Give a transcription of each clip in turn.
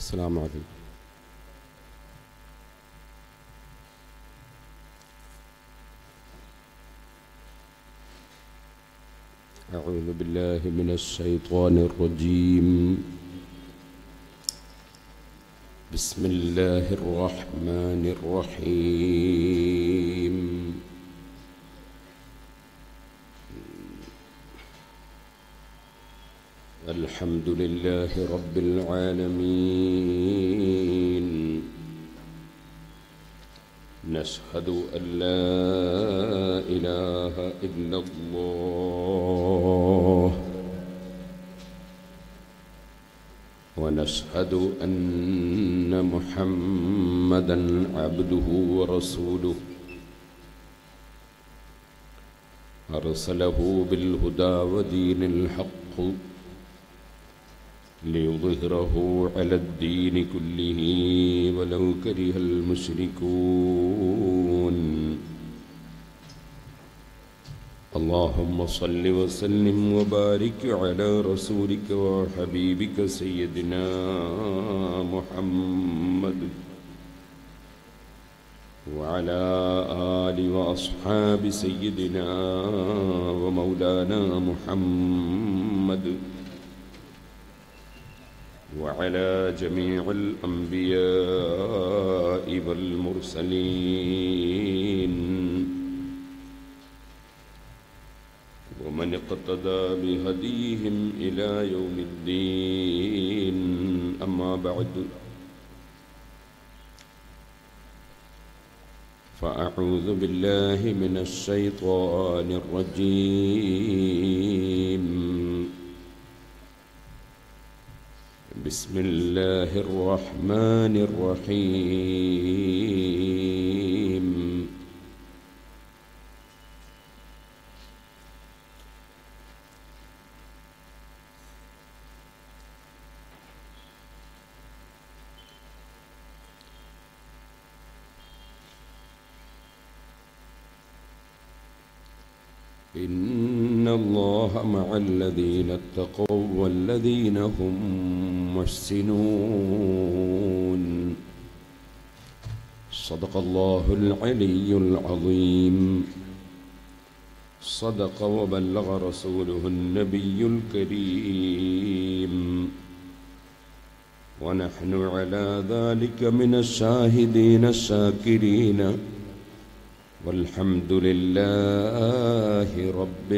السلام عليكم أعوذ بالله من الشيطان الرجيم بسم الله الرحمن الرحيم الحمد لله رب العالمين نشهد أن لا إله إلا الله ونشهد أن محمدا عبده ورسوله أرسله بالهدى ودين الحق ليظهره على الدين كله ولو كره المشركون اللهم صل وسلم وبارك على رسولك وحبيبك سيدنا محمد وعلى آل وأصحاب سيدنا ومولانا محمد وعلى جميع الأنبياء والمرسلين ومن اقتدى بهديهم إلى يوم الدين أما بعد فأعوذ بالله من الشيطان الرجيم بسم الله الرحمن الرحيم إن الله مع الذين اتقوا والذين هم محسنون صدق الله العلي العظيم صدق وبلغ رسوله النبي الكريم ونحن على ذلك من الشاهدين الشاكرين والحمد لله رب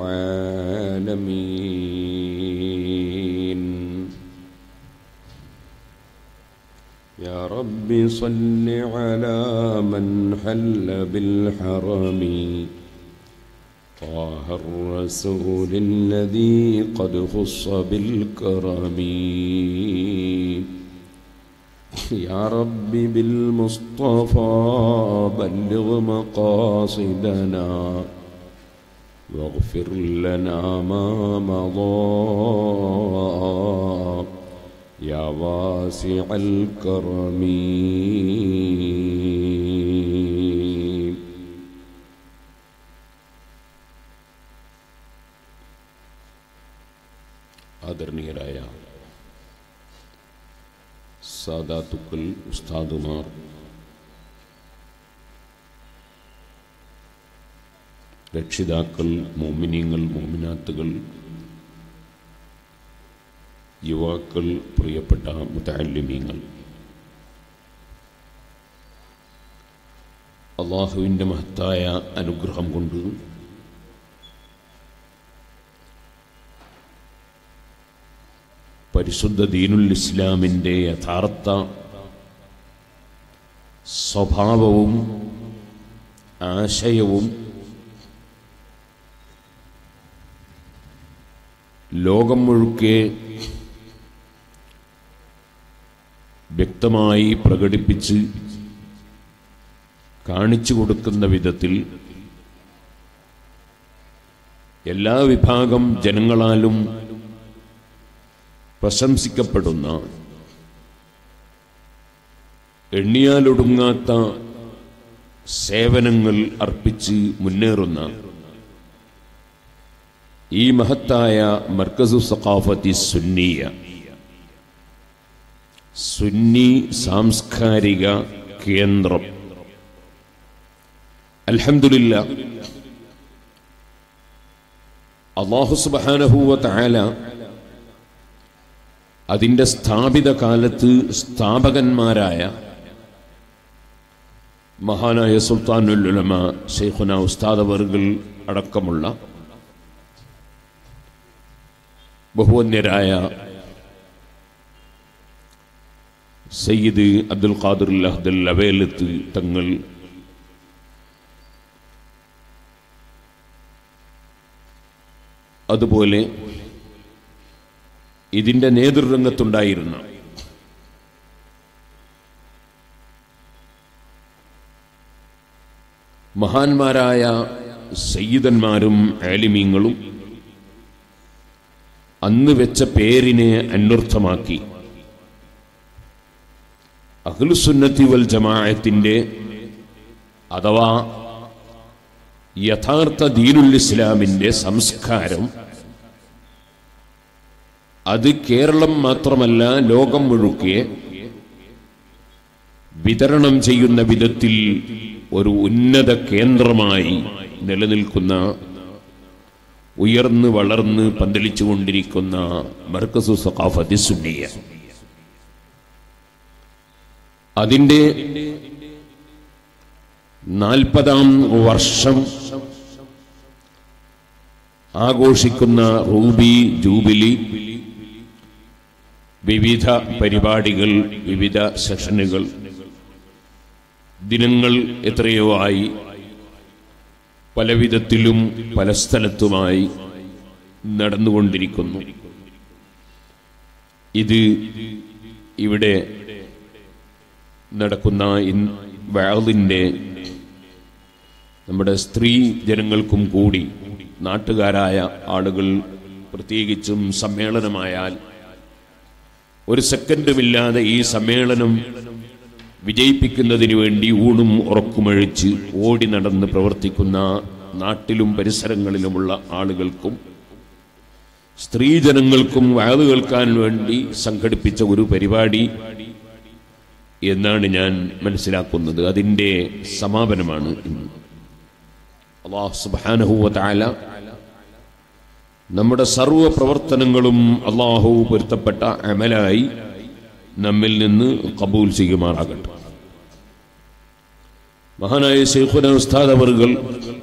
العالمين يا رب صل على من حل بالحرم طه الرسول الذي قد خص بالكرم يا رب بالمصطفى بلغ مقاصدنا واغفر لنا ما مضى يا واسع الكرم ആദരണീയരായ സാദാത്തുക്കൾ ഉസ്താദുമാർ രക്ഷിതാക്കൾ മോമിനിയങ്ങൾ മോമിനാത്തുകൾ യുവാക്കൾ പ്രിയപ്പെട്ട മുത്തല്ലിമീങ്ങൾ അള്ളാഹുവിൻ്റെ മഹത്തായ അനുഗ്രഹം കൊണ്ട് പരിശുദ്ധ ദീനുൽ ഇസ്ലാമിൻ്റെ യഥാർത്ഥ സ്വഭാവവും ആശയവും ലോകം മുഴുക്കെ വ്യക്തമായി പ്രകടിപ്പിച്ച് കാണിച്ചു കൊടുക്കുന്ന വിധത്തിൽ എല്ലാ വിഭാഗം ജനങ്ങളാലും പ്രശംസിക്കപ്പെടുന്ന എണ്ണിയാലൊടുങ്ങാത്ത സേവനങ്ങൾ അർപ്പിച്ച് മുന്നേറുന്ന ഈ മഹത്തായ മർക്കസു സഖാഫത്തി സുന്നിയ സുന്നി സാംസ്കാരിക കേന്ദ്രം അൽഹംദുലില്ല അള്ളാഹു സുബാനഹൂവ താല അതിൻ്റെ സ്ഥാപിത കാലത്ത് സ്ഥാപകന്മാരായ മഹാനായ സുൽത്താനുൽ ഉലമ ഷെയ്ഖുന ഉസ്താദ് അവർകൾ അടക്കമുള്ള ബഹുവന്യരായ സയ്യിദ് അബ്ദുൽ ഖാദിർ അഹ്ദൽ അവേലത്ത് തങ്ങൾ അതുപോലെ ഇതിൻ്റെ നേതൃരംഗത്തുണ്ടായിരുന്ന മഹാന്മാരായ സയ്യിദന്മാരും ആലിമീങ്ങളും അന്ന് വെച്ച പേരിനെ അന്വർത്ഥമാക്കി അഖ്ലുസുന്നത്തി വൽ ജമാഅത്തിന്റെ അഥവാ യഥാർത്ഥ ദീനുൽ ഇസ്ലാമിന്റെ സംസ്കാരം അത് കേരളം മാത്രമല്ല ലോകം മുഴുക്കെ വിതരണം ചെയ്യുന്ന വിധത്തിൽ ഒരു ഉന്നത കേന്ദ്രമായി നിലനിൽക്കുന്ന ഉയർന്ന് വളർന്ന് പന്തലിച്ചുകൊണ്ടിരിക്കുന്ന മർക്കസു സഖാഫത്തി സുന്നിയ അതിൻ്റെ നാൽപ്പതാം വർഷം ആഘോഷിക്കുന്ന റൂബി ജൂബിലി വിവിധ പരിപാടികൾ വിവിധ സെഷനുകൾ ദിനങ്ങൾ എത്രയോ ആയി പലവിധത്തിലും പല സ്ഥലത്തുമായി നടന്നുകൊണ്ടിരിക്കുന്നു ഇത് ഇവിടെ നടക്കുന്ന വാളിൻ്റെ നമ്മുടെ സ്ത്രീ ജനങ്ങൾക്കും കൂടി നാട്ടുകാരായ ആളുകൾ പ്രത്യേകിച്ചും സമ്മേളനമായാൽ ഒരു സെക്കൻഡുമില്ലാതെ ഈ സമ്മേളനം വിജയിപ്പിക്കുന്നതിന് വേണ്ടി ഊണും ഉറക്കുമഴിച്ച് ഓടി നടന്ന് പ്രവർത്തിക്കുന്ന നാട്ടിലും പരിസരങ്ങളിലുമുള്ള ആളുകൾക്കും സ്ത്രീജനങ്ങൾക്കും വാത് കേൾക്കാൻ വേണ്ടി സംഘടിപ്പിച്ച ഒരു പരിപാടി എന്നാണ് ഞാൻ മനസ്സിലാക്കുന്നത് അതിൻ്റെ സമാപനമാണ് ഇന്ന് അള്ളാഹു സുബാനഹുവ താല നമ്മുടെ സർവ പ്രവർത്തനങ്ങളും അള്ളാഹു പൊരുത്തപ്പെട്ട അമലായി നമ്മിൽ നിന്ന് കബൂൽ ചെയ്യുമാറാകട്ടെ മഹാനായ ശൈഖുന ഉസ്താദ് അവർകൾ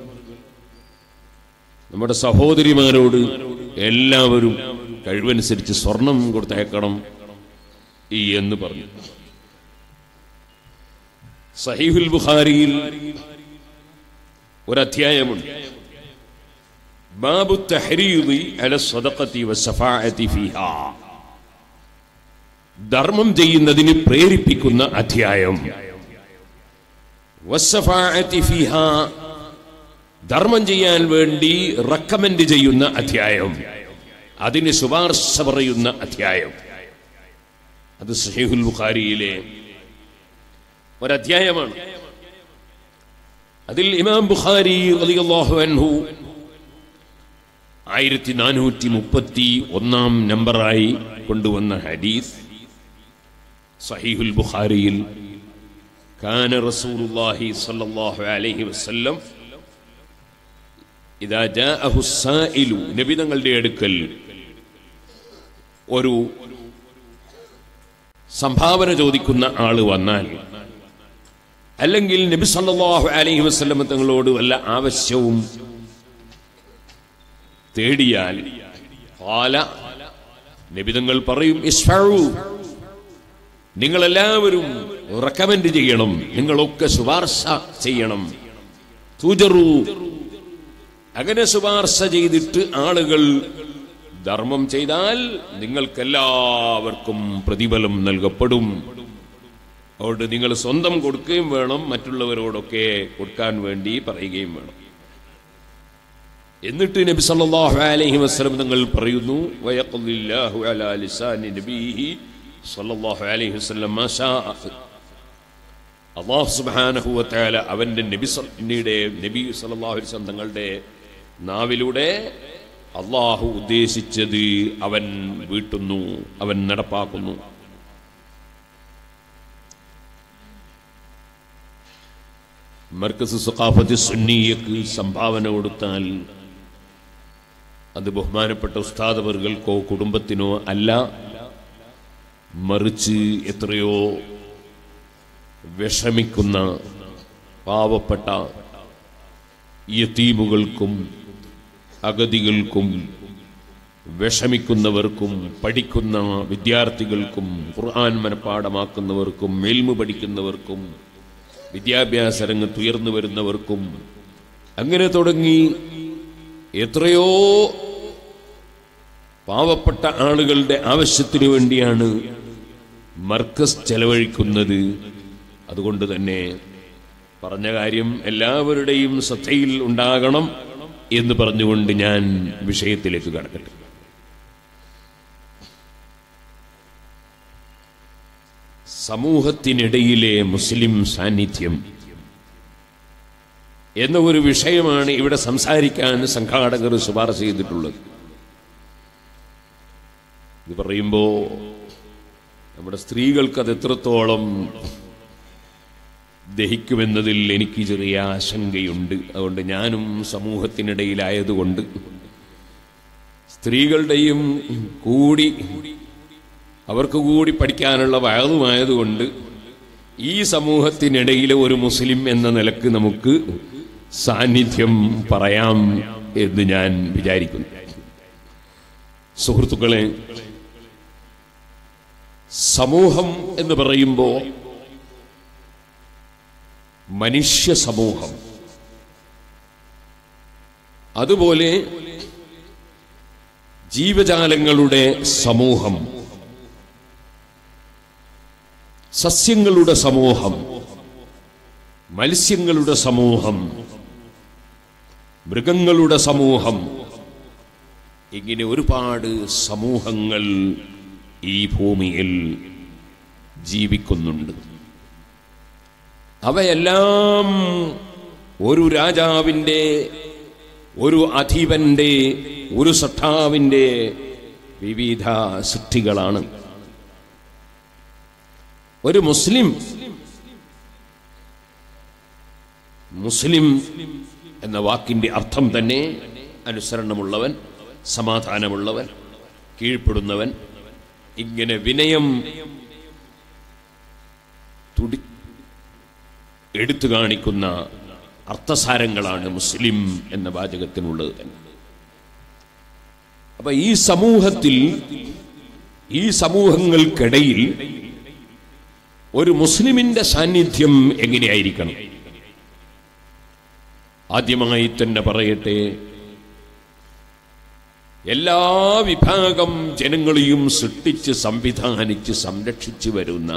നമ്മുടെ സഹോദരിമാരോട് എല്ലാവരും കഴിവനുസരിച്ച് സ്വർണം കൊടുത്തയക്കണം ഈ എന്ന് പറഞ്ഞു സഹീഹുൽ ബുഖാരിയിൽ ഒരധ്യായമുണ്ട് ബാബു തഹരീദി അല സദഖത്തി വസഫാഅത്തി ഫീഹാ ധർമ്മം ചെയ്യുന്നതിന് പ്രേരിപ്പിക്കുന്ന അധ്യായം വസ്സഫാഅത്തി ഫീഹാ ധർമ്മം ചെയ്യാൻ വേണ്ടി റെക്കമെൻഡ് ചെയ്യുന്ന അധ്യായം അതിന് ശുപാർശ പറയുന്ന അധ്യായം അത് സഹീഹുൽ ബുഖാരിയിലെ ഒരധ്യായമാണ് അതിൽ ഇമാം ബുഖാരി റളിയല്ലാഹു അൻഹു ആയിരത്തി നാനൂറ്റി മുപ്പത്തി ഒന്നാം നമ്പറായി കൊണ്ടുവന്ന ഹദീസ് സഹീഹുൽ ബുഖാരിയിൽ കാന റസൂലുള്ളാഹി സ്വല്ലല്ലാഹു അലൈഹി വസല്ലം ഇദാ ജാഅഹു സായിലു നബി തങ്ങളുടെ അടുക്കൽ ഒരു സംഭാവന ചോദിക്കുന്ന ആള് വന്നാൽ അല്ലെങ്കിൽ നബി സല്ലല്ലാഹു അലൈഹി വസല്ലം തങ്ങളോട് വല്ല ആവശ്യവും തേടിയാൽ ഖാല നബിതങ്ങൾ പറയും ഇസ്ഫഉ നിങ്ങളെല്ലാവരും റെക്കമെൻഡ് ചെയ്യണം നിങ്ങളൊക്കെ ശുപാർശ ചെയ്യണം തുജറു അങ്ങനെ ശുപാർശ ചെയ്തിട്ട് ആളുകൾ ധർമ്മം ചെയ്താൽ നിങ്ങൾക്കെല്ലാവർക്കും പ്രതിഫലം നൽകപ്പെടും അതുകൊണ്ട് നിങ്ങൾ സ്വന്തം കൊടുക്കുകയും വേണം മറ്റുള്ളവരോടൊക്കെ കൊടുക്കാൻ വേണ്ടി പറയുകയും വേണം എന്നിട്ട് നബി സല്ലല്ലാഹു അലൈഹി വസല്ലം തങ്ങൾ പറയുന്നു വയഖദില്ലാഹു അലാ ലിസാനി നബീഹി സല്ലല്ലാഹു അലൈഹി വസല്ലം മാ ഷാ അല്ലാഹു സുബ്ഹാനഹു വ തആല അവന്റെ നബി സല്ലയുടെ നബി സല്ലല്ലാഹു അലൈഹി വസല്ലം തങ്ങളുടെ നാവിലൂടെ അള്ളാഹു ഉദ്ദേശിച്ചത് അവൻ വീട്ടുന്നു അവൻ നടപ്പാക്കുന്നു മർക്കസ് സുഖാഫത്ത് സുന്നിയക്ക് സംഭാവന കൊടുത്താൽ അത് ബഹുമാനപ്പെട്ട ഉസ്താദവർകൾക്കോ കുടുംബത്തിനോ അല്ല മറിച്ച് എത്രയോ വിഷമിക്കുന്ന പാവപ്പെട്ട യത്തീമുകൾക്കും അഗതികൾക്കും വിഷമിക്കുന്നവർക്കും പഠിക്കുന്ന വിദ്യാർത്ഥികൾക്കും ഖുർആൻ മനഃപ്പാടമാക്കുന്നവർക്കും മേൽമു പഠിക്കുന്നവർക്കും വിദ്യാഭ്യാസ രംഗത്ത് ഉയർന്നു വരുന്നവർക്കും അങ്ങനെ തുടങ്ങി എത്രയോ പാവപ്പെട്ട ആളുകളുടെ ആവശ്യത്തിനു വേണ്ടിയാണ് മർക്കസ് ചെലവഴിക്കുന്നത് അതുകൊണ്ട് തന്നെ പറഞ്ഞ കാര്യം എല്ലാവരുടെയും ശ്രദ്ധയിൽ ഉണ്ടാകണം എന്ന് പറഞ്ഞുകൊണ്ട് ഞാൻ വിഷയത്തിലേക്ക് കടക്കട്ടെ സമൂഹത്തിനിടയിലെ മുസ്ലിം സാന്നിധ്യം എന്ന ഒരു വിഷയമാണ് ഇവിടെ സംസാരിക്കാൻ സംഘാടകർ ശുപാർശ ചെയ്തിട്ടുള്ളത് ഇത് പറയുമ്പോ നമ്മുടെ സ്ത്രീകൾക്ക് അത് എത്രത്തോളം ദഹിക്കുമെന്നതിൽ എനിക്ക് ചെറിയ ആശങ്കയുണ്ട് അതുകൊണ്ട് ഞാനും സമൂഹത്തിനിടയിലായതുകൊണ്ട് സ്ത്രീകളുടെയും കൂടി അവർക്ക് കൂടി പഠിക്കാനുള്ള വയതുമായതുകൊണ്ട് ഈ സമൂഹത്തിനിടയിലെ ഒരു മുസ്ലിം എന്ന നിലക്ക് നമുക്ക് സാന്നിധ്യം പറയാം എന്ന് ഞാൻ വിചാരിക്കുന്നു സുഹൃത്തുക്കളെ സമൂഹം എന്ന് പറയുമ്പോൾ മനുഷ്യ സമൂഹം അതുപോലെ ജീവജാലങ്ങളുടെ സമൂഹം സസ്യങ്ങളുടെ സമൂഹം മത്സ്യങ്ങളുടെ സമൂഹം മൃഗങ്ങളുടെ സമൂഹം ഇങ്ങനെ ഒരുപാട് സമൂഹങ്ങൾ ഈ ഭൂമിയിൽ ജീവിക്കുന്നുണ്ട് അവയെല്ലാം ഒരു രാജാവിൻ്റെ ഒരു അധീപന്റെ ഒരു സട്ടാവിൻ്റെ വിവിധ സൃഷ്ടികളാണ് ഒരു മുസ്ലിം മുസ്ലിം എന്ന വാക്കിന്റെ അർത്ഥം തന്നെ അനുസരണമുള്ളവൻ സമാധാനമുള്ളവൻ കീഴ്പ്പെടുന്നവൻ ഇങ്ങനെ വിനയം തുടി എടുത്തു കാണിക്കുന്ന അർത്ഥസാരങ്ങളാണ് മുസ്ലിം എന്ന വാചകത്തിനുള്ളത് തന്നെ അപ്പൊ ഈ സമൂഹത്തിൽ ഈ സമൂഹങ്ങൾക്കിടയിൽ ഒരു മുസ്ലിമിന്റെ സാന്നിധ്യം എങ്ങനെയായിരിക്കണം ആദ്യമായി തന്നെ പറയട്ടെ എല്ലാ വിഭാഗം ജനങ്ങളെയും സൃഷ്ടിച്ച് സംവിധാനിച്ച് സംരക്ഷിച്ചു വരുന്ന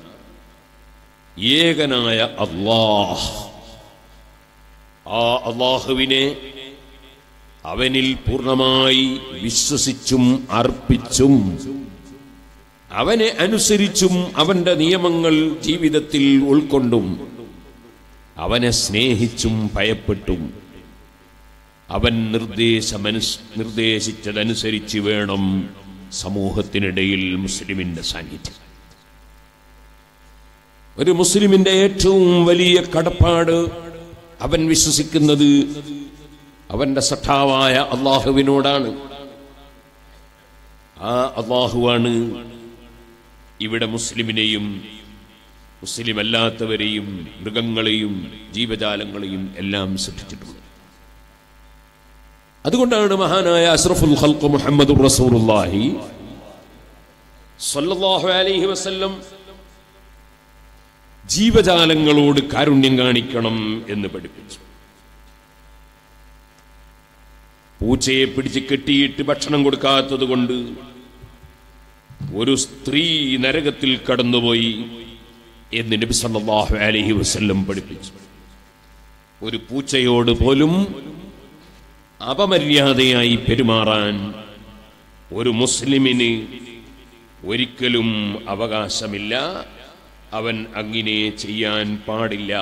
ഏകനായ അള്ളാഹ് ആ അള്ളാഹുവിനെ അവനിൽ പൂർണ്ണമായി വിശ്വസിച്ചും അർപ്പിച്ചും അവനെ അനുസരിച്ചും അവന്റെ നിയമങ്ങൾ ജീവിതത്തിൽ ഉൾക്കൊണ്ടും അവനെ സ്നേഹിച്ചും ഭയപ്പെട്ടും അവൻ നിർദ്ദേശമനുസ് നിർദ്ദേശിച്ചതനുസരിച്ച് വേണം സമൂഹത്തിനിടയിൽ മുസ്ലിമിന്റെ സാന്നിധ്യം ഒരു മുസ്ലിമിന്റെ ഏറ്റവും വലിയ കടപ്പാട് അവൻ വിശ്വസിക്കുന്നത് അവന്റെ സഠാവായ അള്ളാഹുവിനോടാണ് ആ അള്ളാഹുവാണ് ഇവിടെ മുസ്ലിമിനെയും മുസ്ലിം അല്ലാത്തവരെയും മൃഗങ്ങളെയും ജീവജാലങ്ങളെയും എല്ലാം സൃഷ്ടിച്ചിട്ടുള്ളത് അതുകൊണ്ടാണ് മഹാനായ അസ്രഫുൽ ഖൽഖ് മുഹമ്മദ് റസൂലുള്ളാഹി സ്വല്ലല്ലാഹു അലൈഹി വസല്ലം ജീവജാലങ്ങളോട് കാരുണ്യം കാണിക്കണം എന്ന് പഠിപ്പിച്ചു പൂച്ചയെ പിടിച്ച് കെട്ടിയിട്ട് ഭക്ഷണം കൊടുക്കാത്തത് കൊണ്ട് ഒരു സ്ത്രീ നരകത്തിൽ കടന്നുപോയി എന്ന് നബി സല്ലല്ലാഹു അലൈഹി വസല്ലം പഠിപ്പിച്ചു ഒരു പൂച്ചയോട് പോലും അപമര്യാദയായി പെരുമാറാൻ ഒരു മുസ്ലിമിന് ഒരിക്കലും അവകാശമില്ല അവൻ അങ്ങനെ ചെയ്യാൻ പാടില്ല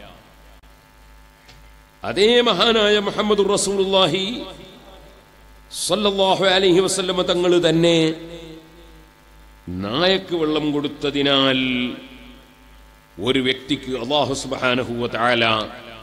അതേ മഹാനായ മുഹമ്മദ് റസൂലുള്ളാഹി സല്ലല്ലാഹു അലൈഹി വസല്ലമ തങ്ങൾ തന്നെ നായക്ക് വെള്ളം കൊടുത്തതിനാൽ ഒരു വ്യക്തിക്ക് അള്ളാഹു സുബ്ഹാനഹു വ തആല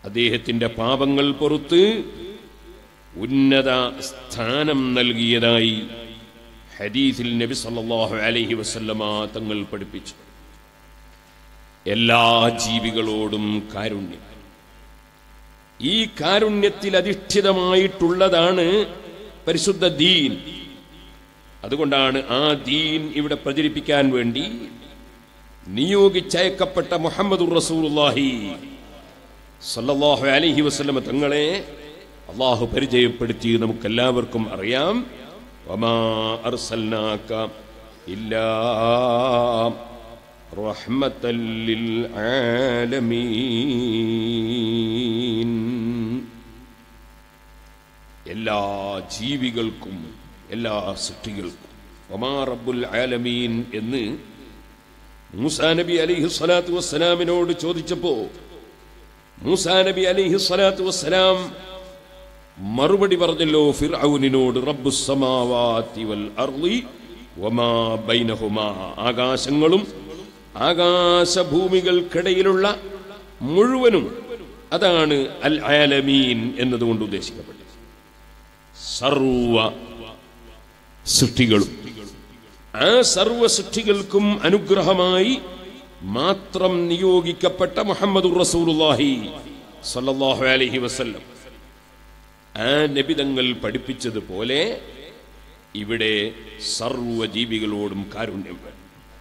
അദ്ദേഹത്തിന്റെ പാപങ്ങൾ പുറത്ത് ഉന്നത സ്ഥാനം നൽകിയതായി ഹദീസിൽ നബി സല്ലല്ലാഹു അലൈഹി വസല്ലമ തങ്ങൾ പഠിപ്പിച്ചു എല്ലാ ജീവികളോടും കാരുണ്യം ഈ കാരുണ്യത്തിൽ അധിഷ്ഠിതമായിട്ടുള്ളതാണ് പരിശുദ്ധ ദീൻ അതുകൊണ്ടാണ് ആ ദീൻ ഇവിടെ പ്രചരിപ്പിക്കാൻ വേണ്ടി നിയോഗിച്ചയക്കപ്പെട്ട മുഹമ്മദ് റസൂലുള്ളാഹി സല്ലല്ലാഹു അലൈഹി വസല്ലമ തങ്ങളെ അള്ളാഹു പരിചയപ്പെടുത്തി നമുക്കെല്ലാവർക്കും അറിയാം വമാ അർസൽനാക ഇല്ലാ റഹ്മത്തൽ ലിൽ ആലമീൻ എല്ലാ ജീവികൾക്കും എല്ലാ സൃഷ്ടികൾക്കും വമാ റബ്ബുൽ ആലമീൻ എന്ന് മൂസാ നബി അലിഹി സ്വലാത്തു വസ്സലാമിനോട് ചോദിച്ചപ്പോ മൂസാ നബി അലിഹി സ്വലാത്തു വസ്സലാം മറുപടി പറഞ്ഞല്ലോ ഫിർഔനിനോട് റബ്ബു സമാവാതി വൽ അർളി വമാ ബൈനഹുമാ ആകാശങ്ങളും ആകാശഭൂമികൾക്കിടയിലുള്ള മുഴുവനും അതാണ് അൽ ആലമീൻ എന്നതുകൊണ്ട് ഉദ്ദേശിക്കപ്പെട്ടത് സർവ സൃഷ്ടികളും ആ സർവ സൃഷ്ടികൾക്കും അനുഗ്രഹമായി മാത്രം നിയോഗിക്കപ്പെട്ട മുഹമ്മദ് റസൂലുള്ളാഹി സല്ലല്ലാഹു അലൈഹി വസല്ലം ആ നബിതങ്ങൾ പഠിപ്പിച്ചതുപോലെ ഇവിടെ സർവ ജീവികളോടും കാരുണ്യം വേണം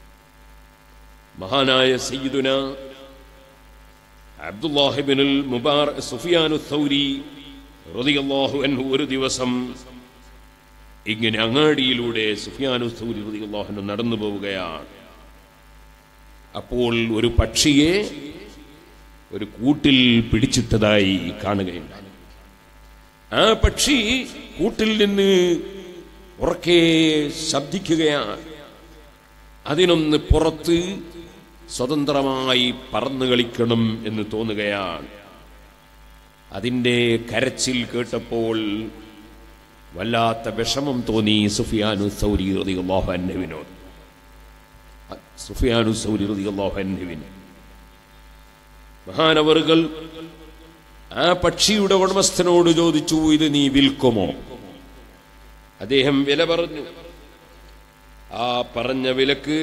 മഹാനായ സയ്യിദുന അബ്ദുല്ലാഹിബിനുൽ മുബാർ സുഫിയാനു സൗരി റളിയല്ലാഹു അൻഹു ഒരു ദിവസം ഇങ്ങനെ അങ്ങാടിയിലൂടെ സുഫിയാനു സൗരി റളിയല്ലാഹു അൻഹു നടന്നു പോവുകയാണ് അപ്പോൾ ഒരു പക്ഷിയെ ഒരു കൂട്ടിൽ പിടിച്ചിട്ടതായി കാണുകയുണ്ടായി ആ പക്ഷി കൂട്ടിൽ നിന്ന് ഉറക്കെ ശബ്ദിക്കുകയാണ് അതിനൊന്ന് പുറത്ത് സ്വതന്ത്രമായി പറന്നു കളിക്കണം എന്ന് തോന്നുകയാണ് അതിൻ്റെ കരച്ചിൽ കേട്ടപ്പോൾ വല്ലാത്ത വിഷമം തോന്നി സുഫിയാനു സൗരി റളിയല്ലാഹു അൻഹുവിനോട് സുഫിയാനു സൗരി റളിയല്ലാഹു അൻഹുവിന് മഹാനവറുകൾ ആ പക്ഷിയുടെ ഉടമസ്ഥനോട് ചോദിച്ചു ഇത് നീ വിൽക്കുമോ അദ്ദേഹം വില പറഞ്ഞു ആ പറഞ്ഞ വിലക്ക്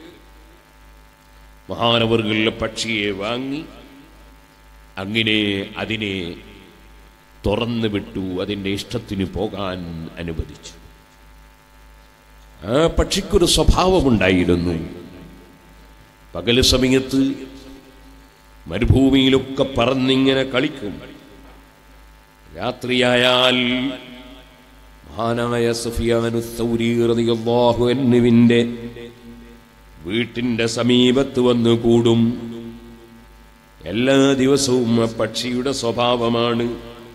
മഹാനവറുകളിലെ പക്ഷിയെ വാങ്ങി അങ്ങനെ അതിനെ തുറന്നു വിട്ടു അതിൻ്റെ ഇഷ്ടത്തിന് പോകാൻ അനുവദിച്ചു ആ പക്ഷിക്കൊരു സ്വഭാവമുണ്ടായിരുന്നു പകല് സമയത്ത് മരുഭൂമിയിലൊക്കെ പറന്നിങ്ങനെ കളിക്കും രാത്രിയായാൽ മഹാനായ സുഫിയാനു സൗരി റളിയല്ലാഹു അൻഹുവിന്റെ വീട്ടിന്റെ സമീപത്ത് വന്ന് കൂടും എല്ലാ ദിവസവും ആ പക്ഷിയുടെ സ്വഭാവമാണ്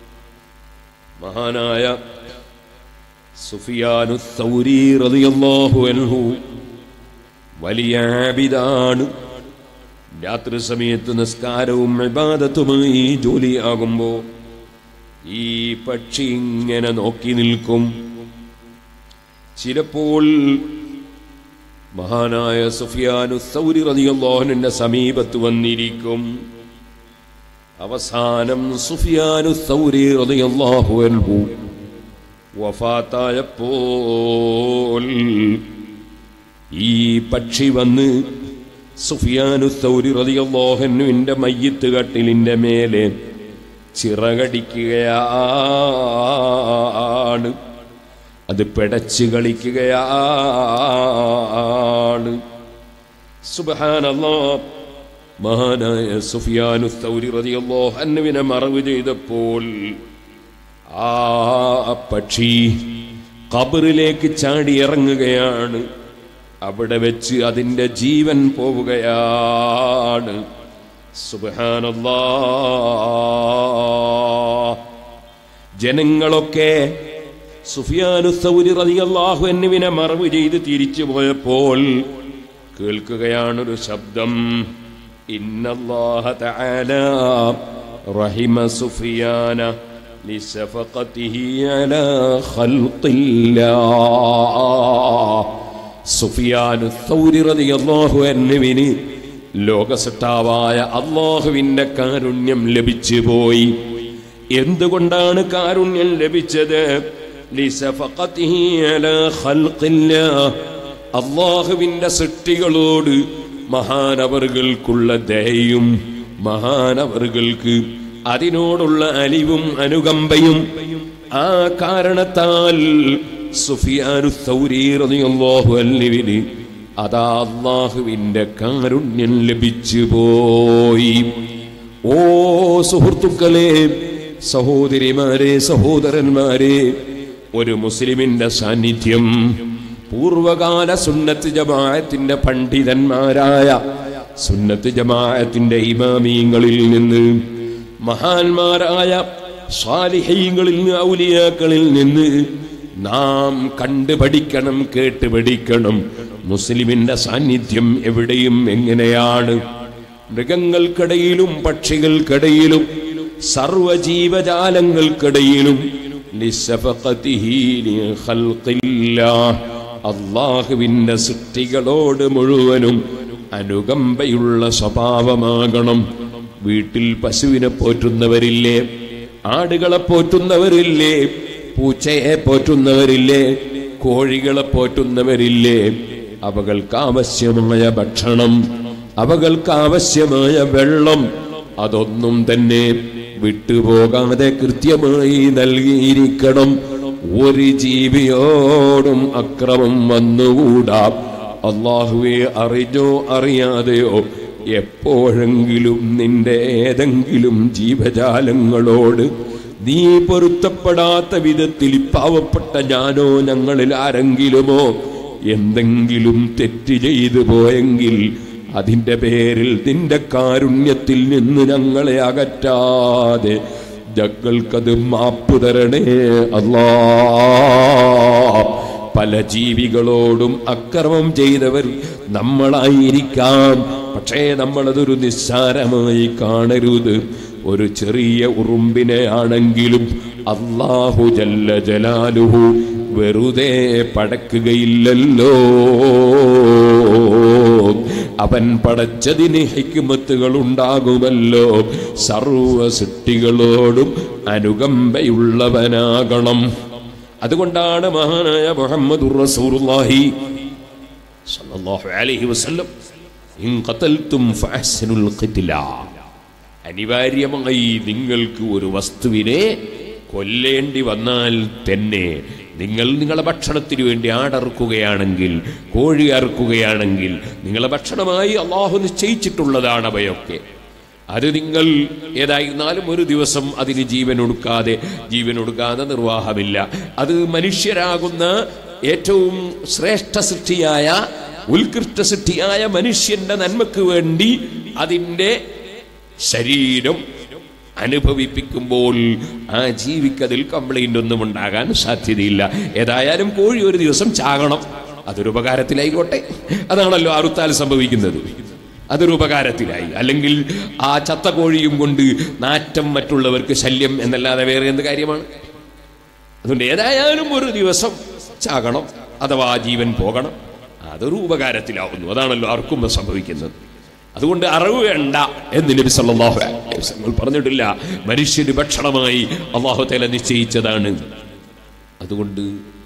മഹാനായ സുഫിയാനു സൗരി റളിയല്ലാഹു അൻഹു വലിയ ആബിദാണ് രാത്രി സമയത്ത് നിസ്കാരവും ഇബാദത്തുമായി ജോലിയാകുമ്പോ ഈ പക്ഷി ഇങ്ങനെ നോക്കി നിൽക്കും ചിലപ്പോൾ മഹാനായ സുഫിയാനു സൗരി റളിയല്ലാഹുവിന്റെ സമീപത്ത് വന്നിരിക്കും അവസാനം സുഫിയാനു സൗരി റളിയല്ലാഹു അൻഹു വഫാത്തായപ്പോൾ ഈ പക്ഷി വന്ന് സുഫിയാനു സൗരി റളിയല്ലാഹുവിന്റെ മയ്യത്ത് കട്ടിലിന്റെ മേലെ ചിറകടിക്കുകയാണ് അത് പിടച്ച് കളിക്കുകയാണ് സുബഹാനല്ലാ മഹാനായ സുഫിയാനു സൗരി റളിയല്ലാഹു അൻഹുവിനെ മറവ് ചെയ്തപ്പോൾ ആ പക്ഷി ഖബറിലേക്ക് ചാടി ഇറങ്ങുകയാണ് അവിടെ വെച്ച് അതിന്റെ ജീവൻ പോവുകയാണ് സുബഹാനല്ലാ ജനങ്ങളൊക്കെ സുഫിയാനു സൗരി റളിയല്ലാഹു അൻഹുവിനെ മറവ് ചെയ്ത് തിരിച്ചു പോയപ്പോൾ കേൾക്കുകയാണൊരു ശബ്ദം ഇന്നല്ലാഹ തആല റഹിമ സുഫിയാന لشفقته على خلق الله സുഫിയാനു സൗരി റളിയല്ലാഹു അൻഹുവിന് ലോകസട്ടാവായ അള്ളാഹുവിന്റെ കാരുണ്യം ലഭിച്ചു പോയി എന്തുകൊണ്ടാണ് കാരുണ്യം ലഭിച്ചത് ലിസഫഖത്തിഹി അലാ ഖൽഖില്ലാഹ്. അള്ളാഹുവിന്റെ സൃഷ്ടികളോട് മഹാനവറുകൾക്കുള്ള ദയയും മഹാനവറുകൾക്ക് അതിനോടുള്ള അലിവും അനുകമ്പയും ആ കാരണത്താൽ സുഫിയാനു സൗരി റളിയല്ലാഹു അൻഹുവിന് അതാ അള്ളാഹുവിന്റെ കാരുണ്യം ലഭിച്ചു പോയി ഓ സുഹൃത്തുക്കളെ സഹോദരിമാരെ സഹോദരന്മാരെ ഒരു മുസ്ലിമിന്റെ സാന്നിധ്യം പൂർവകാല സുന്നത്ത് ജമാഅത്തിന്റെ പണ്ഡിതന്മാരായ സുന്നത്ത് ജമാഅത്തിന്റെ ഇമാമീങ്ങളിൽ നിന്ന് മഹാന്മാരായ സ്വാലിഹീങ്ങളിൽ നിന്ന് ഔലിയാക്കളിൽ നിന്ന് നാം കണ്ടു പഠിക്കണം കേട്ട് പഠിക്കണം മുസ്ലിമിന്റെ സാന്നിധ്യം എവിടെയും എങ്ങനെയാണ് മൃഗങ്ങൾക്കിടയിലും പക്ഷികൾക്കിടയിലും സർവജീവജാലങ്ങൾക്കിടയിലും ലിസഫഖതിഹി ലിഖൽഖില്ലാഹ്. അള്ളാഹുവിന്റെ സൃഷ്ടികളോട് മുഴുവനും അനുകമ്പയുള്ള സ്വഭാവമാകണം വീട്ടിൽ പശുവിനെ പോറ്റുന്നവരില്ലേ ആടുകളെ പോറ്റുന്നവരില്ലേ പൂച്ചയെ പോറ്റുന്നവരില്ലേ കോഴികളെ പോറ്റുന്നവരില്ലേ അവകൾക്ക് ആവശ്യമായ ഭക്ഷണം അവകൾക്ക് ആവശ്യമായ വെള്ളം അതൊന്നും തന്നെ വിട്ടുപോകാതെ കൃത്യമായി നൽകിയിരിക്കണം ഒരു ജീവിയോടും അക്രമം വന്നുകൂടാ അള്ളാഹുവെ അറിഞ്ഞോ അറിയാതെയോ എപ്പോഴെങ്കിലും നിന്റെ ഏതെങ്കിലും ജീവജാലങ്ങളോട് നീ പൊരുത്തപ്പെടാത്ത വിധത്തിൽ പാവപ്പെട്ട ഞാനോ ഞങ്ങളിൽ ആരെങ്കിലുമോ എന്തെങ്കിലും തെറ്റ് ചെയ്തു പോയെങ്കിൽ അതിന്റെ പേരിൽ നിന്റെ കാരുണ്യത്തിൽ നിന്ന് ഞങ്ങളെ അകറ്റാതെ ഞങ്ങൾക്കത് മാപ്പ് തരണേ അല്ലാ പല ജീവികളോടും അക്രമം ചെയ്തവർ നമ്മളായിരിക്കാം പക്ഷേ നമ്മളതൊരു നിസ്സാരമായി കാണരുത് ഒരു ചെറിയ ഉറുമ്പിനെ ആണെങ്കിലും അള്ളാഹു ജല്ല ജലാലുഹു വെറുതെ പടക്കുകയില്ലല്ലോ അവൻ പടച്ചതിന് ഹിക്കുമത്തുകൾ ഉണ്ടാകുമല്ലോ സർവ സൃഷ്ടികളോടും അനുകമ്പയുള്ളവനാകണം അതുകൊണ്ടാണ് മഹാനായ മുഹമ്മദ് റസൂലുള്ളാഹി സല്ലല്ലാഹു അലൈഹി വസല്ലം ഇൻ ഖതൽതും ഫഅഹ്സിനുൽ ഖിത്ല അനിവാര്യമായി നിങ്ങൾക്ക് ഒരു വസ്തുവിനെ കൊല്ലേണ്ടി വന്നാൽ തന്നെ നിങ്ങൾ നിങ്ങളെ ഭക്ഷണത്തിന് വേണ്ടി ആടറുക്കുകയാണെങ്കിൽ കോഴി അറുക്കുകയാണെങ്കിൽ നിങ്ങളെ ഭക്ഷണമായി അള്ളാഹു നിശ്ചയിച്ചിട്ടുള്ളതാണ് അവയൊക്കെ അത് നിങ്ങൾ ഏതായിരുന്നാലും ഒരു ദിവസം അതിന് ജീവൻ ഒടുക്കാതെ ജീവൻ ഒടുക്കാതെ നിർവാഹമില്ല അത് മനുഷ്യരാകുന്ന ഏറ്റവും ശ്രേഷ്ഠ സൃഷ്ടിയായ ഉത്കൃഷ്ട സൃഷ്ടിയായ മനുഷ്യന്റെ നന്മക്ക് വേണ്ടി അതിൻ്റെ ശരീരം അനുഭവിപ്പിക്കുമ്പോൾ ആ ജീവിക്കതിൽ കംപ്ലൈന്റ് ഒന്നും ഉണ്ടാകാൻ സാധ്യതയില്ല ഏതായാലും കോഴി ഒരു ദിവസം ചാകണം അതൊരു ഉപകാരത്തിലായിക്കോട്ടെ അതാണല്ലോ അറുത്താൽ സംഭവിക്കുന്നത് അതൊരു ഉപകാരത്തിലായി അല്ലെങ്കിൽ ആ ചത്ത കോഴിയും കൊണ്ട് നാറ്റം മറ്റുള്ളവർക്ക് ശല്യം എന്നല്ലാതെ വേറെ എന്ത് കാര്യമാണ് അതുകൊണ്ട് ഏതായാലും ഒരു ദിവസം ചാകണം അഥവാ ജീവൻ പോകണം അതൊരു ഉപകാരത്തിലാവുന്നു അതാണല്ലോ ആർക്കും സംഭവിക്കുന്നത് അതുകൊണ്ട് അറിവ് വേണ്ട എന്ന് നബി സല്ലല്ലാഹു അലൈഹി വസല്ലം പറഞ്ഞിട്ടില്ല മനുഷ്യന് ഭക്ഷണമായി അള്ളാഹു തല നിശ്ചയിച്ചതാണ് അതുകൊണ്ട്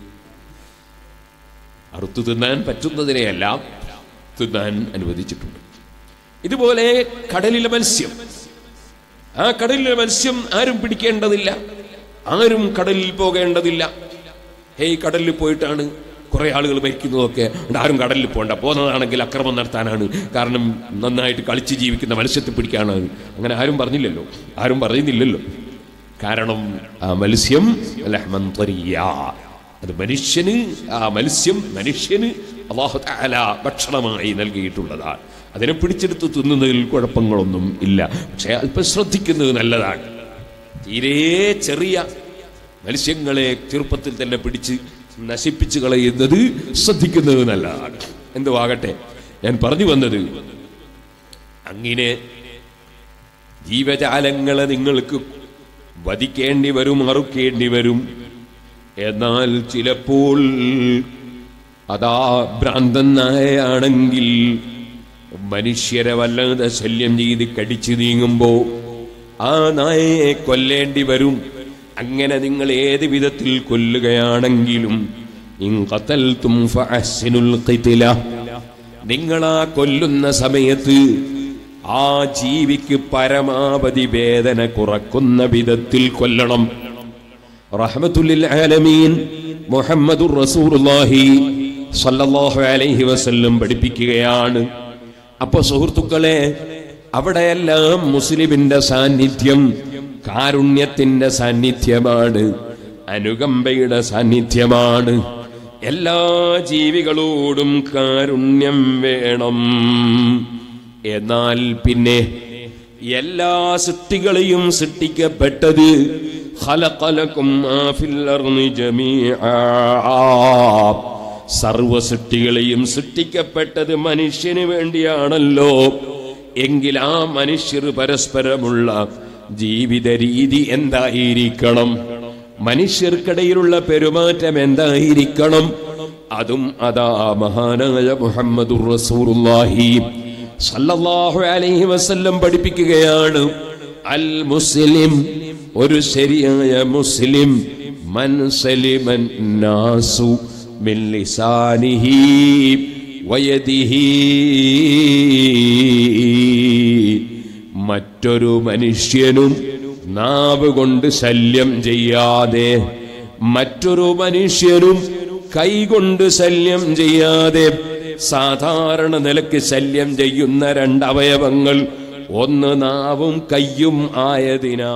അറുത്തു തിന്നാൻ പറ്റുന്നതിനെയെല്ലാം തിന്നാൻ അനുവദിച്ചിട്ടുണ്ട് ഇതുപോലെ കടലിലെ മത്സ്യം ആ കടലിലെ മത്സ്യം ആരും പിടിക്കേണ്ടതില്ല ആരും കടലിൽ പോകേണ്ടതില്ല ഹേയ് കടലിൽ പോയിട്ടാണ് കുറെ ആളുകൾ മരിക്കുന്നതൊക്കെ ഉണ്ട് ആരും കടലിൽ പോകണ്ട പോകുന്നതാണെങ്കിൽ അക്രമം നടത്താനാണ് കാരണം നന്നായിട്ട് കളിച്ച് ജീവിക്കുന്ന മത്സ്യത്തെ പിടിക്കാനാണ് അങ്ങനെ ആരും പറഞ്ഞില്ലല്ലോ ആരും പറയുന്നില്ലല്ലോ കാരണം ആ മത്സ്യം ലഹ്മൻ ത്വരിയ. അത് മനുഷ്യന് ആ മത്സ്യം മനുഷ്യന് അള്ളാഹു തആല ഭക്ഷണമായി നൽകിയിട്ടുള്ളതാണ് അതിനെ പിടിച്ചെടുത്ത് തിന്നുന്നതിൽ കുഴപ്പങ്ങളൊന്നും ഇല്ല പക്ഷേ അല്പം ശ്രദ്ധിക്കുന്നത് നല്ലതാണ് തീരെ ചെറിയ മത്സ്യങ്ങളെ ചെറുപ്പത്തിൽ തന്നെ പിടിച്ച് നശിപ്പിച്ചു കളയുന്നത് ശ്രദ്ധിക്കുന്നത് നല്ലതാണ് എന്തുവാകട്ടെ ഞാൻ പറഞ്ഞു വന്നത് അങ്ങനെ ജീവജാലങ്ങളെ നിങ്ങൾക്ക് വധിക്കേണ്ടി വരും അറുക്കേണ്ടി വരും എന്നാൽ ചിലപ്പോൾ അതാ ഭ്രാന്തൻ നായയാണെങ്കിൽ മനുഷ്യരെ വല്ലാതെ ശല്യം ചെയ്ത് കടിച്ചു നീങ്ങുമ്പോ ആ നായയെ കൊല്ലേണ്ടി വരും അങ്ങനെ നിങ്ങൾ ഏത് വിധത്തിൽ കൊല്ലുകയാണെങ്കിലും ഇൻ ഖതൽതും ഫഅഹ്സിനുൽ ഖിത്ല നിങ്ങൾ ആ കൊല്ലുന്ന സമയത്ത് ആ ജീവിക്ക് പരമാവധി വേദന കുറക്കുന്ന വിധത്തിൽ കൊല്ലണം റഹ്മത്തുല്ലിൽ ആലമീൻ മുഹമ്മദുർ റസൂലുള്ളാഹി സല്ലല്ലാഹു അലൈഹി വസല്ലം പഠിപ്പിക്കുകയാണ് അപ്പൊ സുഹൃത്തുക്കളെ അവിടെയെല്ലാം മുസ്ലിമിന്റെ സാന്നിധ്യം കാരുണ്യത്തിന്റെ സാന്നിധ്യമാണ് അനുകമ്പയുടെ സാന്നിധ്യമാണ് എല്ലാ ജീവികളോടും കാരുണ്യം വേണം എന്നാൽ പിന്നെ എല്ലാ സൃഷ്ടികളെയും സൃഷ്ടിക്കപ്പെട്ടത് ഖലഖലക്കും മാ ഫിൽ അർളി ജമീആ. സർവ സൃഷ്ടികളെയും സൃഷ്ടിക്കപ്പെട്ടത് മനുഷ്യന് വേണ്ടിയാണല്ലോ എങ്കിൽ ആ മനുഷ്യർ പരസ്പരമുള്ള ജീവിത രീതി എന്തായിരിക്കണം മനുഷ്യർക്കിടയിലുള്ള പെരുമാറ്റം എന്തായിരിക്കണം അതും അതാ മഹാനായ മുഹമ്മദുർ റസൂലുള്ളാഹി സല്ലല്ലാഹു അലൈഹി വസല്ലം പഠിപ്പിക്കുകയാണ് അൽ മുസ്ലിം ഒരു ശരിയായ മുസ്ലിം മൻ സലിമൻ നാസു മിൻ ലിസാനിഹി വയദിഹി മറ്റൊരു മനുഷ്യനും നാവ് കൊണ്ട് ശല്യം ചെയ്യാതെ മറ്റൊരു മനുഷ്യനും കൈകൊണ്ട് ശല്യം ചെയ്യാതെ സാധാരണ നിലക്ക് ശല്യം ചെയ്യുന്ന രണ്ടവയവങ്ങൾ ഒന്ന് നാവും കയ്യും ആയതിനാ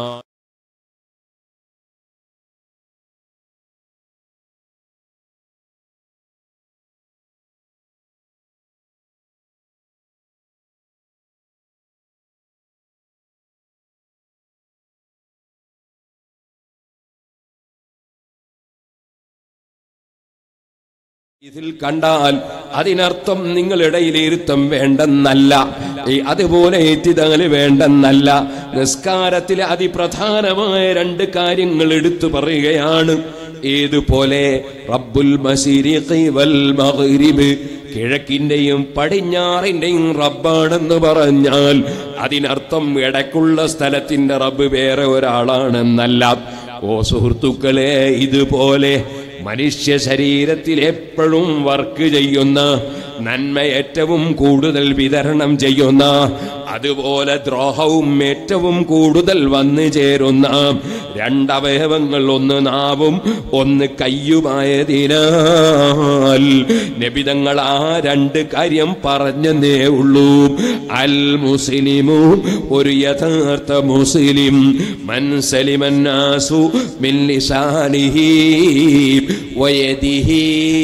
ഇതിൽ കണ്ടാൽ അതിനർത്ഥം നിങ്ങളിടയിൽ ഇരുത്തം വേണ്ടെന്നല്ല ഈ അതുപോലെ ഏറ്റിതാല് വേണ്ടെന്നല്ല നിസ്കാരത്തിലെ അതിപ്രധാനമായ രണ്ട് കാര്യങ്ങൾ എടുത്തു പറയുകയാണ് ഏതുപോലെ റബ്ബുൽ മശരിഖി വൽ മഗ്രിബ് കിഴക്കിന്റെയും പടിഞ്ഞാറിന്റെയും റബ്ബാണെന്ന് പറഞ്ഞാൽ അതിനർത്ഥം ഇടയ്ക്കുള്ള സ്ഥലത്തിന്റെ റബ്ബ് വേറെ ഒരാളാണെന്നല്ല ഓ സുഹൃത്തുക്കളെ ഇതുപോലെ മനുഷ്യ ശരീരത്തിൽ എപ്പോഴും വർക്ക് ചെയ്യുന്ന നന്മ ഏറ്റവും കൂടുതൽ വിതരണം ചെയ്യുന്ന അതുപോലെ ദ്രോഹവും ഏറ്റവും കൂടുതൽ വന്നു ചേരുന്ന രണ്ടവയവങ്ങൾ ഒന്ന് നാവും ഒന്ന് കയ്യുമായതിനാൽ നബിതങ്ങൾ ആ രണ്ട് കാര്യം പറഞ്ഞതേ ഉള്ളൂ അൽ മുസ്ലിമു ഒരു യഥാർത്ഥ മുസ്ലിം മൻസലിമന്നാസു മിൻ ലിസാനിഹി വയദിഹി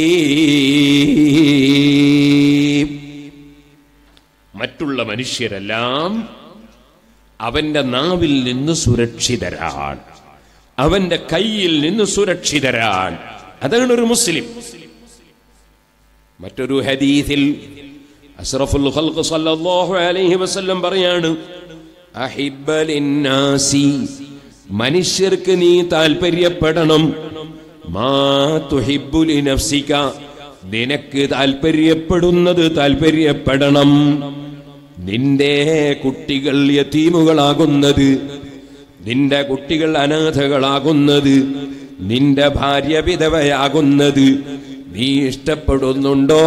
മറ്റുള്ള മനുഷ്യരെല്ലാം അവന്റെ നാവിൽ നിന്ന് സുരക്ഷിതരാണ് അവന്റെ കയ്യിൽ നിന്ന് സുരക്ഷിതരാണ് അതാണ് ഒരു മുസ്ലിം മറ്റൊരു ഹദീസിൽ അസ്റഫുൽ ഖൽഖ് സല്ലല്ലാഹു അലൈഹി വസല്ലം പറയാണ് അഹിബ്ബ ലിന്നാസി മനുഷ്യർക്ക് നീ താല്പര്യപ്പെടണം മാ തുഹിബ്ബു ലിനഫ്സിക നിനക്ക് താല്പര്യപ്പെടുന്നത് താല്പര്യപ്പെടണം നിന്റെ കുട്ടികൾ യതീമുകളാകുന്നത് നിന്റെ കുട്ടികൾ അനാഥകളാകുന്നത് നിന്റെ ഭാര്യ വിധവയാകുന്നത് നീ ഇഷ്ടപ്പെടുന്നുണ്ടോ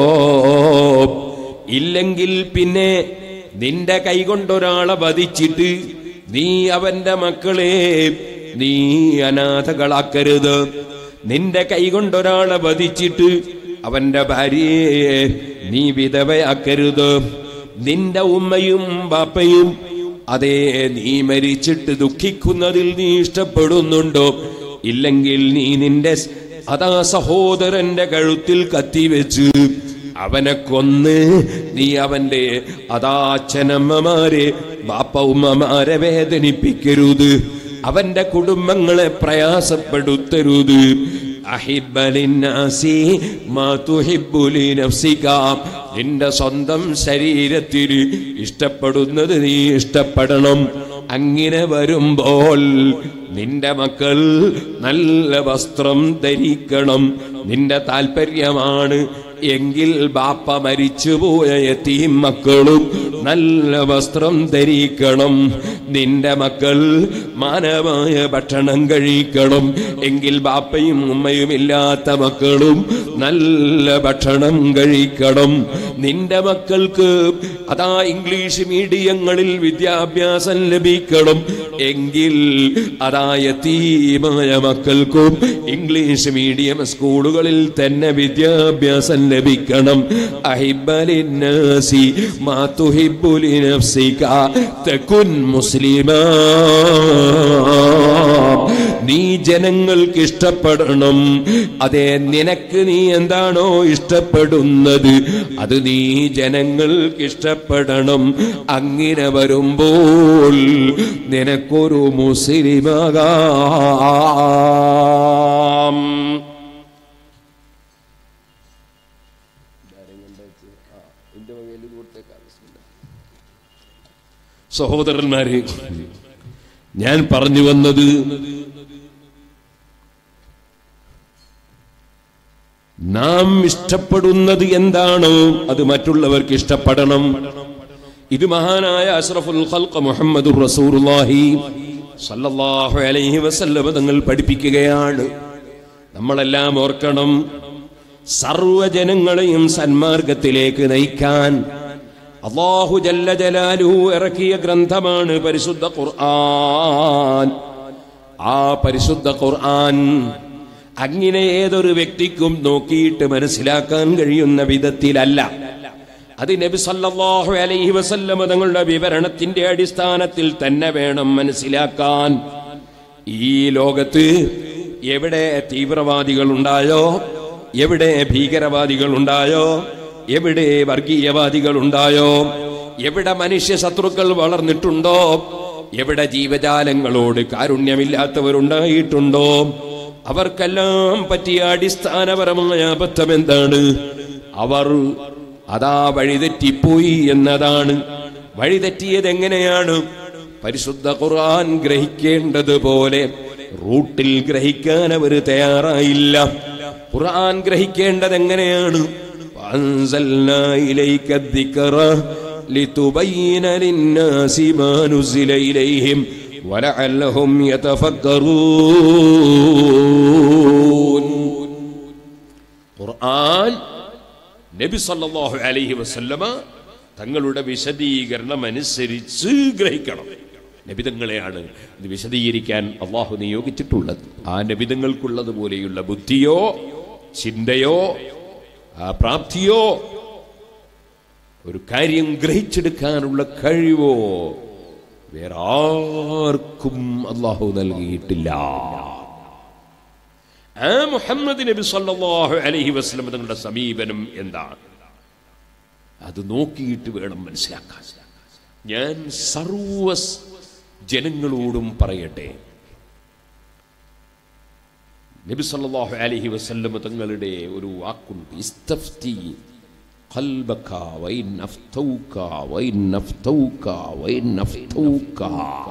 ഇല്ലെങ്കിൽ പിന്നെ നിന്റെ കൈകൊണ്ടൊരാളെ വധിച്ചിട്ട് നീ അവന്റെ മക്കളെ നീ അനാഥകളാക്കരുത് നിന്റെ കൈകൊണ്ടൊരാളെ വധിച്ചിട്ട് അവന്റെ ഭാര്യയെ നീ വിധവയാക്കരുത് നിന്റെ ഉമ്മയും ബാപ്പയും അതേ നീ മരിച്ചിട്ട് ദുഃഖിക്കുന്നതിൽ നീ ഇഷ്ടപ്പെടുന്നുണ്ടോ ഇല്ലെങ്കിൽ നീ നിന്റെ സ്- അതാ സഹോദരന്റെ കഴുത്തിൽ കത്തിവെച്ച് അവനെ കൊന്ന് നീ അവന്റെ അതാ അച്ഛനമ്മമാരെ ബാപ്പ ഉമ്മമാരെ വേദനിപ്പിക്കരുത് അവന്റെ കുടുംബങ്ങളെ പ്രയാസപ്പെടുത്തരുത് അഹിബ്ബ ലിന്നാസി മാ തുഹിബ്ബു ലിനഫ്സിക. നിന്റെ സ്വന്തം ശരീരത്തിൽ ഇഷ്ടപ്പെടുന്നത് നീ ഇഷ്ടപ്പെടണം അങ്ങനെ വരുമ്പോൾ നിന്റെ മക്കൾ നല്ല വസ്ത്രം ധരിക്കണം നിന്റെ താല്പര്യമാണ് എങ്കിൽ ബാപ്പ മരിച്ചുപോയ എത്തിയും മക്കളും നല്ല വസ്ത്രം ധരിക്കണം നിന്റെ മക്കൾ മാനമായ ഭക്ഷണം കഴിക്കണം എങ്കിൽ ബാപ്പയും ഉമ്മയും ഇല്ലാത്ത മക്കളും നല്ല ഭക്ഷണം കഴിക്കണം നിന്റെ മക്കൾക്ക് അതാ ഇംഗ്ലീഷ് മീഡിയങ്ങളിൽ വിദ്യാഭ്യാസം ലഭിക്കണം എങ്കിൽ അതാ യതീമായ മക്കൾക്കും ഇംഗ്ലീഷ് മീഡിയം സ്കൂളുകളിൽ തന്നെ വിദ്യാഭ്യാസം ലഭിക്കണം അഹിബലിന്നാസി മാ തുഹിബ്ബു ലിനഫ്സിക തകുൻ മുസ്ലിമാ നീ ജനങ്ങൾക്ക് ഇഷ്ടപ്പെടണം അതെ നിനക്ക് നീ എന്താണോ ഇഷ്ടപ്പെടുന്നത് അത് നീ ജനങ്ങൾക്ക് ഇഷ്ടപ്പെടണം അങ്ങനെ വരുമ്പോൾ നിനക്കൊരു മുസ്ലിമാകാം സഹോദരന്മാരെ ഞാൻ പറഞ്ഞു വന്നത് നാം ഇഷ്ടപ്പെടുന്നത് എന്താണോ അത് മറ്റുള്ളവർക്ക് ഇഷ്ടപ്പെടണം ഇത് മഹാനായ അഷ്റഫുൽ ഖൽഖ് മുഹമ്മദുർ റസൂലുള്ളാഹി സല്ലല്ലാഹു അലൈഹി വസല്ലം തങ്ങൾ പഠിപ്പിക്കുകയാണ് നമ്മളെല്ലാം ഓർക്കണം സർവജനങ്ങളെയും സന്മാർഗത്തിലേക്ക് നയിക്കാൻ അള്ളാഹു ജല്ല ജലാലുഹു ഇറക്കിയ ഗ്രന്ഥമാണ് പരിശുദ്ധ ഖുർആൻ ആ പരിശുദ്ധ ഖുർആൻ അങ്ങനെ ഏതൊരു വ്യക്തിക്കും നോക്കിയിട്ട് മനസ്സിലാക്കാൻ കഴിയുന്ന വിധത്തിലല്ല അത് നബി സല്ലല്ലാഹു അലൈഹി വസല്ലമ തങ്ങളുടെ വിവരണത്തിന്റെ അടിസ്ഥാനത്തിൽ തന്നെ വേണം മനസ്സിലാക്കാൻ ഈ ലോകത്ത് എവിടെ തീവ്രവാദികൾ ഉണ്ടായോ എവിടെ ഭീകരവാദികൾ ഉണ്ടായോ എവിടെ വർഗീയവാദികൾ ഉണ്ടായോ എവിടെ മനുഷ്യ ശത്രുക്കൾ വളർന്നിട്ടുണ്ടോ എവിടെ ജീവജാലങ്ങളോട് കാരുണ്യമില്ലാത്തവരുണ്ടായിട്ടുണ്ടോ അവർക്കെല്ലാം പറ്റിയ അടിസ്ഥാനപരമായ അബദ്ധം എന്താണ് അവർ അതാ വഴിതെറ്റിപ്പോയി എന്നതാണ് വഴിതെറ്റിയത് എങ്ങനെയാണ് പരിശുദ്ധ ഖുർആൻ ഗ്രഹിക്കേണ്ടതുപോലെ റൂട്ടിൽ ഗ്രഹിക്കാൻ അവർ തയ്യാറായില്ല ഖുർആൻ ഗ്രഹിക്കേണ്ടത് എങ്ങനെയാണ് وأنزلنا إليك الذكر لتبين للناس ما نزل إليهم ولعلهم يتفكرون ഖുർആൻ നബി സല്ലല്ലാഹു അലൈഹി വസല്ലമ തങ്ങളുടെ വിശദീകരണം അനുസരിച്ച് ഗ്രഹിക്കണം നബിതങ്ങളെയാണ് ഇത് വിശദീകരിക്കാൻ അള്ളാഹു നിയോഗിച്ചിട്ടുള്ളത് ആ നബിതങ്ങൾക്കുള്ളതുപോലെയുള്ള ബുദ്ധിയോ ചിന്തയോ ആ പ്രാപ്തിയോ ഒരു കാര്യം ഗ്രഹിച്ചെടുക്കാനുള്ള കഴിവോ വേറെ ആർക്കും അള്ളാഹു നൽകിയിട്ടില്ല ആ മുഹമ്മദ് നബി സല്ലല്ലാഹു അലൈഹി വസല്ലം തങ്ങളുടെ സമീപനം എന്താണ് അത് നോക്കിയിട്ട് വേണം മനസ്സിലാക്കാൻ ഞാൻ സർവ ജനങ്ങളോടും പറയട്ടെ നബി സല്ലല്ലാഹു അലൈഹി വസല്ലം തങ്ങളുടെ ഒരു വാക്കുണ്ട് ഇസ്തഫ്തി ഖൽബക വൈൻ അഫ്തൗക വൈൻ അഫ്തൗക വൈൻ അഫ്തൗക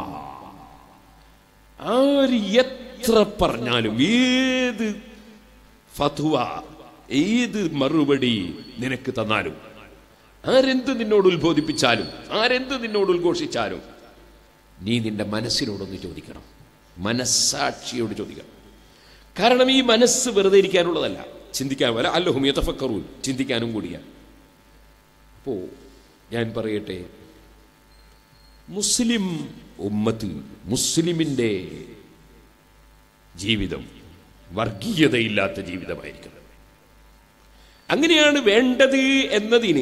ആര് എത്ര പറഞ്ഞാലും ഏത് ഫത്വ ഏത് മറുപടി നിനക്ക് തന്നാലും ആരെന്ത് നിന്നോട് ഉത്ബോധിപ്പിച്ചാലും ആരെന്ത് നിന്നോട് ഉദ്ഘോഷിച്ചാലും നീ നിന്റെ മനസ്സിനോടൊന്ന് ചോദിക്കണം മനസ്സാക്ഷിയോട് ചോദിക്കണം കാരണം ഈ മനസ്സ് വെറുതെ ഇരിക്കാനുള്ളതല്ല ചിന്തിക്കാൻ വല്ല അല്ലഹും യഥഫക്കറൂൻ ചിന്തിക്കാനും കൂടിയാണ് അപ്പോ ഞാൻ പറയട്ടെ മുസ്ലിം ഉമ്മത്തിൽ മുസ്ലിമിന്റെ ജീവിതം വർഗീയതയില്ലാത്ത ജീവിതമായിരിക്കണം അങ്ങനെയാണ് വേണ്ടത് എന്നതിന്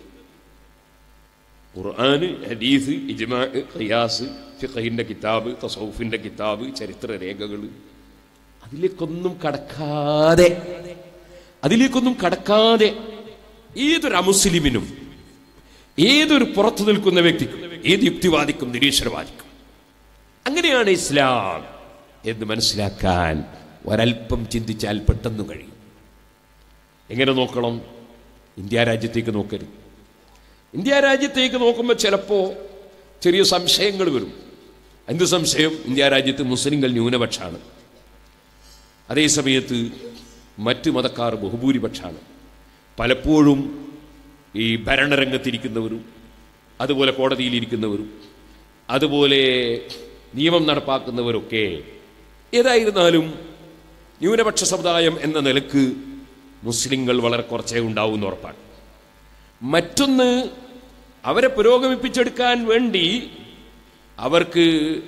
ഖുർആന് ഹദീസ് ഇജ്മാ ഖിയാസ് ഫിഖഹിന്റെ കിതാബ് തസൗഫിന്റെ കിതാബ് ചരിത്ര രേഖകൾ അതിലേക്കൊന്നും കടക്കാതെ അതിലേക്കൊന്നും കടക്കാതെ ഏതൊരു അമുസ്ലിമിനും ഏതൊരു പുറത്തു നിൽക്കുന്ന വ്യക്തിക്കും ഏത് യുക്തിവാദിക്കും നിരീശ്വരവാദിക്കും അങ്ങനെയാണ് ഇസ്ലാം എന്ന് മനസ്സിലാക്കാൻ ഒരൽപ്പം ചിന്തിച്ചാൽ പെട്ടെന്ന് കഴിയും എങ്ങനെ നോക്കണം ഇന്ത്യ രാജ്യത്തേക്ക് നോക്കരുത് ഇന്ത്യ രാജ്യത്തേക്ക് നോക്കുമ്പോൾ ചിലപ്പോൾ ചെറിയ സംശയങ്ങൾ വരും എന്ത് സംശയം ഇന്ത്യ രാജ്യത്ത് മുസ്ലിങ്ങൾ ന്യൂനപക്ഷമാണ് അതേ സമയത്ത് മറ്റ് മതക്കാർ ബഹുഭൂരിപക്ഷമാണ് പലപ്പോഴും ഈ ഭരണരംഗത്തിരിക്കുന്നവരും അതുപോലെ കോടതിയിലിരിക്കുന്നവരും അതുപോലെ നിയമം നടപ്പാക്കുന്നവരൊക്കെ ഏതായിരുന്നാലും ന്യൂനപക്ഷ സമുദായം എന്ന നിലക്ക് മുസ്ലിങ്ങൾ വളരെ കുറച്ചേ ഉണ്ടാവും ഉറപ്പാണ് മറ്റൊന്ന് അവരെ പുരോഗമിപ്പിച്ചെടുക്കാൻ വേണ്ടി അവർക്ക്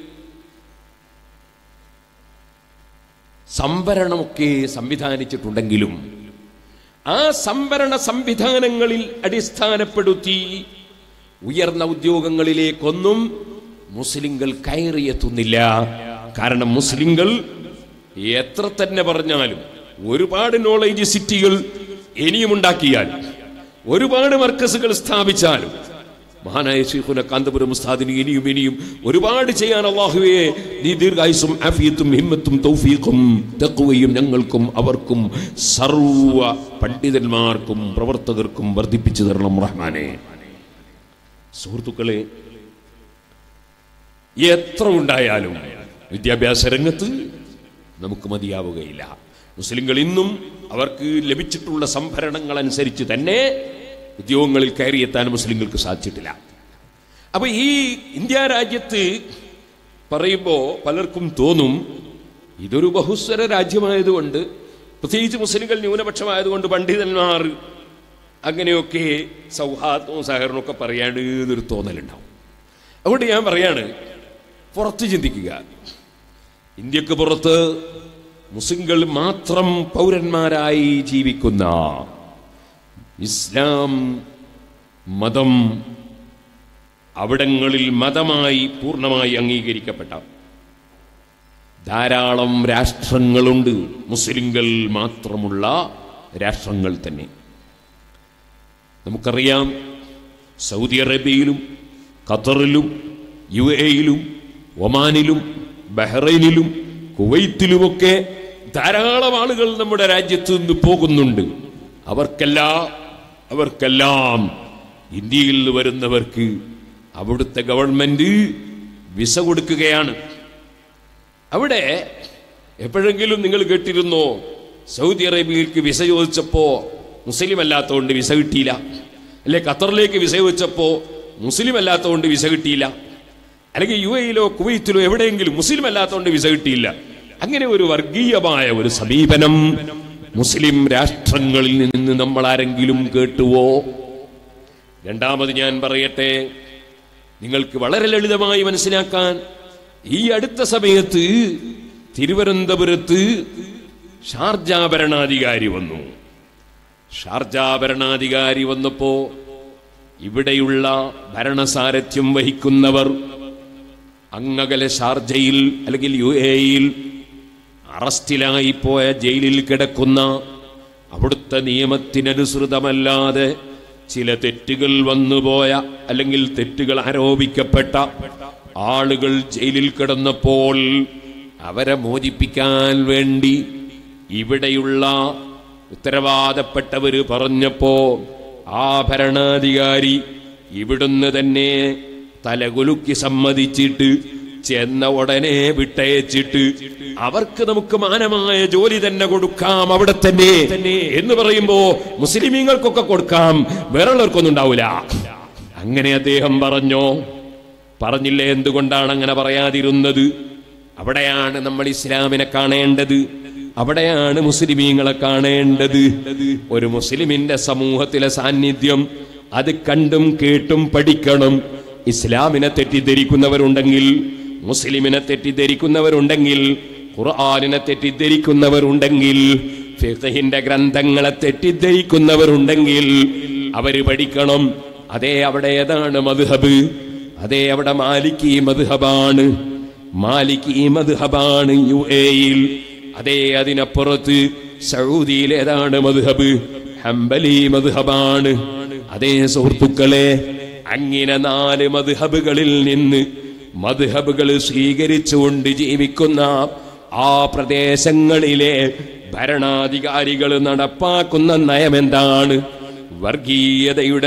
സംവരണമൊക്കെ സംവിധാനിച്ചിട്ടുണ്ടെങ്കിലും ആ സംവരണ സംവിധാനങ്ങളിൽ അടിസ്ഥാനപ്പെടുത്തി ഉയർന്ന ഉദ്യോഗങ്ങളിലേക്കൊന്നും മുസ്ലിങ്ങൾ കയറിയെത്തുന്നില്ല കാരണം മുസ്ലിങ്ങൾ എത്ര തന്നെ പറഞ്ഞാലും ഒരുപാട് നോളേജ് സിറ്റികൾ ഇനിയും ഉണ്ടാക്കിയാൽ ഒരുപാട് മർക്കസുകൾ സ്ഥാപിച്ചാലും മഹാനായ ശൈഖുന കാന്തപുരം ഉസ്താദിന് ഇനിയും ഇനിയും ഒരുപാട് ചെയ്യാൻ അള്ളാഹുവേ നീ ദീർഘായുസും ആഫിയത്തും ഹിമ്മത്തും തൗഫീഖും തഖ്വയും ഞങ്ങൾക്കും അവർക്കും സർവ പണ്ഡിതന്മാർക്കും പ്രവർത്തകർക്കും വർദ്ധിപ്പിച്ചു തരണം റഹ്മാനെ സുഹൃത്തുക്കളെ എത്ര ഉണ്ടായാലും വിദ്യാഭ്യാസ രംഗത്ത് നമുക്ക് മതിയാവുകയില്ല മുസ്ലിങ്ങൾ ഇന്നും അവർക്ക് ലഭിച്ചിട്ടുള്ള സംഭരണങ്ങൾ അനുസരിച്ച് തന്നെ ഉദ്യോഗങ്ങളിൽ കയറിയെത്താൻ മുസ്ലിങ്ങൾക്ക് സാധിച്ചിട്ടില്ല അപ്പൊ ഈ ഇന്ത്യ രാജ്യത്ത് പറയുമ്പോൾ പലർക്കും തോന്നും ഇതൊരു ബഹുസ്വര രാജ്യമായതുകൊണ്ട് പ്രത്യേകിച്ച് മുസ്ലിങ്ങൾ ന്യൂനപക്ഷമായതുകൊണ്ട് പണ്ഡിതന്മാർ അങ്ങനെയൊക്കെ സൗഹാർദ്ദവും സഹകരണവും ഒക്കെ പറയാണ്ട് എന്നൊരു തോന്നലുണ്ടാവും അതുകൊണ്ട് ഞാൻ പറയാണ് പുറത്ത് ചിന്തിക്കുക ഇന്ത്യക്ക് പുറത്ത് മുസ്ലിങ്ങൾ മാത്രം പൗരന്മാരായി ജീവിക്കുന്ന ഇസ്ലാം മതം അവിടങ്ങളിൽ മതമായി പൂർണ്ണമായി അംഗീകരിക്കപ്പെട്ട ധാരാളം രാഷ്ട്രങ്ങളുണ്ട് മുസ്ലിങ്ങൾ മാത്രമുള്ള രാഷ്ട്രങ്ങൾ തന്നെ നമുക്കറിയാം സൗദി അറേബ്യയിലും ഖത്തറിലും യു എയിലും ഒമാനിലും ബഹ്റൈനിലും കുവൈത്തിലുമൊക്കെ ധാരാളം ആളുകൾ നമ്മുടെ രാജ്യത്ത് നിന്ന് പോകുന്നുണ്ട് അവർക്കെല്ലാം അവർക്കെല്ലാം ഇന്ത്യയിൽ നിന്ന് വരുന്നവർക്ക് അവിടുത്തെ ഗവൺമെന്റ് വിസ കൊടുക്കുകയാണ് അവിടെ എപ്പോഴെങ്കിലും നിങ്ങൾ കേട്ടിരുന്നോ സൗദി അറേബ്യയിലേക്ക് വിസ ചോദിച്ചപ്പോ മുസ്ലിം അല്ലാത്തതുകൊണ്ട് വിസ കിട്ടിയില്ല അല്ലെ ഖത്തറിലേക്ക് വിസ ചോദിച്ചപ്പോ മുസ്ലിം അല്ലാത്തതുകൊണ്ട് വിസ കിട്ടിയില്ല അല്ലെങ്കിൽ യു എയിലോ കുവൈത്തിലോ എവിടെയെങ്കിലും മുസ്ലിം അല്ലാത്തതുകൊണ്ട് വിസ കിട്ടിയില്ല അങ്ങനെ ഒരു വർഗീയമായ ഒരു സമീപനം മുസ്ലിം രാഷ്ട്രങ്ങളിൽ നിന്ന് നമ്മൾ ആരെങ്കിലും കേട്ടുവോ രണ്ടാമത് ഞാൻ പറയട്ടെ നിങ്ങൾക്ക് വളരെ ലളിതമായി മനസ്സിലാക്കാൻ ഈ അടുത്ത സമയത്ത് തിരുവനന്തപുരത്ത് ഷാർജ ഭരണാധികാരി വന്നു ഷാർജ ഭരണാധികാരി വന്നപ്പോ ഇവിടെയുള്ള ഭരണസാരഥ്യം വഹിക്കുന്നവർ അങ്ങകലെ ഷാർജയിൽ അല്ലെങ്കിൽ യു എയിൽ അറസ്റ്റിലായി പോയ ജയിലിൽ കിടക്കുന്ന അവിടുത്തെ നിയമത്തിനനുസൃതമല്ലാതെ ചില തെറ്റുകൾ വന്നുപോയ അല്ലെങ്കിൽ തെറ്റുകൾ ആരോപിക്കപ്പെട്ട ആളുകൾ ജയിലിൽ കിടന്നപ്പോൾ അവരെ മോചിപ്പിക്കാൻ വേണ്ടി ഇവിടെയുള്ള ഉത്തരവാദപ്പെട്ടവര് പറഞ്ഞപ്പോ ആ ഭരണാധികാരി ഇവിടുന്ന് തന്നെ തലകുലുക്കി സമ്മതിച്ചിട്ട് ചെന്ന ഉടനെ വിട്ടയച്ചിട്ട് അവർക്ക് നമുക്ക് മാനമായ ജോലി തന്നെ കൊടുക്കാം അവിടെ തന്നെ എന്ന് പറയുമ്പോ മുസ്ലിമീങ്ങൾക്കൊക്കെ കൊടുക്കാം വേറെയുള്ളവർക്കൊന്നും ഉണ്ടാവില്ല അങ്ങനെ അദ്ദേഹം പറഞ്ഞോ പറഞ്ഞില്ലേ എന്തുകൊണ്ടാണ് അങ്ങനെ പറയാതിരുന്നത് അവിടെയാണ് നമ്മൾ ഇസ്ലാമിനെ കാണേണ്ടത് അവിടെയാണ് മുസ്ലിമീങ്ങളെ കാണേണ്ടത് ഒരു മുസ്ലിമിന്റെ സമൂഹത്തിലെ സാന്നിധ്യം അത് കണ്ടും കേട്ടും പഠിക്കണം ഇസ്ലാമിനെ തെറ്റിദ്ധരിക്കുന്നവരുണ്ടെങ്കിൽ മുസ്ലിമിനെ തെറ്റിദ്ധരിക്കുന്നവരുണ്ടെങ്കിൽ ഖുർആാനിനെ തെറ്റിദ്ധരിക്കുന്നവരുണ്ടെങ്കിൽ ഫിഖഹിന്റെ ഗ്രന്ഥങ്ങളെ തെറ്റിദ്ധരിക്കുന്നവരുണ്ടെങ്കിൽ അവര് പഠിക്കണം അതേ അവിടെ ഏതാണ് മദ്ഹബ് അതേ അവിടെ മാലിക്കി മദ്ഹബാണ് മാലിക്കി മദ്ഹബാണ് യു എയിൽ അതേ അതിനപ്പുറത്ത് സൗദിയിൽ ഏതാണ് മദ്ഹബ് ഹംബലി മദ്ഹബാണ് അതേ സുഹൃത്തുക്കളെ അങ്ങനെ നാല് മദ്ഹബുകളിൽ നിന്ന് മദ്ഹബുകൾ സ്വീകരിച്ചുകൊണ്ട് ജീവിക്കുന്ന ആ പ്രദേശങ്ങളിലെ ഭരണാധികാരികൾ നടപ്പാക്കുന്ന നയമെന്താണ് വർഗീയതയുടെ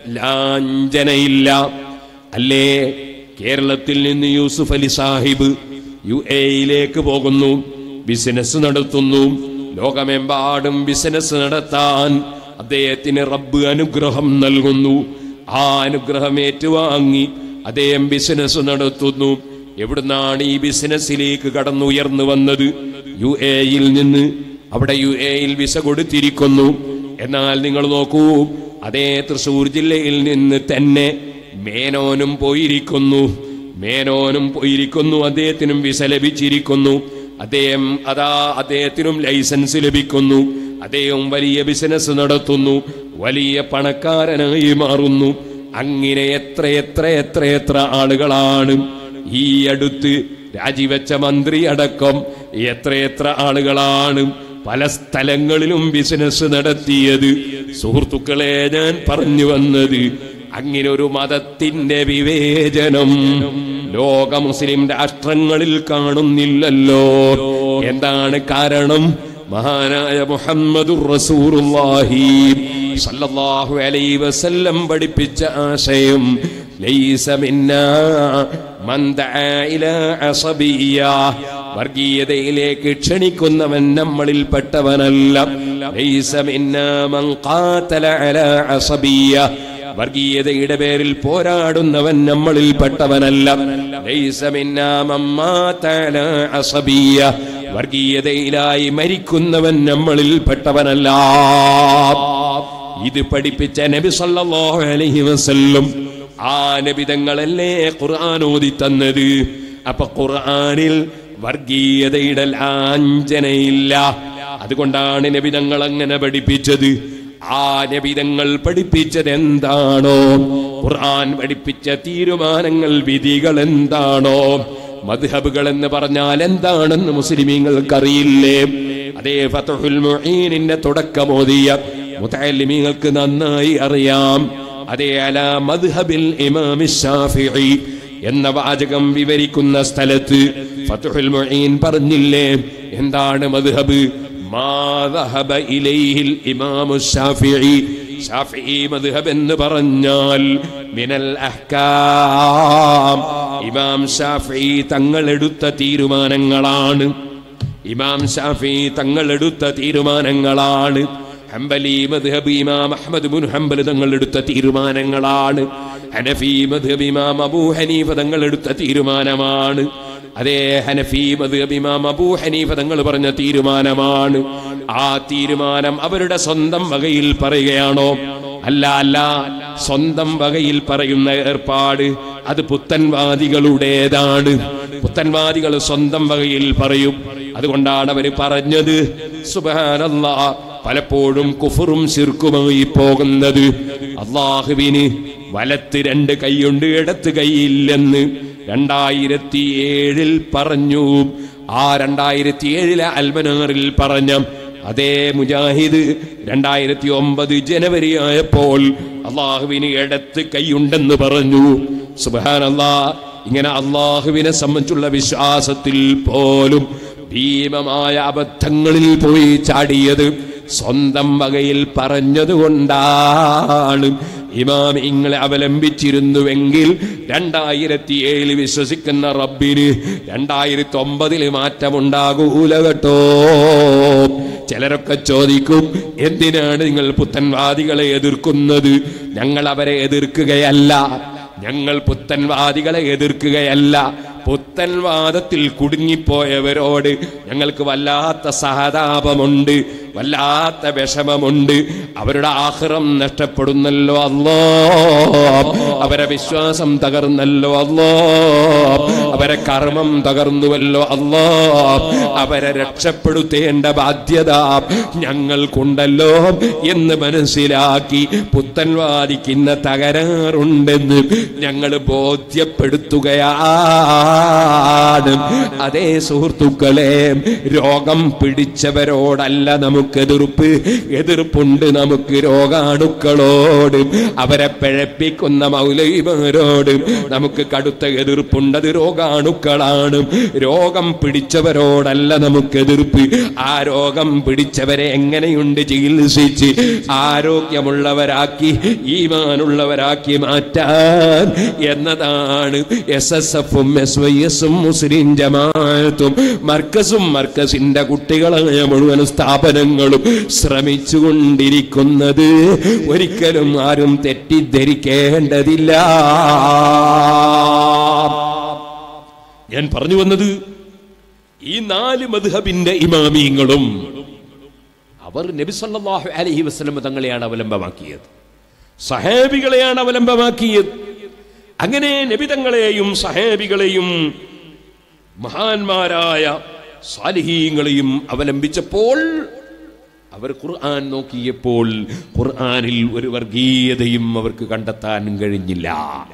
ലാഞ്ചനയില്ല അല്ലേ കേരളത്തിൽ നിന്ന് യൂസുഫ് അലി സാഹിബ് യു എയിലേക്ക് പോകുന്നു ബിസിനസ് നടത്തുന്നു ലോകമെമ്പാടും ബിസിനസ് നടത്താൻ അദ്ദേഹത്തിന് റബ്ബ് അനുഗ്രഹം നൽകുന്നു ആ അനുഗ്രഹം ഏറ്റുവാങ്ങി അദ്ദേഹം ബിസിനസ് നടത്തുന്നു എവിടുന്നാണ് ഈ ബിസിനസ്സിലേക്ക് കടന്നുയർന്നു വന്നത് യു എയിൽ നിന്ന് അവിടെ യു എയിൽ വിസ കൊടുത്തിരിക്കുന്നു എന്നാൽ നിങ്ങൾ നോക്കൂ അതേ തൃശൂർ ജില്ലയിൽ നിന്ന് തന്നെ മേനോനും പോയിരിക്കുന്നു മേനോനും പോയിരിക്കുന്നു അദ്ദേഹത്തിനും വിസ ലഭിച്ചിരിക്കുന്നു അദ്ദേഹം അതാ അദ്ദേഹത്തിനും ലൈസൻസ് ലഭിക്കുന്നു അദ്ദേഹം വലിയ ബിസിനസ് നടത്തുന്നു വലിയ പണക്കാരനായി മാറുന്നു അങ്ങനെ എത്ര എത്ര എത്ര എത്ര ആളുകളാണ് ഈ അടുത്ത് രാജിവെച്ച മന്ത്രി അടക്കം എത്രയെത്ര ആളുകളാണ് പല സ്ഥലങ്ങളിലും ബിസിനസ് നടത്തിയത് സുഹൃത്തുക്കളെ ഞാൻ പറഞ്ഞു വന്നത് അങ്ങനെ ഒരു മതത്തിന്റെ വിവേചനം ലോക മുസ്ലിം രാഷ്ട്രങ്ങളിൽ കാണുന്നില്ലല്ലോ എന്താണ് കാരണം മഹാനായ മുഹമ്മദുർ റസൂലുള്ളാഹി സല്ലല്ലാഹു അലൈഹി വസല്ലം പഠിപ്പിച്ച ആശയം ലൈസ മിന്നാ മൻ ദആ ഇലാ അസബിയ്യ വർഗീയതയിലേക്ക് ക്ഷണിക്കുന്നവൻ നമ്മളിൽ പെട്ടവനല്ല ലൈസ മിന്നാ മൻ ഖാതല അലാ അസബിയ്യ വർഗീയതയുടെ പേരിൽ പോരാടുന്നവൻ നമ്മളിൽ പെട്ടവനല്ല ലൈസ മിന്നാ മൻ മാത അലാ അസബിയ്യ വർഗീയതയിലായി മരിക്കുന്നവൻ നമ്മളിൽ പെട്ടവനല്ല ഇത് പഠിപ്പിച്ച നബി സല്ലല്ലാഹു അലൈഹി വസല്ലം ആ നബിതങ്ങളല്ലേ ഖുർആൻ ഓതി തന്നത് അപ്പൊ ഖുർആനിൽ വർഗീയതയുടെ ലാഞ്ചനയില്ല അതുകൊണ്ടാണ് നബിതങ്ങൾ അങ്ങനെ പഠിപ്പിച്ചത് ആ നബിതങ്ങൾ പഠിപ്പിച്ചത് എന്താണോ ഖുർആൻ പഠിപ്പിച്ച തീരുമാനങ്ങൾ വിധികൾ എന്താണോ മദ്ഹബുകൾ എന്ന് പറഞ്ഞാൽ എന്താണെന്ന് മുസ്ലിമീങ്ങൾക്കറിയില്ലേ അതേ ഫതഹുൽ മുഈനിന്റെ തുടക്കമോദിയ മുതഅല്ലിമീങ്ങൾക്ക് നന്നായി അറിയാം അതേ അല മദ്ഹബിൽ ഇമാം ഷാഫിഈ എന്ന വാചകം വിവരിക്കുന്ന സ്ഥലത്ത് ഫതഹുൽ മുഈൻ പറഞ്ഞില്ലേ എന്താണ് മദ്ഹബ് മാ ذهب إليه الإمام الشافعي ഷാഫി മദ്ഹബ് എന്ന് പറഞ്ഞാൽ മിനൽ അഹ്കാം ഇമാം ഷാഫി തങ്ങൾ എടുത്ത തീരുമാനങ്ങളാണ് ഇമാം ഷാഫി തങ്ങൾ എടുത്ത തീരുമാനങ്ങളാണ് ഹംബലി മദ്ഹബ് ഇമാം അഹ്മദ് മുൻ ഹംബൽ തങ്ങൾ എടുത്ത തീരുമാനങ്ങളാണ് ഹനഫി മദ്ഹബ് ഇമാം അബൂ ഹനീഫ തങ്ങൾ എടുത്ത തീരുമാനമാണ് അതേ ഹനഫി മദ്ഹബ് ഇമാം അബൂ ഹനീഫ തങ്ങൾ പറഞ്ഞ തീരുമാനമാണ് ആ തീരുമാനം അവരുടെ സ്വന്തം വകയിൽ പറയുകയാണോ അല്ല അല്ല സ്വന്തം വകയിൽ പറയുന്ന ഏർപ്പാട് അത് പുത്തൻവാദികളുടേതാണ് പുത്തൻവാദികൾ സ്വന്തം വകയിൽ പറയും അതുകൊണ്ടാണ് അവർ പറഞ്ഞത് സുബാനല്ല പലപ്പോഴും കുഫറും ശിർക്കുമായി പോകുന്നത് അള്ളാഹുവിന് വലത്ത് രണ്ട് കൈയുണ്ട് ഇടത്ത് കൈയില്ലെന്ന് രണ്ടായിരത്തി ഏഴിൽ പറഞ്ഞു ആ രണ്ടായിരത്തി ഏഴിലെ അൽമനാറിൽ പറഞ്ഞ അതേ മുജാഹിദ് രണ്ടായിരത്തി ഒമ്പത് ജനുവരി ആയപ്പോൾ അള്ളാഹുവിന് ഇടത്ത് കൈയുണ്ടെന്ന് പറഞ്ഞു സുബാനല്ലാ ഇങ്ങനെ അള്ളാഹുവിനെ സംബന്ധിച്ചുള്ള വിശ്വാസത്തിൽ പോലും ഭീമമായ അബദ്ധങ്ങളിൽ പോയി ചാടിയത് സ്വന്തം വകയിൽ പറഞ്ഞതുകൊണ്ടാണ് ഇമാം ഇങ്ങളെ അവലംബിച്ചിരുന്നുവെങ്കിൽ രണ്ടായിരത്തി ഏഴിൽ വിശ്വസിക്കുന്ന റബ്ബിന് രണ്ടായിരത്തി ഒമ്പതിൽ മാറ്റമുണ്ടാകൂല കേട്ടോ ചിലരൊക്കെ ചോദിക്കും എന്തിനാണ് നിങ്ങൾ പുത്തൻവാദികളെ എതിർക്കുന്നത് ഞങ്ങൾ അവരെ എതിർക്കുകയല്ല ഞങ്ങൾ പുത്തൻവാദികളെ എതിർക്കുകയല്ല പുത്തൻവാദത്തിൽ കുടുങ്ങിപ്പോയവരോട് ഞങ്ങൾക്ക് വല്ലാത്ത സഹതാപമുണ്ട് വല്ലാത്ത വിഷമമുണ്ട് അവരുടെ ആഹ്റം നഷ്ടപ്പെടുന്നല്ലോ അല്ലോ അവരെ വിശ്വാസം തകർന്നല്ലോ അല്ലോ അവരെ കർമ്മം തകർന്നുവല്ലോ അല്ലോ അവരെ രക്ഷപ്പെടുത്തേണ്ട ബാധ്യത ഞങ്ങൾക്കുണ്ടല്ലോ എന്ന് മനസ്സിലാക്കി പുത്തൻവാദിക്കുന്ന തകരാറുണ്ടെന്ന് ഞങ്ങൾ ബോധ്യപ്പെടുത്തുകയാണ് അതേ സുഹൃത്തുക്കളെ രോഗം പിടിച്ചവരോടല്ല നമുക്ക് എതിർപ്പ് എതിർപ്പുണ്ട് നമുക്ക് രോഗാണുക്കളോട് അവരെ പിഴപ്പിക്കുന്ന മൗലൈമാരോട് നമുക്ക് കടുത്ത എതിർപ്പുണ്ട് അത് രോഗാണുക്കളാണ് രോഗം പിടിച്ചവരോടല്ല നമുക്ക് എതിർപ്പ് ആ രോഗം പിടിച്ചവരെ എങ്ങനെയുണ്ട് ചികിത്സിച്ച് ആരോഗ്യമുള്ളവരാക്കി ഈമാനുള്ളവരാക്കി മാറ്റാൻ എന്നതാണ് എസ് എസ് എഫും എസ് വൈ എസും മുസ്ലിം മുസ്ലിം ജമാഅത്തും മർക്കസും മർക്കസിന്റെ കുട്ടികളായ മുഴുവൻ സ്ഥാപനങ്ങളും ശ്രമിച്ചുകൊണ്ടിരിക്കുന്നത് ഒരിക്കലും ആരും തെറ്റിദ്ധരിക്കേണ്ടതില്ല ഞാൻ പറഞ്ഞു വന്നത് ഈ നാല് മദ്ഹബിന്റെ ഇമാമിയങ്ങളും അവർ നബി സല്ലല്ലാഹു അലൈഹി വസല്ലം തങ്ങളെയാണ് അവലംബമാക്കിയത് സഹാബികളെയാണ് അവലംബമാക്കിയത് അങ്ങനെ നബിതങ്ങളെയും സഹാബികളെയും മഹാന്മാരായ സാലിഹീങ്ങളെയും അവലംബിച്ചപ്പോൾ അവർ ഖുർആൻ നോക്കിയപ്പോൾ ഖുർആനിൽ ഒരു വർഗീയതയും അവർക്ക് കണ്ടെത്താൻ കഴിഞ്ഞില്ല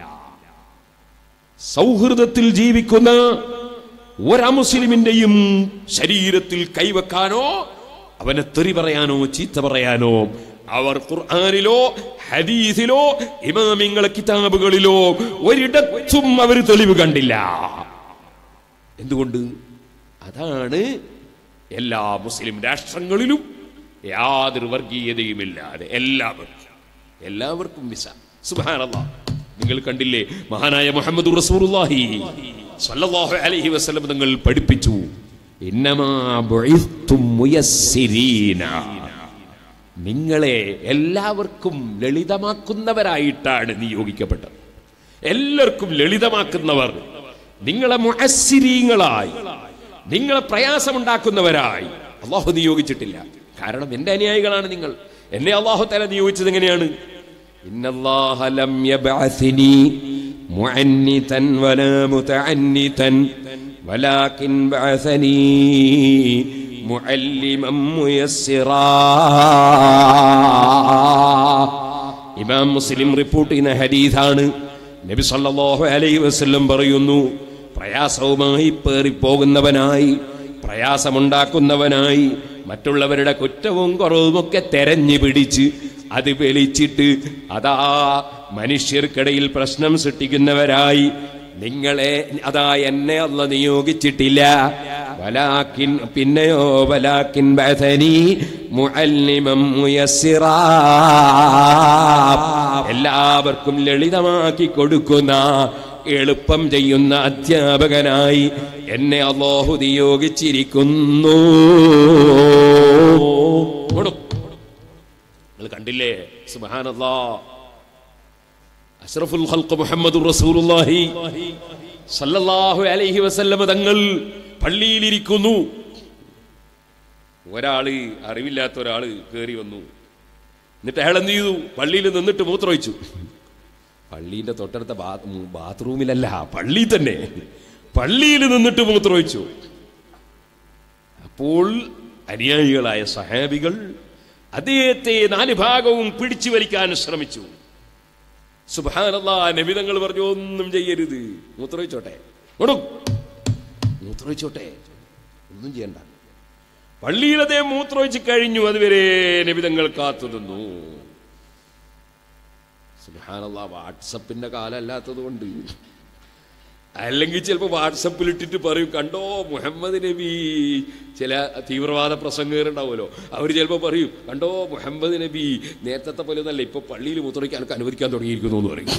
സൗഹൃദത്തിൽ ജീവിക്കുന്ന ഒരമുസ്ലിമിന്റെയും ശരീരത്തിൽ കൈവെക്കാനോ അവനെ തെറി പറയാനോ ചീത്ത പറയാനോ അവർ ഖുർആാനിലോ ഹദീസിലോ ഇമാമിങ്ങളെ കിതാബുകളിലോ ഒരിടത്തും അവർ തെളിവ് കണ്ടില്ല എന്തുകൊണ്ട് അതാണ് എല്ലാ മുസ്ലിം രാഷ്ട്രങ്ങളിലും യാതൊരു വർഗീയതയുമില്ലാതെ എല്ലാവർക്കും എല്ലാവർക്കും വിസ സുബാനല്ലാ നിങ്ങൾ കണ്ടില്ലേ മഹാനായ മുഹമ്മദ് റസൂറുല്ലാഹി സല്ലല്ലാഹു അലൈഹി വസല്ലം തങ്ങൾ പഠിപ്പിച്ചു ഇന്നമാ ബുഇസ്തും മുയസ്സിരീന നിങ്ങളെ എല്ലാവർക്കും ലളിതമാക്കുന്നവരായിട്ടാണ് നിയോഗിക്കപ്പെട്ടത് എല്ലാവർക്കും ലളിതമാക്കുന്നവർ നിങ്ങളെ മുഅസ്സിരീങ്ങളായി നിങ്ങളെ പ്രയാസമുണ്ടാക്കുന്നവരായി അള്ളാഹു നിയോഗിച്ചിട്ടില്ല കാരണം എന്റെ അനുയായികളാണ് നിങ്ങൾ എന്നെ അള്ളാഹു തല നിയോഗിച്ചത് എങ്ങനെയാണ് ഇന്നല്ലാഹ ലം യബ്അസ്നി മുഅന്നിതൻ വലാ മുതഅന്നിതൻ വലാകിൻ ബഅസനി മുഅല്ലിമൻ മുയസ്സിറാ ഇമാം മുസ്ലിം റിപ്പോർട്ട് ചെയ്യുന്ന ഹദീസാണ് നബി സല്ലല്ലാഹു അലൈഹി വസല്ലം പറയുന്നു പ്രയാസവുമായി പേറിപ്പോകുന്നവനായി പ്രയാസമുണ്ടാക്കുന്നവനായി മറ്റുള്ളവരുടെ കുറ്റവും കുറവുമൊക്കെ തെരഞ്ഞു പിടിച്ച് അത് വെളിച്ചിട്ട് അതാ മനുഷ്യർക്കിടയിൽ പ്രശ്നം സൃഷ്ടിക്കുന്നവരായി നിങ്ങളെ അതാ എന്നെ അല്ല നിയോഗിച്ചിട്ടില്ല വലാക്കിൻ പിന്നെയോ വലാക്കിൻ ബഅസനി മുഅല്ലിമം മുയസ്സിറാ എല്ലാവർക്കും ലളിതമാക്കി കൊടുക്കുന്ന എളുപ്പം ചെയ്യുന്ന അധ്യാപകനായി എന്നെ അള്ളാഹു നിയോഗിച്ചിരിക്കുന്നു കൊടു. നിങ്ങൾ കണ്ടില്ലേ സുബ്ഹാനല്ലാ അഷ്റഫുൽ ഖൽഖ് മുഹമ്മദുർ റസൂലുള്ളാഹി സല്ലല്ലാഹു അലൈഹി വസല്ലമ തങ്ങൾ പള്ളിയിലിരിക്കുന്നു ഒരാള് അറിവില്ലാത്ത ഒരാള് കയറി വന്നു എന്നിട്ട് അയാൾ എന്ത് ചെയ്തു പള്ളിയിൽ നിന്നിട്ട് മൂത്രമൊഴിച്ചു പള്ളീന്റെ തൊട്ടടുത്ത ബാ- ബാത്റൂമിലല്ല പള്ളി തന്നെ പള്ളിയിൽ നിന്നിട്ട് മൂത്രമൊഴിച്ചു അപ്പോൾ അനുയായികളായ സഹാബികൾ അദ്ദേഹത്തെ നാല് ഭാഗവും പിടിച്ചു വലിക്കാൻ ശ്രമിച്ചു സുബാനല്ലാ നബിതങ്ങൾ പറഞ്ഞു ഒന്നും ചെയ്യരുത് മൂത്രമൊഴിച്ചോട്ടെ ഓടും മൂത്രമൊഴിച്ചോട്ടെ ഒന്നും ചെയ്യണ്ട പള്ളിയിൽ അദ്ദേഹം മൂത്രമൊഴിച്ച് കഴിഞ്ഞു അതുവരെ നബിതങ്ങൾ കാത്തു നിന്നു സുബാനല്ലാ വാട്സപ്പിന്റെ കാലമല്ലാത്തത് കൊണ്ട് അല്ലെങ്കിൽ ചിലപ്പോൾ വാട്സപ്പിൽ ഇട്ടിട്ട് പറയും കണ്ടോ മുഹമ്മദ് നബി ചില തീവ്രവാദ പ്രസംഗകരുണ്ടാവുമല്ലോ അവർ ചിലപ്പോൾ പറയും കണ്ടോ മുഹമ്മദ് നബി നേരത്തെ പോലെ ഒന്നല്ല ഇപ്പൊ പള്ളിയിൽ മുത്തറയ്ക്ക് ആൾക്ക് അനുവദിക്കാൻ തുടങ്ങിയിരിക്കുന്നു എന്ന് പറയും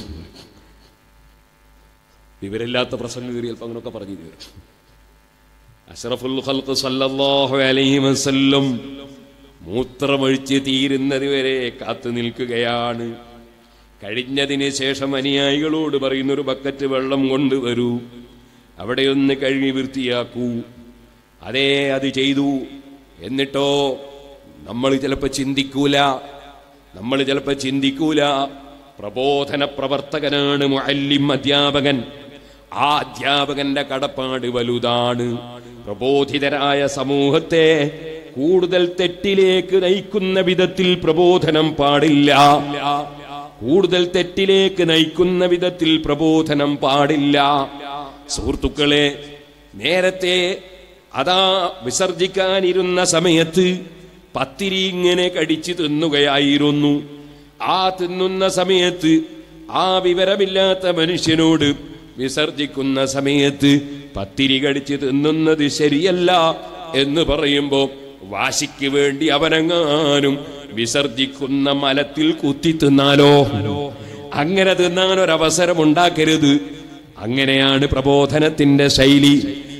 വിവരമില്ലാത്ത പ്രസംഗകർ ചിലപ്പോൾ അങ്ങനെയൊക്കെ പറഞ്ഞു തരും അഷ്റഫുൽ ഖൽഖ് സല്ലല്ലാഹു അലൈഹി വസല്ലം മൂത്രമൊഴിച്ച് തീരുന്നത് വരെ കാത്തു നിൽക്കുകയാണ് കഴിഞ്ഞതിന് ശേഷം അനുയായികളോട് പറയുന്ന ഒരു ബക്കറ്റ് വെള്ളം കൊണ്ടുവരൂ അവിടെ ഒന്ന് കഴുകി വൃത്തിയാക്കൂ അതേ അത് ചെയ്തു എന്നിട്ടോ നമ്മൾ ചിലപ്പോൾ ചിന്തിക്കൂല നമ്മൾ ചിലപ്പോൾ ചിന്തിക്കൂല പ്രബോധന പ്രവർത്തകനാണ് മുഅല്ലിം അധ്യാപകൻ ആ അധ്യാപകന്റെ കടപ്പാട് വലുതാണ് പ്രബോധിതരായ സമൂഹത്തെ കൂടുതൽ തെറ്റിലേക്ക് നയിക്കുന്ന വിധത്തിൽ പ്രബോധനം പാടില്ല കൂടുതൽ തെറ്റിലേക്ക് നയിക്കുന്ന വിധത്തിൽ പ്രബോധനം പാടില്ല സുഹൃത്തുക്കളെ നേരത്തെ അതാ വിസർജിക്കാനിരുന്ന സമയത്ത് പത്തിരി ഇങ്ങനെ കടിച്ചു തിന്നുകയായിരുന്നു ആ തിന്നുന്ന സമയത്ത് ആ വിവരമില്ലാത്ത മനുഷ്യനോട് വിസർജിക്കുന്ന സമയത്ത് പത്തിരി കടിച്ച് തിന്നുന്നത് ശരിയല്ല എന്ന് പറയുമ്പോ വാശിക്ക് വേണ്ടി അവനെങ്ങാനും വിസർജിക്കുന്ന മലത്തിൽ കുത്തി തിന്നാലോ അങ്ങനെ തിന്നാൻ ഒരവസരം ഉണ്ടാക്കരുത് അങ്ങനെയാണ് പ്രബോധനത്തിന്റെ ശൈലി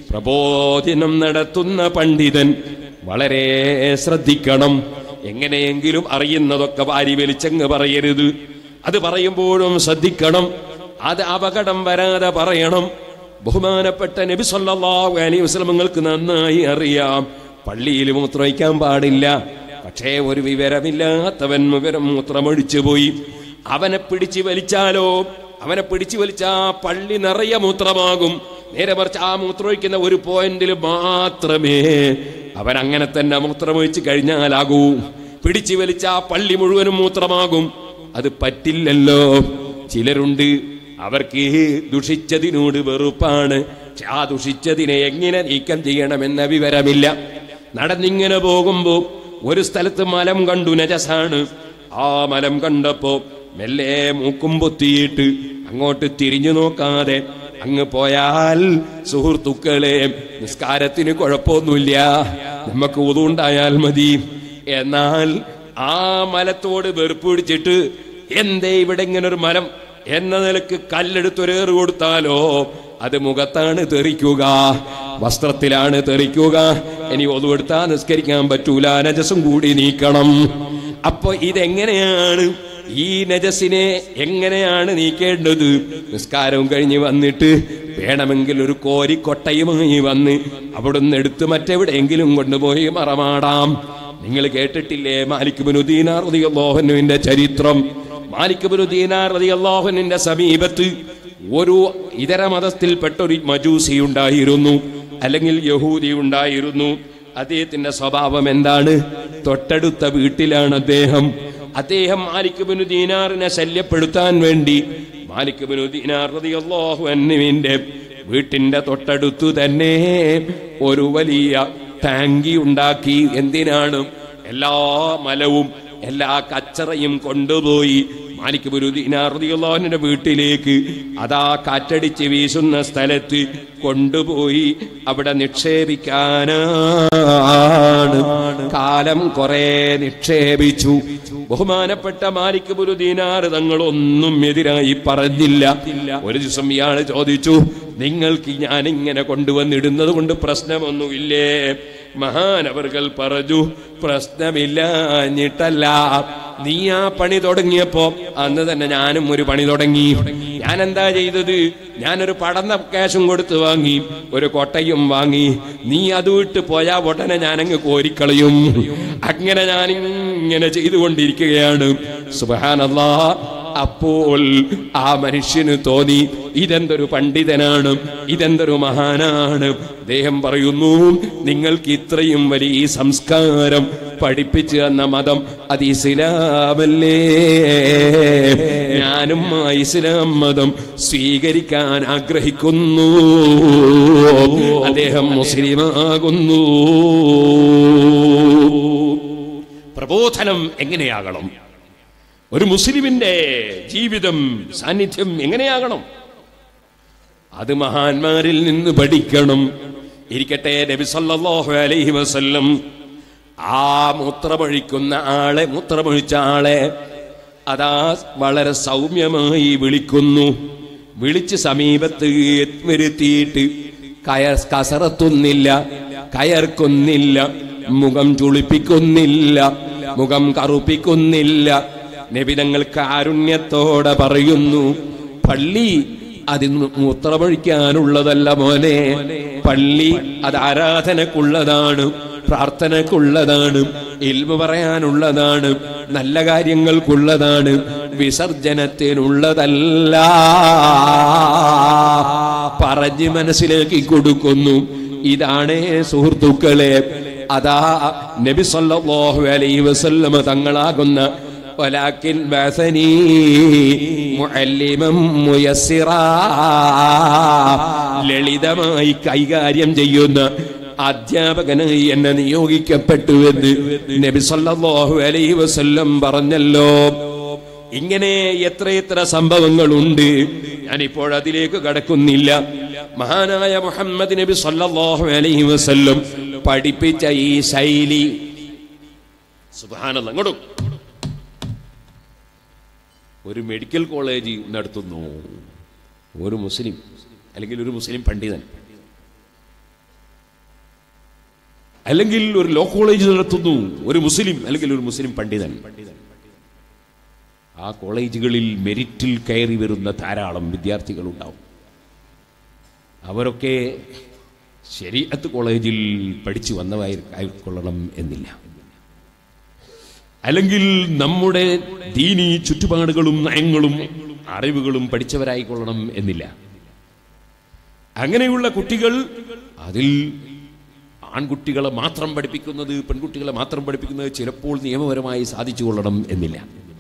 പ്രബോധനം നടത്തുന്ന പണ്ഡിതൻ വളരെ ശ്രദ്ധിക്കണം എങ്ങനെയെങ്കിലും അറിയുന്നതൊക്കെ വാരി വലിച്ചങ്ങ് പറയരുത് അത് പറയുമ്പോഴും ശ്രദ്ധിക്കണം അത് അപകടം വരാതെ പറയണം ബഹുമാനപ്പെട്ട നബി സല്ലല്ലാഹു അലൈഹി വസല്ലമങ്ങൾക്ക് നന്നായി അറിയാം പള്ളിയിൽ മൂത്രമൊഴിക്കാൻ പാടില്ല പക്ഷേ ഒരു വിവരമില്ലാത്തവൻ വിവരം മൂത്രമൊഴിച്ചു പോയി അവനെ പിടിച്ച് വലിച്ചാലോ അവനെ പിടിച്ചു വലിച്ചാ പള്ളി നിറയെ മൂത്രമാകും നേരെ മറിച്ച് ആ മൂത്രമൊഴിക്കുന്ന ഒരു പോയിന്റിൽ മാത്രമേ അവൻ അങ്ങനെ തന്നെ മൂത്രമൊഴിച്ച് കഴിഞ്ഞാലാകൂ പിടിച്ചു വലിച്ച ആ പള്ളി മുഴുവനും മൂത്രമാകും അത് പറ്റില്ലല്ലോ ചിലരുണ്ട് അവർക്ക് ദുഷിച്ചതിനോട് വെറുപ്പാണ് പക്ഷെ ആ ദുഷിച്ചതിനെ എങ്ങനെ നീക്കം ചെയ്യണമെന്ന വിവരമില്ല നടന്നിങ്ങനെ പോകുമ്പോ ഒരു സ്ഥലത്ത് മലം കണ്ടു നജസാണ് ആ മലം കണ്ടപ്പോ മെല്ലെ മൂക്കും പൊത്തിയിട്ട് അങ്ങോട്ട് തിരിഞ്ഞു നോക്കാതെ അങ്ങ് പോയാൽ സുഹൃത്തുക്കളെ നിസ്കാരത്തിന് കുഴപ്പമൊന്നുമില്ല നമുക്ക് ഉതുണ്ടായാൽ മതി എന്നാൽ ആ മലത്തോട് വെറുപ്പ് പിടിച്ചിട്ട് എന്തേ ഇവിടെ ഇങ്ങനെ ഒരു മരം എന്ന നിലക്ക് കല്ലെടുത്തൊരേറ് കൊടുത്താലോ അത് മുഖത്താണ് തെറിക്കുക വസ്ത്രത്തിലാണ് തെറിക്കുക ഇനി ഒതുവെടുത്താ നിസ്കരിക്കാൻ പറ്റൂല നജസും കൂടി നീക്കണം അപ്പൊ ഇതെങ്ങനെയാണ് ഈ നജസിനെ എങ്ങനെയാണ് നീക്കേണ്ടത് നിസ്കാരവും കഴിഞ്ഞ് വന്നിട്ട് വേണമെങ്കിൽ ഒരു കോരിക്കൊട്ടയുമായി വന്ന് അവിടുന്ന് എടുത്ത് മറ്റെവിടെയെങ്കിലും കൊണ്ടുപോയി മറമാടാം നിങ്ങൾ കേട്ടിട്ടില്ലേ മാലിക് ബിനു ദീനാർ റളിയല്ലാഹുവിന്റെ ചരിത്രം മാലിക് ബിനു ദീനാർ റളിയല്ലാഹുവിന്റെ സമീപത്ത് ഒരു ഇതര മതത്തിൽപ്പെട്ട ഒരു മജൂസി ഉണ്ടായിരുന്നു അല്ലെങ്കിൽ യഹൂദി ഉണ്ടായിരുന്നു അദ്ദേഹത്തിന്റെ സ്വഭാവം എന്താണ് തൊട്ടടുത്ത വീട്ടിലാണ് അദ്ദേഹം അദ്ദേഹം മാലിക് ബിനു ദീനാറിനെ ശല്യപ്പെടുത്താൻ വേണ്ടി മാലിക് ബിനു ദീനാർ റളിയല്ലാഹു അൻഹുവിന്റെ വീട്ടിന്റെ തൊട്ടടുത്തു തന്നെ ഒരു വലിയ ടാങ്കി ഉണ്ടാക്കി എന്തിനാണ് എല്ലാ മലവും എല്ലാ കച്ചറയും കൊണ്ടുപോയി മാലിക് ബുരുദീനാർദിയുള്ളവന്റെ വീട്ടിലേക്ക് അതാ കാറ്റടിച്ച് വീശുന്ന സ്ഥലത്ത് കൊണ്ടുപോയി അവിടെ നിക്ഷേപിക്കാനാണ് കാലം കുറെ നിക്ഷേപിച്ചു ബഹുമാനപ്പെട്ട മാലിക് ബുരുദീനാർ തങ്ങളൊന്നും എതിരായി പറഞ്ഞില്ല ഒരു ദിവസം ഇയാള് ചോദിച്ചു നിങ്ങൾക്ക് ഞാൻ ഇങ്ങനെ കൊണ്ടുവന്നിടുന്നത് കൊണ്ട് പ്രശ്നമൊന്നുമില്ലേ മഹാനവർകൾ പറഞ്ഞു പ്രശ്നമില്ലാഞ്ഞിട്ടല്ല നീ ആ പണി തുടങ്ങിയപ്പോ അന്ന് തന്നെ ഞാനും ഒരു പണി തുടങ്ങി ഞാൻ എന്താ ചെയ്തത് ഞാനൊരു പടന്ന ക്യാഷും കൊടുത്ത് വാങ്ങി ഒരു കൊട്ടയും വാങ്ങി നീ അത് വിട്ട് പോയാ ഉടനെ ഞാനങ്ങ് കോരിക്കളയും അങ്ങനെ ഞാൻ ഇങ്ങനെ ചെയ്തുകൊണ്ടിരിക്കുകയാണ് സുബഹാനല്ലാ അപ്പോൾ ആ മനുഷ്യന് തോന്നി ഇതെന്തൊരു പണ്ഡിതനാണ് ഇതെന്തൊരു മഹാനാണ് അദ്ദേഹം പറയുന്നു നിങ്ങൾക്ക് ഇത്രയും വലിയ ഈ സംസ്കാരം പഠിപ്പിച്ചു തന്ന മതം അത് ഇസ്ലാമല്ലേ ഞാനും ആ ഇസ്ലാം മതം സ്വീകരിക്കാൻ ആഗ്രഹിക്കുന്നു അദ്ദേഹം മുസ്ലിമാകുന്നു പ്രബോധനം എങ്ങനെയാകണം ഒരു മുസ്ലിമിന്റെ ജീവിതം സാന്നിധ്യം എങ്ങനെയാകണം അത് മഹാന്മാരിൽ നിന്ന് പഠിക്കണം ഇരിക്കട്ടെ നബി സല്ലല്ലാഹു അലൈഹി വസല്ലം ആ മൂത്രമൊഴിക്കുന്ന ആളെ മൂത്രമൊഴിച്ച ആളെ അതാ വളരെ സൗമ്യമായി വിളിക്കുന്നു വിളിച്ച് സമീപത്ത് വരുത്തിയിട്ട് കയർ കസറത്തുന്നില്ല കയർക്കുന്നില്ല മുഖം ചുളിപ്പിക്കുന്നില്ല മുഖം കറുപ്പിക്കുന്നില്ല നബിതങ്ങൾ കാരുണ്യത്തോടെ പറയുന്നു പള്ളി അതിന് മൂത്രമൊഴിക്കാനുള്ളതല്ല മോനെ പള്ളി അത് ആരാധനക്കുള്ളതാണ് പ്രാർത്ഥനക്കുള്ളതാണ് ഇൽമ പറയാനുള്ളതാണ് നല്ല കാര്യങ്ങൾക്കുള്ളതാണ് വിസർജനത്തിനുള്ളതല്ല പറഞ്ഞ് മനസ്സിലാക്കി കൊടുക്കുന്നു ഇതാണ് സുഹൃത്തുക്കളെ അതാ നബി സല്ലല്ലാഹു അലൈഹി വസല്ലമ തങ്ങളാകുന്ന ولكن بعثني معلما ميسرا ലളിതമായി കൈകാര്യം ചെയ്യുന്ന അധ്യാപകനായി എന്നെ നിയോഗിക്കപ്പെട്ടുവെന്ന് നബി സല്ലല്ലാഹു അലൈഹി വസല്ലം പറഞ്ഞല്ലോ ഇങ്ങനെ എത്രയെത്ര സംഭവങ്ങളുണ്ട് ഞാനിപ്പോൾ അതിലേക്ക് കടക്കുന്നില്ല മഹാനായ മുഹമ്മദ് നബി സല്ലല്ലാഹു അലൈഹി വസല്ലം പഠിപ്പിച്ച ഈ ശൈലി സുബ്ഹാനല്ലാഹ് അങ്ങോട്ടും ഒരു മെഡിക്കൽ കോളേജ് നടത്തുന്നു ഒരു മുസ്ലിം അല്ലെങ്കിൽ ഒരു മുസ്ലിം പണ്ഡിതൻ അല്ലെങ്കിൽ ഒരു ലോ കോളേജ് നടത്തുന്നു ഒരു മുസ്ലിം അല്ലെങ്കിൽ ഒരു മുസ്ലിം പണ്ഡിതൻ ആ കോളേജുകളിൽ മെരിറ്റിൽ കയറി വരുന്ന ധാരാളം വിദ്യാർത്ഥികൾ ഉണ്ടാവും അവരൊക്കെ ശരീഅത്ത് കോളേജിൽ പഠിച്ചു വന്നവരായിക്കൊള്ളണം എന്നില്ല അല്ലെങ്കിൽ നമ്മുടെ ദീനി ചുറ്റുപാടുകളും നയങ്ങളും അറിവുകളും പഠിച്ചവരായിക്കൊള്ളണം എന്നില്ല അങ്ങനെയുള്ള കുട്ടികൾ അതിൽ ആൺകുട്ടികളെ മാത്രം പഠിപ്പിക്കുന്നത് പെൺകുട്ടികളെ മാത്രം പഠിപ്പിക്കുന്നത് ചിലപ്പോൾ നിയമപരമായി സാധിച്ചു കൊള്ളണം എന്നില്ല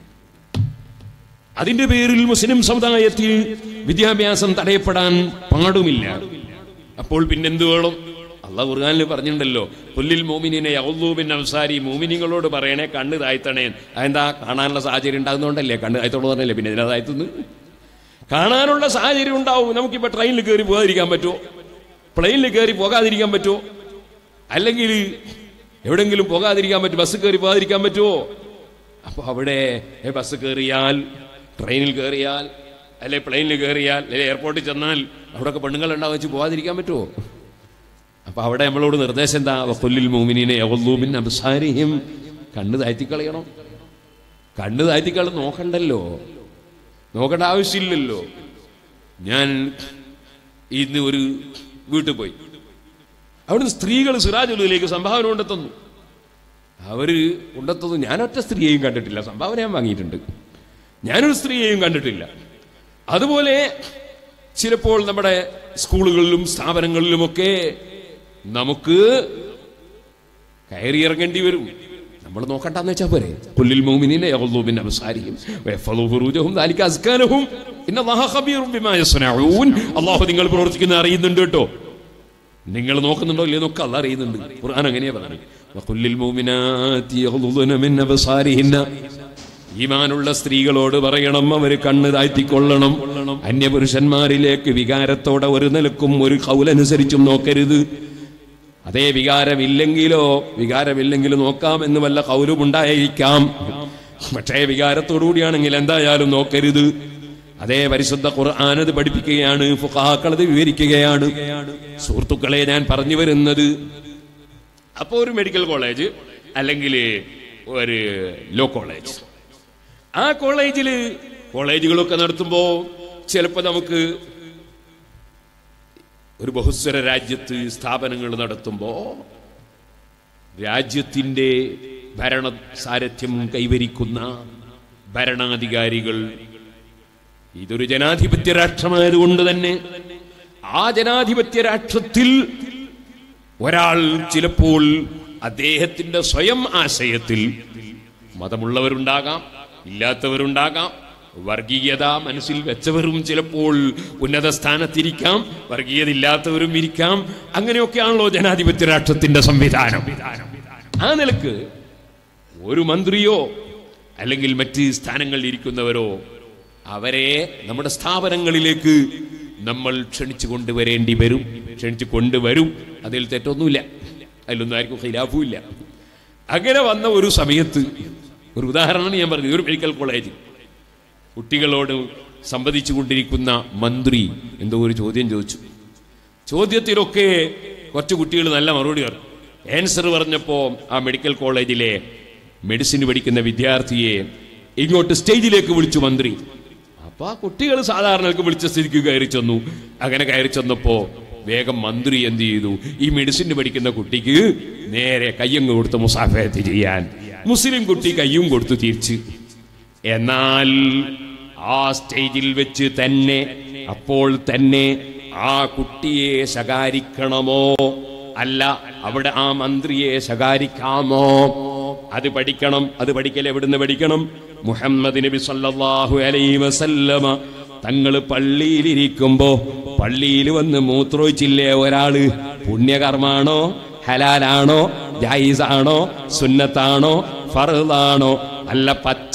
അതിന്റെ പേരിൽ മുസ്ലിം സമുദായത്തിൽ വിദ്യാഭ്യാസം തടയപ്പെടാൻ പാടുമില്ല അപ്പോൾ പിന്നെന്ത് വേണം അള്ളാഹ് ഖുർആനിൽ പറഞ്ഞിട്ടുണ്ടല്ലോ പുല്ലിൽ മോമിനിനെ യൗലൂബിൻ അവസാരി മോമിനിങ്ങളോട് പറയണേ കണ്ണ് താഴ്ത്തണേ അതെന്താ കാണാനുള്ള സാഹചര്യം ഉണ്ടാകുന്നതുകൊണ്ടല്ലേ കണ്ണ് താഴ്ത്തോളൂ പറഞ്ഞല്ലേ പിന്നെ ഇതിനെ താഴ്ത്തുന്നു കാണാനുള്ള സാഹചര്യം ഉണ്ടാവും നമുക്കിപ്പോ ട്രെയിനിൽ കയറി പോകാതിരിക്കാൻ പറ്റുമോ പ്ലെയിനിൽ കയറി പോകാതിരിക്കാൻ പറ്റുമോ അല്ലെങ്കിൽ എവിടെങ്കിലും പോകാതിരിക്കാൻ പറ്റും ബസ് കയറി പോകാതിരിക്കാൻ പറ്റുമോ അപ്പോൾ അവിടെ ഏ, ബസ് കയറിയാൽ ട്രെയിനിൽ കയറിയാൽ അല്ലെ പ്ലെയിനിൽ കയറിയാൽ അല്ലെ എയർപോർട്ടിൽ ചെന്നാൽ അവിടെയൊക്കെ പെണ്ണുങ്ങൾ ഉണ്ടാവും വെച്ച് പോകാതിരിക്കാൻ പറ്റുമോ അപ്പൊ അവിടെ നമ്മളോട് നിർദ്ദേശം എന്താ വക്കൊല്ലിൽ മൂമിനെ യവല്ലൂമിൻ അബ്സാരിയും കണ്ണ് താഴ്ത്തിക്കളയണം കണ്ണ് താഴ്ത്തിക്കള നോക്കണ്ടല്ലോ നോക്കേണ്ട ആവശ്യമില്ലല്ലോ ഞാൻ ഇന്ന് ഒരു വീട്ടിൽ പോയി അവിടുന്ന് സ്ത്രീകൾ സിറാജുലിലേക്ക് സംഭാവന കൊണ്ടെത്തുന്നു അവര് കൊണ്ടെത്തുന്നു ഞാനൊറ്റ സ്ത്രീയെയും കണ്ടിട്ടില്ല സംഭാവന ഞാൻ വാങ്ങിയിട്ടുണ്ട് ഞാനൊരു സ്ത്രീയെയും കണ്ടിട്ടില്ല അതുപോലെ ചിലപ്പോൾ നമ്മുടെ സ്കൂളുകളിലും സ്ഥാപനങ്ങളിലുമൊക്കെ നമുക്ക് കയറിയിറങ്ങേണ്ടി വരും നമ്മൾ നോക്കണ്ടെന്ന് വെച്ചാൽ പോരെ കുല്ലിൽ മോമിനിനെ യഗ്ളൂബിൻ അബ്സാരിഹിം വയഹ്ഫളൂ ഫുറൂജഹും ദാലിക അസ്കാനഹും ഇന്നല്ലാഹ ഖബീറും ബിമാ യസ്നഊൻ അല്ലാഹു നിങ്ങൾ പ്രവർത്തിക്കുന്ന അറിയുന്നുണ്ട് കേട്ടോ നിങ്ങൾ നോക്കുന്നുണ്ടോ ഇല്ലയോ നോക്കുക അല്ല അറിയുന്നുണ്ട് ഖുർആൻ അങ്ങനെയാ പറഞ്ഞു വഖുല്ലിൽ മുഅ്മിനാത്തി യഗ്ളുദ്ന മിൻ അബ്സാരിഹിന്ന ഈമാനുള്ള സ്ത്രീകളോട് പറയണം അവർ കണ്ണ് താഴ്ത്തിക്കൊള്ളണം അന്യപുരുഷന്മാരിലേക്ക് വികാരത്തോടെ ഒരു നിലക്കും ഒരു കൗലനുസരിച്ചും നോക്കരുത് അതേ വികാരമില്ലെങ്കിലോ വികാരമില്ലെങ്കിലും നോക്കാം എന്ന് വല്ല കൗലുമുണ്ടായിരിക്കാം പക്ഷേ വികാരത്തോടുകൂടിയാണെങ്കിൽ എന്തായാലും നോക്കരുത് അതേ പരിശുദ്ധ ഖുർആാനത് പഠിപ്പിക്കുകയാണ് ഫുഖാക്കളത് വിവരിക്കുകയാണ് സുഹൃത്തുക്കളെ ഞാൻ പറഞ്ഞു വരുന്നത് അപ്പോൾ ഒരു മെഡിക്കൽ കോളേജ് അല്ലെങ്കിൽ ഒരു ലോ കോളേജ് ആ കോളേജിൽ കോളേജുകളൊക്കെ നടത്തുമ്പോൾ ചിലപ്പോൾ നമുക്ക് ഒരു ബഹുസ്വര രാജ്യത്ത് സ്ഥാപനങ്ങൾ നടത്തുമ്പോൾ രാജ്യത്തിൻ്റെ ഭരണ സാരഥ്യം കൈവരിക്കുന്ന ഭരണാധികാരികൾ ഇതൊരു ജനാധിപത്യ രാഷ്ട്രമായതുകൊണ്ട് തന്നെ ആ ജനാധിപത്യ രാഷ്ട്രത്തിൽ ഒരാൾ ചിലപ്പോൾ അദ്ദേഹത്തിന്റെ സ്വയം ആശയത്തിൽ മതമുള്ളവരുണ്ടാകാം ഇല്ലാത്തവരുണ്ടാകാം വർഗീയത മനസ്സിൽ വെച്ചവരും ചിലപ്പോൾ ഉന്നത സ്ഥാനത്തിരിക്കാം വർഗീയത ഇല്ലാത്തവരും ഇരിക്കാം അങ്ങനെയൊക്കെയാണല്ലോ ജനാധിപത്യ രാഷ്ട്രത്തിന്റെ സംവിധാനം ആ നിലക്ക് ഒരു മന്ത്രിയോ അല്ലെങ്കിൽ മറ്റ് സ്ഥാനങ്ങളിൽ ഇരിക്കുന്നവരോ അവരെ നമ്മുടെ സ്ഥാപനങ്ങളിലേക്ക് നമ്മൾ ക്ഷണിച്ചു കൊണ്ടുവരേണ്ടി വരും ക്ഷണിച്ചു കൊണ്ടുവരും അതിൽ തെറ്റൊന്നുമില്ല അതിലൊന്നും ആർക്കും ഖിലാഫും ഇല്ല അങ്ങനെ വന്ന ഒരു സമയത്ത് ഒരു ഉദാഹരണം ഞാൻ പറഞ്ഞു ഒരു മെഡിക്കൽ കോളേജ് കുട്ടികളോട് സംവദിച്ചു കൊണ്ടിരിക്കുന്ന മന്ത്രി എന്തോ ഒരു ചോദ്യം ചോദിച്ചു ചോദ്യത്തിലൊക്കെ കുറച്ച് കുട്ടികൾ നല്ല മറുപടി പറഞ്ഞു ആൻസർ പറഞ്ഞപ്പോ ആ മെഡിക്കൽ കോളേജിലെ മെഡിസിൻ പഠിക്കുന്ന വിദ്യാർത്ഥിയെ ഇങ്ങോട്ട് സ്റ്റേജിലേക്ക് വിളിച്ചു മന്ത്രി അപ്പൊ ആ കുട്ടികൾ സാധാരണക്ക് വിളിച്ച സ്ഥിതിക്ക് കയറി ചെന്നു അങ്ങനെ കയറി ചെന്നപ്പോ വേഗം മന്ത്രി എന്ത് ചെയ്തു ഈ മെഡിസിൻ പഠിക്കുന്ന കുട്ടിക്ക് നേരെ കയ്യങ്ങ് കൊടുത്ത് മുസാഫയത്ത് ചെയ്യാൻ മുസ്ലിം കുട്ടി കയ്യും കൊടുത്തു തിരിച്ച് എന്നാൽ ആ സ്റ്റേജിൽ വെച്ച് തന്നെ അപ്പോൾ തന്നെ ആ കുട്ടിയെ ശകാരിക്കണമോ അല്ല അവിടെ ആ മന്ത്രിയെ ശകാരിക്കാമോ അത് പഠിക്കണം അത് പഠിക്കൽ എവിടുന്ന് പഠിക്കണം മുഹമ്മദ് നബി സല്ലല്ലാഹു അലൈഹി വസല്ലമ തങ്ങൾ പള്ളിയിലിരിക്കുമ്പോ പള്ളിയിൽ വന്ന് മൂത്രമൊഴിച്ചില്ലേ ഒരാള് പുണ്യകർമാണോ ഹലാലാണോ ജായിസാണോ സുന്നത്താണോ ഫറുദാണോ അല്ല പച്ച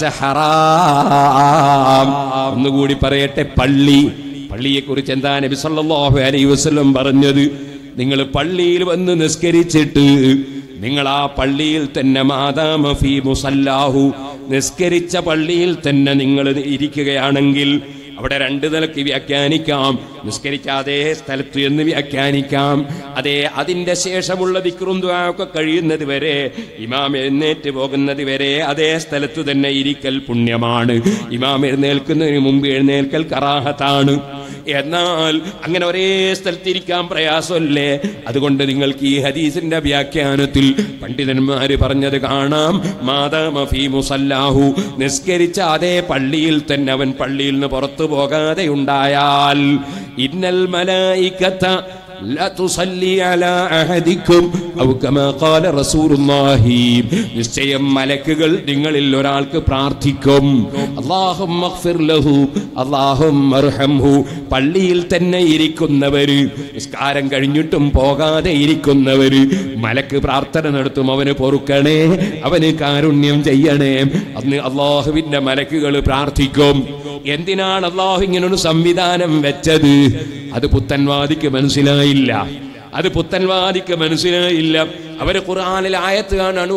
ഹറാം ഒന്നുകൂടി പറയട്ടെ പള്ളി പള്ളിയെ കുറിച്ച് എന്താ നബി സല്ലല്ലാഹു അലൈഹി വസല്ലം പറഞ്ഞത് നിങ്ങൾ പള്ളിയിൽ വന്ന് നിസ്കരിച്ചിട്ട് നിങ്ങൾ ആ പള്ളിയിൽ തന്നെ മാതാമ ഫീ മുസല്ലാഹു നിസ്കരിച്ച പള്ളിയിൽ തന്നെ നിങ്ങൾ ഇരിക്കുകയാണെങ്കിൽ അവിടെ രണ്ട് നിലക്ക് വ്യാഖ്യാനിക്കാം നിസ്കരിച്ച അതേ സ്ഥലത്ത് എന്ന് വ്യാഖ്യാനിക്കാം അതേ അതിന്റെ ശേഷമുള്ള ദിക്റും ദുആ ഒക്കെ കഴിയുന്നത് വരെ ഇമാം എഴുന്നേറ്റ് പോകുന്നത് വരെ അതേ സ്ഥലത്ത് തന്നെ ഇരിക്കൽ പുണ്യമാണ് ഇമാം എഴുന്നേൽക്കുന്നതിന് മുമ്പ് എഴുന്നേൽക്കൽ കറാഹത്താണ് എന്നാൽ അങ്ങനെ ഒരേ സ്ഥലത്തിരിക്കാൻ പ്രയാസമല്ലേ അതുകൊണ്ട് നിങ്ങൾക്ക് ഈ ഹദീസിന്റെ വ്യാഖ്യാനത്തിൽ പണ്ഡിതന്മാര് പറഞ്ഞത് കാണാം മാതാമഫി മുസല്ലാഹു നിസ്കരിച്ച അതേ പള്ളിയിൽ തന്നെ അവൻ പള്ളിയിൽ നിന്ന് പുറത്തു പോകാതെ ഉണ്ടായാൽ ഇന്നൽ മലായിക്കത്ത لا تصلي على أحدكم أو كما قال رسول الله നിശ്ചയം മലക്കുകൾ നിങ്ങളിൽ ഒരാൾക്ക് പ്രാർത്ഥിക്കും അല്ലാഹും ലഹു അല്ലാഹും അർഹംഹു പള്ളിയിൽ തന്നെ ഇരിക്കുന്നവര് നിസ്കാരം കഴിഞ്ഞിട്ടും പോകാതെ ഇരിക്കുന്നവര് മലക്ക് പ്രാർത്ഥന നടത്തും അവന് പൊറുക്കണേ അവന് കാരുണ്യം ചെയ്യണേ അന്ന് അള്ളാഹുവിന്റെ മലക്കുകൾ പ്രാർത്ഥിക്കും എന്തിനാണ് അള്ളാഹു ഇങ്ങനൊരു സംവിധാനം വെച്ചത് അത് പുത്തൻവാദിക്ക് മനസ്സിലായില്ല അത് പുത്തൻവാദിക്ക് മനസ്സിലായില്ല അവര് ഖുർആനിൽ ആയത്ത് കാണാണ്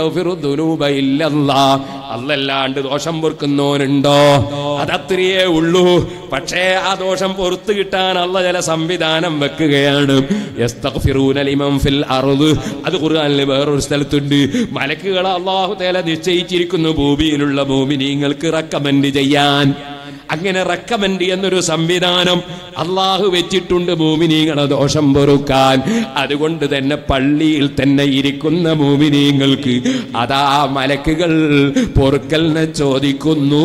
അല്ലല്ലാണ്ട് ദോഷം പൊറുക്കുന്നവനുണ്ടോ അതത്രയേ ഉള്ളൂ പക്ഷേ ആ ദോഷം പുറത്തു കിട്ടാൻ അല്ല ചില സംവിധാനം വെക്കുകയാണ് യസ്തഗ്ഫിറൂന ലിമൻ ഫിൽ അർദ്. അത് ഖുർആനിൽ വേറൊരു സ്ഥലത്തുണ്ട് മലക്കുകളെ അള്ളാഹു തേല നിശ്ചയിച്ചിരിക്കുന്നു ഭൂമിയിലുള്ള ഭൂമിനീങ്ങൾക്ക് റെക്കമെൻഡ് ചെയ്യാൻ അങ്ങനെ റെക്കമെൻഡ് എന്നൊരു സംവിധാനം അള്ളാഹു വെച്ചിട്ടുണ്ട് മോമിനീങ്ങളെ ദോഷം പൊറുക്കാൻ അതുകൊണ്ട് തന്നെ പള്ളിയിൽ തന്നെ ഇരിക്കുന്ന മോമിനീങ്ങൾക്ക് അതാ മലക്കുകൾ പൊറുക്കലിനെ ചോദിക്കുന്നു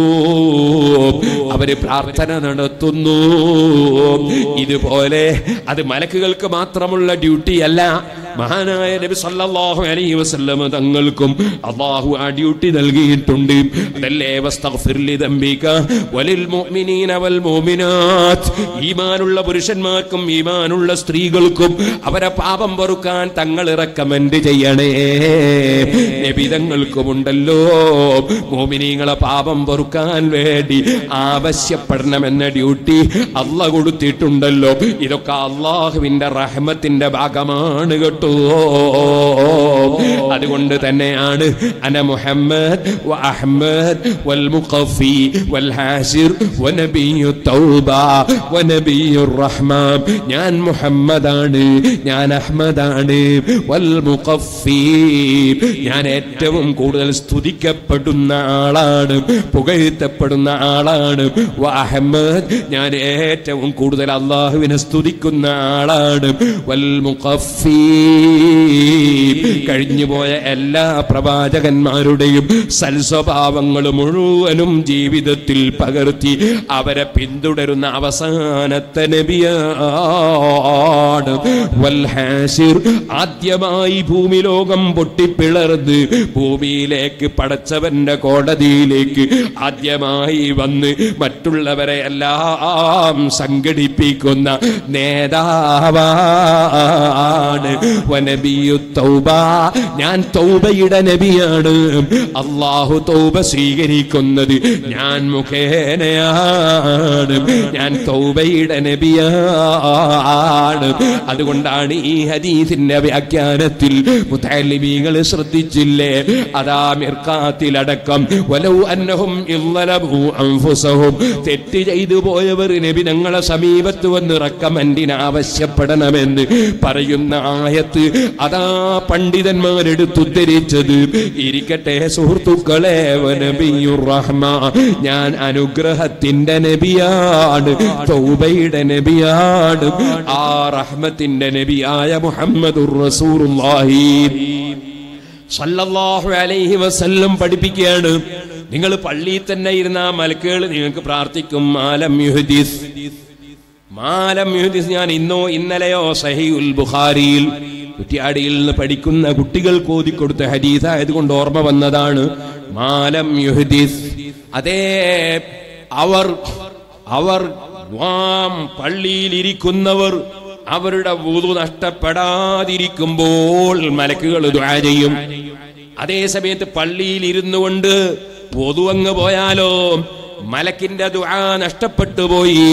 അവര് പ്രാർത്ഥന നടത്തുന്നു ഇതുപോലെ അത് മലക്കുകൾക്ക് മാത്രമുള്ള ഡ്യൂട്ടി അല്ല മഹാനായ നബി സല്ലല്ലാഹു അലൈഹി വസല്ലം തങ്ങൾക്കും അള്ളാഹു ആ ഡ്യൂട്ടി നൽകിയിട്ടുണ്ട് അതല്ലേ വസ്തഗ്ഫിർ ലിദംബിക വലിൽ മുഅ്മിനീന വൽ മുഅ്മിനാത്ത് ഈമാനുള്ള പുരുഷന്മാർക്കും ഈമാനുള്ള സ്ത്രീകൾക്കും അവരെ പാപം പൊറുക്കാൻ തങ്ങൾ റെക്കമെൻഡ് ചെയ്യണേ നബിതങ്ങൾക്കുമുണ്ടല്ലോ മോമിനീങ്ങളെ പാപം പൊറുക്കാൻ വേണ്ടി ആവശ്യപ്പെടണമെന്ന ഡ്യൂട്ടി അല്ല കൊടുത്തിട്ടുണ്ടല്ലോ ഇതൊക്കെ അള്ളാഹുവിന്റെ റഹ്മത്തിന്റെ ഭാഗമാണ് കേട്ടോ അതുകൊണ്ട് തന്നെയാണ് അന മുഹമ്മദ് വ അഹ്മദ് വൽ മുഖഫി വൽ ഹാസിർ വ നബിയു തൗബ വ നബിയു റഹ്മാൻ ഞാൻ മുഹമ്മദാണ് ഞാൻ അഹ്മദാണ് വൽ മുഖഫി ഞാൻ ഏറ്റവും കൂടുതൽ സ്തുതിക്കപ്പെടുന്ന ആളാണ് പുകഴ്ത്തപ്പെടുന്ന ആളാണ് വ അഹ്മദ് ഞാൻ ഏറ്റവും കൂടുതൽ അള്ളാഹുവിനെ സ്തുതിക്കുന്ന ആളാണ് വൽ മുഖഫി കഴിഞ്ഞുപോയ എല്ലാ പ്രവാചകന്മാരുടെയും സൽസ്വഭാവങ്ങൾ മുഴുവനും ജീവിതത്തിൽ പകർത്തി അവരെ പിന്തുടരുന്ന അവസാനത്തെ നബിയാണ് വൽഹാസിർ ആദ്യമായി ഭൂമി ലോകം പൊട്ടിപ്പിളർന്ന് ഭൂമിയിലേക്ക് പടച്ചവന്റെ കോടതിയിലേക്ക് ആദ്യമായി വന്ന് മറ്റുള്ളവരെ എല്ലാം സംഘടിപ്പിക്കുന്ന നേതാവാണ് വനബിയു തൗബ ഞാൻ തൗബയുടെ നബിയാണ് അള്ളാഹു തൗബ സ്വീകരിക്കുന്നത് ഞാൻ മുഖേനയാണ് ഞാൻ തൗബയുടെ നബിയാണ് അതുകൊണ്ടാണ് ഈ ഹദീസിന്റെ വ്യാഖ്യാനത്തിൽ മുത്തലിമീങ്ങൾ ശ്രദ്ധിച്ചില്ലേ അതാ മിർക്കാത്തിലടക്കം വലൗ അന്നഹും ഇല്ലലബു അൻഫുസഹും തെറ്റ് ചെയ്തു പോയവർ നബി ഞങ്ങളെ സമീപത്ത് വന്ന് റക്കമന്റിന് ആവശ്യപ്പെടണമെന്ന് പറയുന്ന ആയത്ത് അതാ പണ്ഡിതന്മാരെടുത്തുദ്ധരിച്ചത് ഇരിക്കട്ടെ സുഹൃത്തുക്കളെ വനബിയുർ റഹ്മ ഞാൻ അനുഗ്രഹത്തിന്റെ നബിയാണ് തൗബയുടെ നബിയാണ് ആ റഹ്മത്തിന്റെ നബിയായ മുഹമ്മദുർ റസൂലുള്ളാഹി സല്ലല്ലാഹു അലൈഹി വസല്ലം പഠിപ്പിക്കുകയാണ് നിങ്ങൾ പള്ളിയിൽ തന്നെ ഇരുന്ന ആ മലക്കുകൾ നിങ്ങൾക്ക് പ്രാർത്ഥിക്കും മാലം യുഹദീസ് മാലം യുഹദീസ് ഞാൻ ഇന്നോ ഇന്നലെയോ സഹിഉൽ ബുഖാരിയിൽ കുറ്റിയാടിയിൽ നിന്ന് പഠിക്കുന്ന കുട്ടികൾക്ക് ഓതിക്കൊടുത്ത ഹദീസ് ആയതുകൊണ്ട് ഓർമ്മ വന്നതാണ് മാലം യുഹദീസ് അതേ അവർ അവർ വാം പള്ളിയിൽ ഇരിക്കുന്നവർ അവരുടെ വുതു നഷ്ടപ്പെടാതിരിക്കുമ്പോൾ മലക്കുകൾ ദുആ ചെയ്യും അതേ സമയത്ത് പള്ളിയിൽ ഇരുന്നു കൊണ്ട് പൊതു അങ്ങ് പോയാലോ മലക്കിന്റെ ദുആ നഷ്ടപ്പെട്ടു പോയി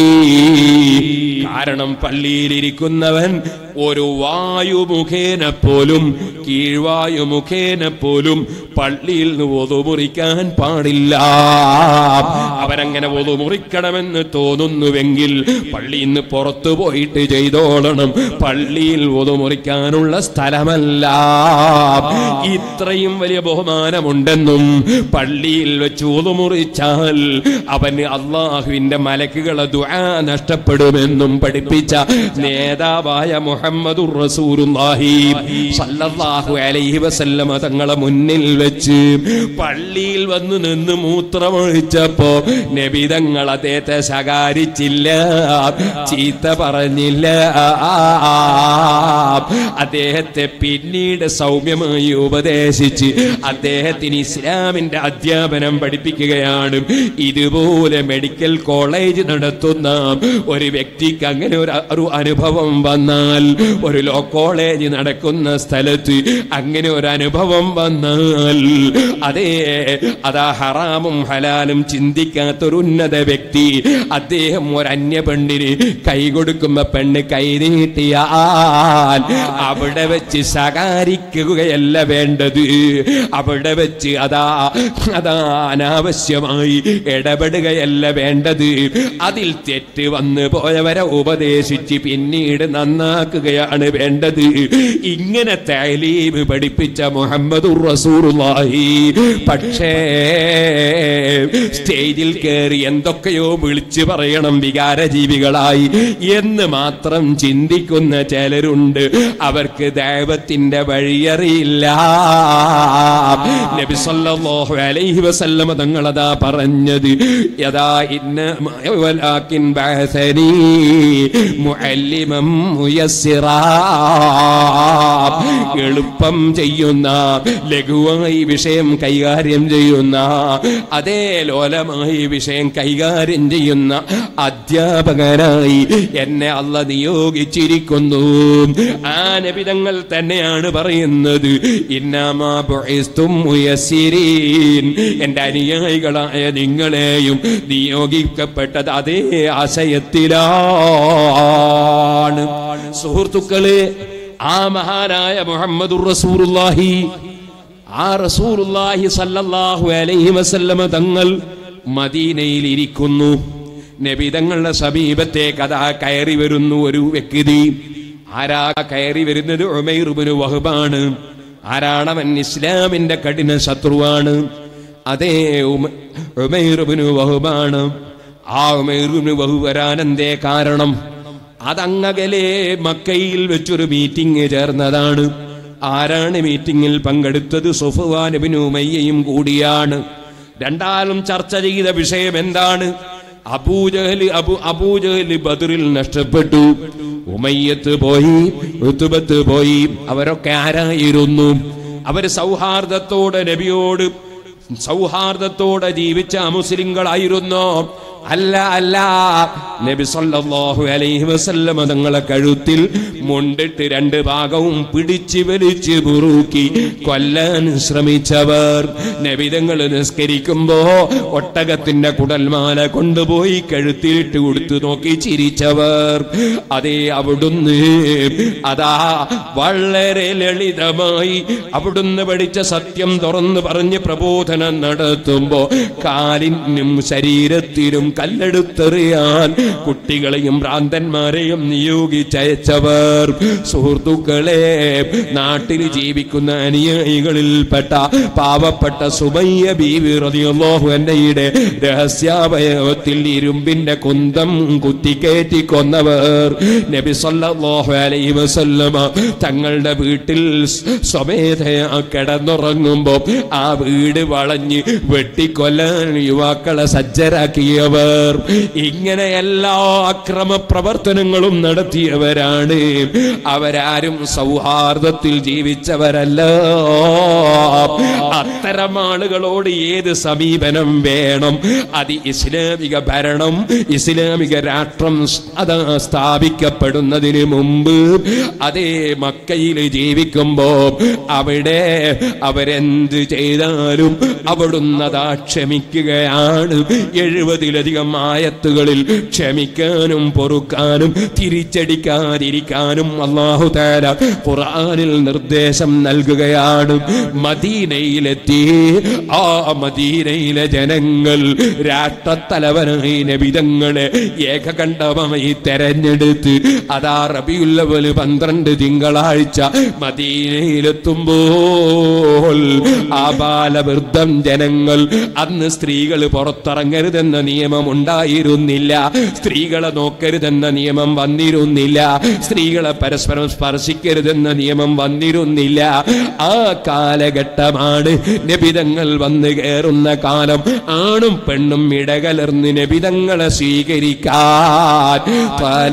കാരണം പള്ളിയിലിരിക്കുന്നവൻ ഒരു വായു മുഖേന പോലും കീഴ്വായു മുഖേന പോലും പള്ളിയിൽ നിന്ന് ഒതു മുറിക്കാൻ പാടില്ല അവരങ്ങനെ ഒതു മുറിക്കണമെന്ന് തോന്നുന്നുവെങ്കിൽ പള്ളിയിൽ നിന്ന് പുറത്തു പോയിട്ട് ചെയ്തോളണം പള്ളിയിൽ ഒതു മുറിക്കാനുള്ള സ്ഥലമല്ല ഇത്രയും വലിയ ബഹുമാനമുണ്ടെന്നും പള്ളിയിൽ വെച്ച് ഒതു മുറിച്ചാൽ അവന് അള്ളാഹുവിന്റെ മലക്കുകളെ ദുആ നഷ്ടപ്പെടുമെന്നും പഠിപ്പിച്ച നേതാവായ മുഹമ്മദുർ റസൂലുള്ളാഹി സല്ലല്ലാഹു അലൈഹി വസല്ലമ തങ്ങളെ മുന്നിൽ വെച്ച് പള്ളിയിൽ വന്ന് നിന്ന് മൂത്രമൊഴിച്ചപ്പോ നബി തങ്ങൾ അദ്ദേഹത്തെ ശകാരിച്ചില്ല ചീത്ത പറഞ്ഞില്ല അദ്ദേഹത്തെ പിന്നീട് സൗമ്യമായി ഉപദേശിച്ച് അദ്ദേഹത്തിന് ഇസ്ലാമിന്റെ അധ്യാപനം പഠിപ്പിക്കുകയാണ് ഇതുപോലെ മെഡിക്കൽ കോളേജ് നടത്തുന്ന ഒരു വ്യക്തിക്ക് അങ്ങനെ ഒരു ഒരു അനുഭവം വന്നാൽ ഒരു ലോ കോളേജ് നടക്കുന്ന സ്ഥലത്ത് അങ്ങനെ ഒരു അനുഭവം വന്നാൽ അതേ അതാ ഹറാമും ഹലാലും ചിന്തിക്കാത്തൊരു ഉന്നത വ്യക്തി അദ്ദേഹം ഒരു അന്യ പെണ്ണിന് കൈ കൊടുക്കുമ്പോ പെണ്ണ് കൈ നീട്ടിയാൽ അവിടെ വെച്ച് ശകാരിക്കുകയല്ല വേണ്ടത് അവിടെ വെച്ച് അതാ അതാ അനാവശ്യമായി ഇടപെടുകയല്ല വേണ്ടത് അതിൽ തെറ്റ് വന്ന് പോയവരെ ഉപദേശിച്ച് പിന്നീട് നന്നാക്കുകയാണ് വേണ്ടത് ഇങ്ങനെ തലീബ് പഠിപ്പിച്ച മുഹമ്മദ് റസൂറുള്ളാഹി പക്ഷേ സ്റ്റേജിൽ കയറി എന്തൊക്കെയോ വിളിച്ചു പറയണം വികാരജീവികളായി എന്ന് മാത്രം ചിന്തിക്കുന്ന ചിലരുണ്ട് അവർക്ക് ദൈവത്തിന്റെ വഴിയറിയില്ല നബി സല്ലല്ലാഹു അലൈഹി വസല്ലമ തങ്ങളതാ പറഞ്ഞത് യഥാ ഇന്ന വലാകിൻ ബഅസനി മുഅല്ലിമം മുയസ്സിറാ എളുപ്പം ചെയ്യുന്ന ലഘുവായി വിഷയം കൈകാര്യം ചെയ്യുന്ന അതേ ലോലമായി വിഷയം കൈകാര്യം ചെയ്യുന്ന അധ്യാപകനായി എന്നെ അല്ല നിയോഗിച്ചിരിക്കുന്നു ആ നബിതങ്ങൾ തന്നെയാണ് പറയുന്നത് ഇന്നാമാ ബുഇസ്തും മുയസ്സിരീൻ എന്റെ അനുയായികളായ നിങ്ങളെയും നിയോഗിക്കപ്പെട്ടത് അതേ ആശയത്തിലാണ് സുഹൃത്തുക്കളെ ആ മഹാനായ മുഹമ്മദുർ റസൂലുള്ളാഹി ആ റസൂലുള്ളാഹി സല്ലല്ലാഹു അലൈഹി വസല്ലമ തങ്ങൾ മദീനയിൽ ഇരിക്കുന്നു നബി തങ്ങളുടെ സമീപത്തേക്ക് അതാ കയറി വരുന്നു ഒരു വ്യക്തി ആരാ കയറി വരുന്നത് ഉമൈറുബിന് വഹബാണ് ആരാണവൻ ഇസ്ലാമിന്റെ കഠിന ശത്രുവാണ് അതേ ഉമ- ഉമൈറുബിന് വഹബാണ് ആ ഉമൈറുബിന് വഹു വരാനെന്തേ കാരണം അതങ്ങകലെ മക്കയിൽ വെച്ചൊരു മീറ്റിംഗ് ചേർന്നതാണ് ആരാണ് മീറ്റിംഗിൽ പങ്കെടുത്തത് സുഫുവാനുബിൻ ഉമയ്യയും കൂടിയാണ് രണ്ടാളും ചർച്ച ചെയ്ത വിഷയം എന്താണ് അബൂജഹല് അബു അബൂജഹല് ബദറിൽ നഷ്ടപ്പെട്ടു ഉമയ്യത്ത് പോയി ഋതുബത്ത് പോയി അവരൊക്കെ ആരായിരുന്നു അവര് സൗഹാർദ്ദത്തോടെ നബിയോട് സൗഹാർദ്ദത്തോടെ ജീവിച്ച മുസ്ലിങ്ങളായിരുന്നോ അല്ല അല്ല നബി സല്ലല്ലാഹു അലൈഹി വസല്ലമ തങ്ങളെ കഴുത്തിൽ മുണ്ടിട്ട് രണ്ട് ഭാഗവും പിടിച്ച് വലിച്ച് മുറുക്കി കൊല്ലാൻ ശ്രമിച്ചവർ നബി തങ്ങൾ നിസ്കരിക്കുമ്പോ ഒട്ടകത്തിന്റെ കുടൽമാല കൊണ്ടുപോയി കഴുത്തിലിട്ട് കൊടുത്തു നോക്കി ചിരിച്ചവർ അതേ അവിടുന്ന് അതാ വളരെ ലളിതമായി അവിടുന്ന് പഠിച്ച സത്യം തുറന്ന് പറഞ്ഞ് പ്രബോധനം നടത്തുമ്പോ കാലിനും ശരീരത്തിനും കല്ലെടുത്തെറിയാൻ കുട്ടികളെയും ഭ്രാന്തന്മാരെയും നിയോഗിച്ചയച്ചവർ സുഹൃത്തുക്കളെ നാട്ടിൽ ജീവിക്കുന്ന അനുയായികളിൽപ്പെട്ട പാവപ്പെട്ട സുബയ്യ ബീവി റളിയല്ലാഹു അൻഹയുടെ രഹസ്യാവയവത്തിൽ ഇരുമ്പിന്റെ കുന്തം കുത്തിക്കയറ്റി കൊന്നവർ നബി സല്ലല്ലാഹു അലൈഹി വസല്ലമ തങ്ങളുടെ വീട്ടിൽ സ്വമേധയാ കിടന്നുറങ്ങുമ്പോ ആ വീട് വളഞ്ഞ് വെട്ടിക്കൊല്ലാൻ യുവാക്കളെ സജ്ജരാക്കിയവർ ഇങ്ങനെ എല്ലാ അക്രമ പ്രവർത്തനങ്ങളും നടത്തിയവരാണ് അവരാരും സൗഹാർദ്ദത്തിൽ ജീവിച്ചവരല്ല അത്തരം ആളുകളോട് ഏത് സമീപനം വേണം അത് ഇസ്ലാമിക ഭരണം ഇസ്ലാമിക രാഷ്ട്രം അതാ സ്ഥാപിക്കപ്പെടുന്നതിന് മുമ്പ് അതേ മക്കയിൽ ജീവിക്കുമ്പോ അവിടെ അവരെന്ത് ചെയ്താലും അവിടുന്ന് അതാ ക്ഷമിക്കുകയാണ് എഴുപതിലധികം ആയത്തുകളിൽ ക്ഷമിക്കാനും പൊറുക്കാനും തിരിച്ചടിക്കാതിരിക്കാനും അള്ളാഹു താല ഖുർആനിൽ നിർദ്ദേശം നൽകുകയാണ് മദീനയിലെത്തി ആ മദീനയിലെ ജനങ്ങൾ രാഷ്ട്രത്തലവനായി നബിതങ്ങളെ ഏകകണ്ഠമായി തെരഞ്ഞെടുത്ത് അതാ റബിയുല്ലവല് പന്ത്രണ്ട് തിങ്കളാഴ്ച മദീനയിലെത്തുമ്പോൾ ആ ബാലവൃദ്ധം ജനങ്ങൾ അന്ന് സ്ത്രീകൾ പുറത്തിറങ്ങരുതെന്ന നിയമം ഉണ്ടായിരുന്നില്ല സ്ത്രീകളെ നോക്കരുതെന്ന നിയമം വന്നിരുന്നില്ല സ്ത്രീകളെ പരസ്പരം സ്പർശിക്കരുതെന്ന നിയമം വന്നിരുന്നില്ല ആ കാലഘട്ടമാണ് നബിതങ്ങൾ വന്നു കയറുന്ന കാലം ആണും പെണ്ണും ഇടകലർന്ന് നബിതങ്ങളെ സ്വീകരിക്കാൻ പല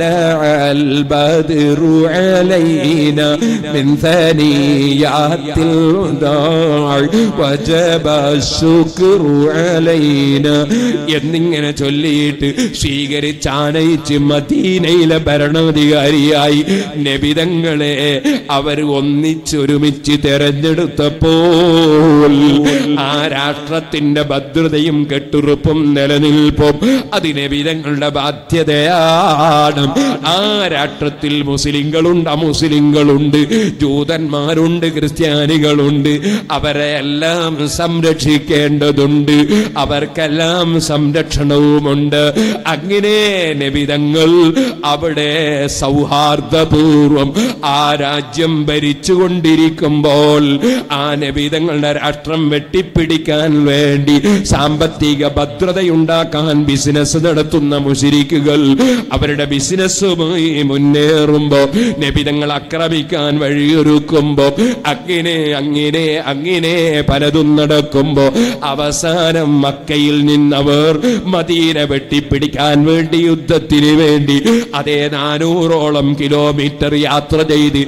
البدر علينا من ثنيات الوداع وجب الشكر علينا എന്നിങ്ങനെ ചൊല്ലിയിട്ട് സ്വീകരിച്ചാനയിച്ച് മദീനയിലെ ഭരണാധികാരിയായി നബിതങ്ങളെ അവർ ഒന്നിച്ചൊരുമിച്ച് തെരഞ്ഞെടുത്തപ്പോൾ ആ രാഷ്ട്രത്തിന്റെ ഭദ്രതയും കെട്ടുറപ്പും നിലനിൽപ്പും അത് നബിതങ്ങളുടെ ബാധ്യതയാണ് ആ രാഷ്ട്രത്തിൽ മുസ്ലിങ്ങളുണ്ട് അമുസ്ലിങ്ങളുണ്ട് ജൂതന്മാരുണ്ട് ക്രിസ്ത്യാനികളുണ്ട് അവരെ എല്ലാം സംരക്ഷിക്കേണ്ടതുണ്ട് അവർക്കെല്ലാം സംരക്ഷണവുമുണ്ട് അങ്ങനെ നബിതങ്ങൾ അവിടെ സൗഹാർദ്ദപൂർവം ആ രാജ്യം ഭരിച്ചുകൊണ്ടിരിക്കുമ്പോൾ ആ നബിതങ്ങളുടെ രാഷ്ട്രം വെട്ടിപ്പിടിക്കാൻ വേണ്ടി സാമ്പത്തിക ഭദ്രതയുണ്ടാക്കാൻ ബിസിനസ് നടത്തുന്ന മുഷിരിക്കുകൾ അവരുടെ ബിസിനസ്സുമായി മുന്നേറുമ്പോ നബിതങ്ങൾ ആക്രമിക്കാൻ വഴിയൊരുക്കുമ്പോ അങ്ങനെ അങ്ങനെ അങ്ങനെ പലതും നടക്കുമ്പോ അവസാനം മക്കയിൽ നിന്നവർ മദീന വെട്ടിപ്പിടിക്കാൻ വേണ്ടി യുദ്ധത്തിന് വേണ്ടി അതേ നാനൂറോളം കിലോമീറ്റർ യാത്ര ചെയ്ത്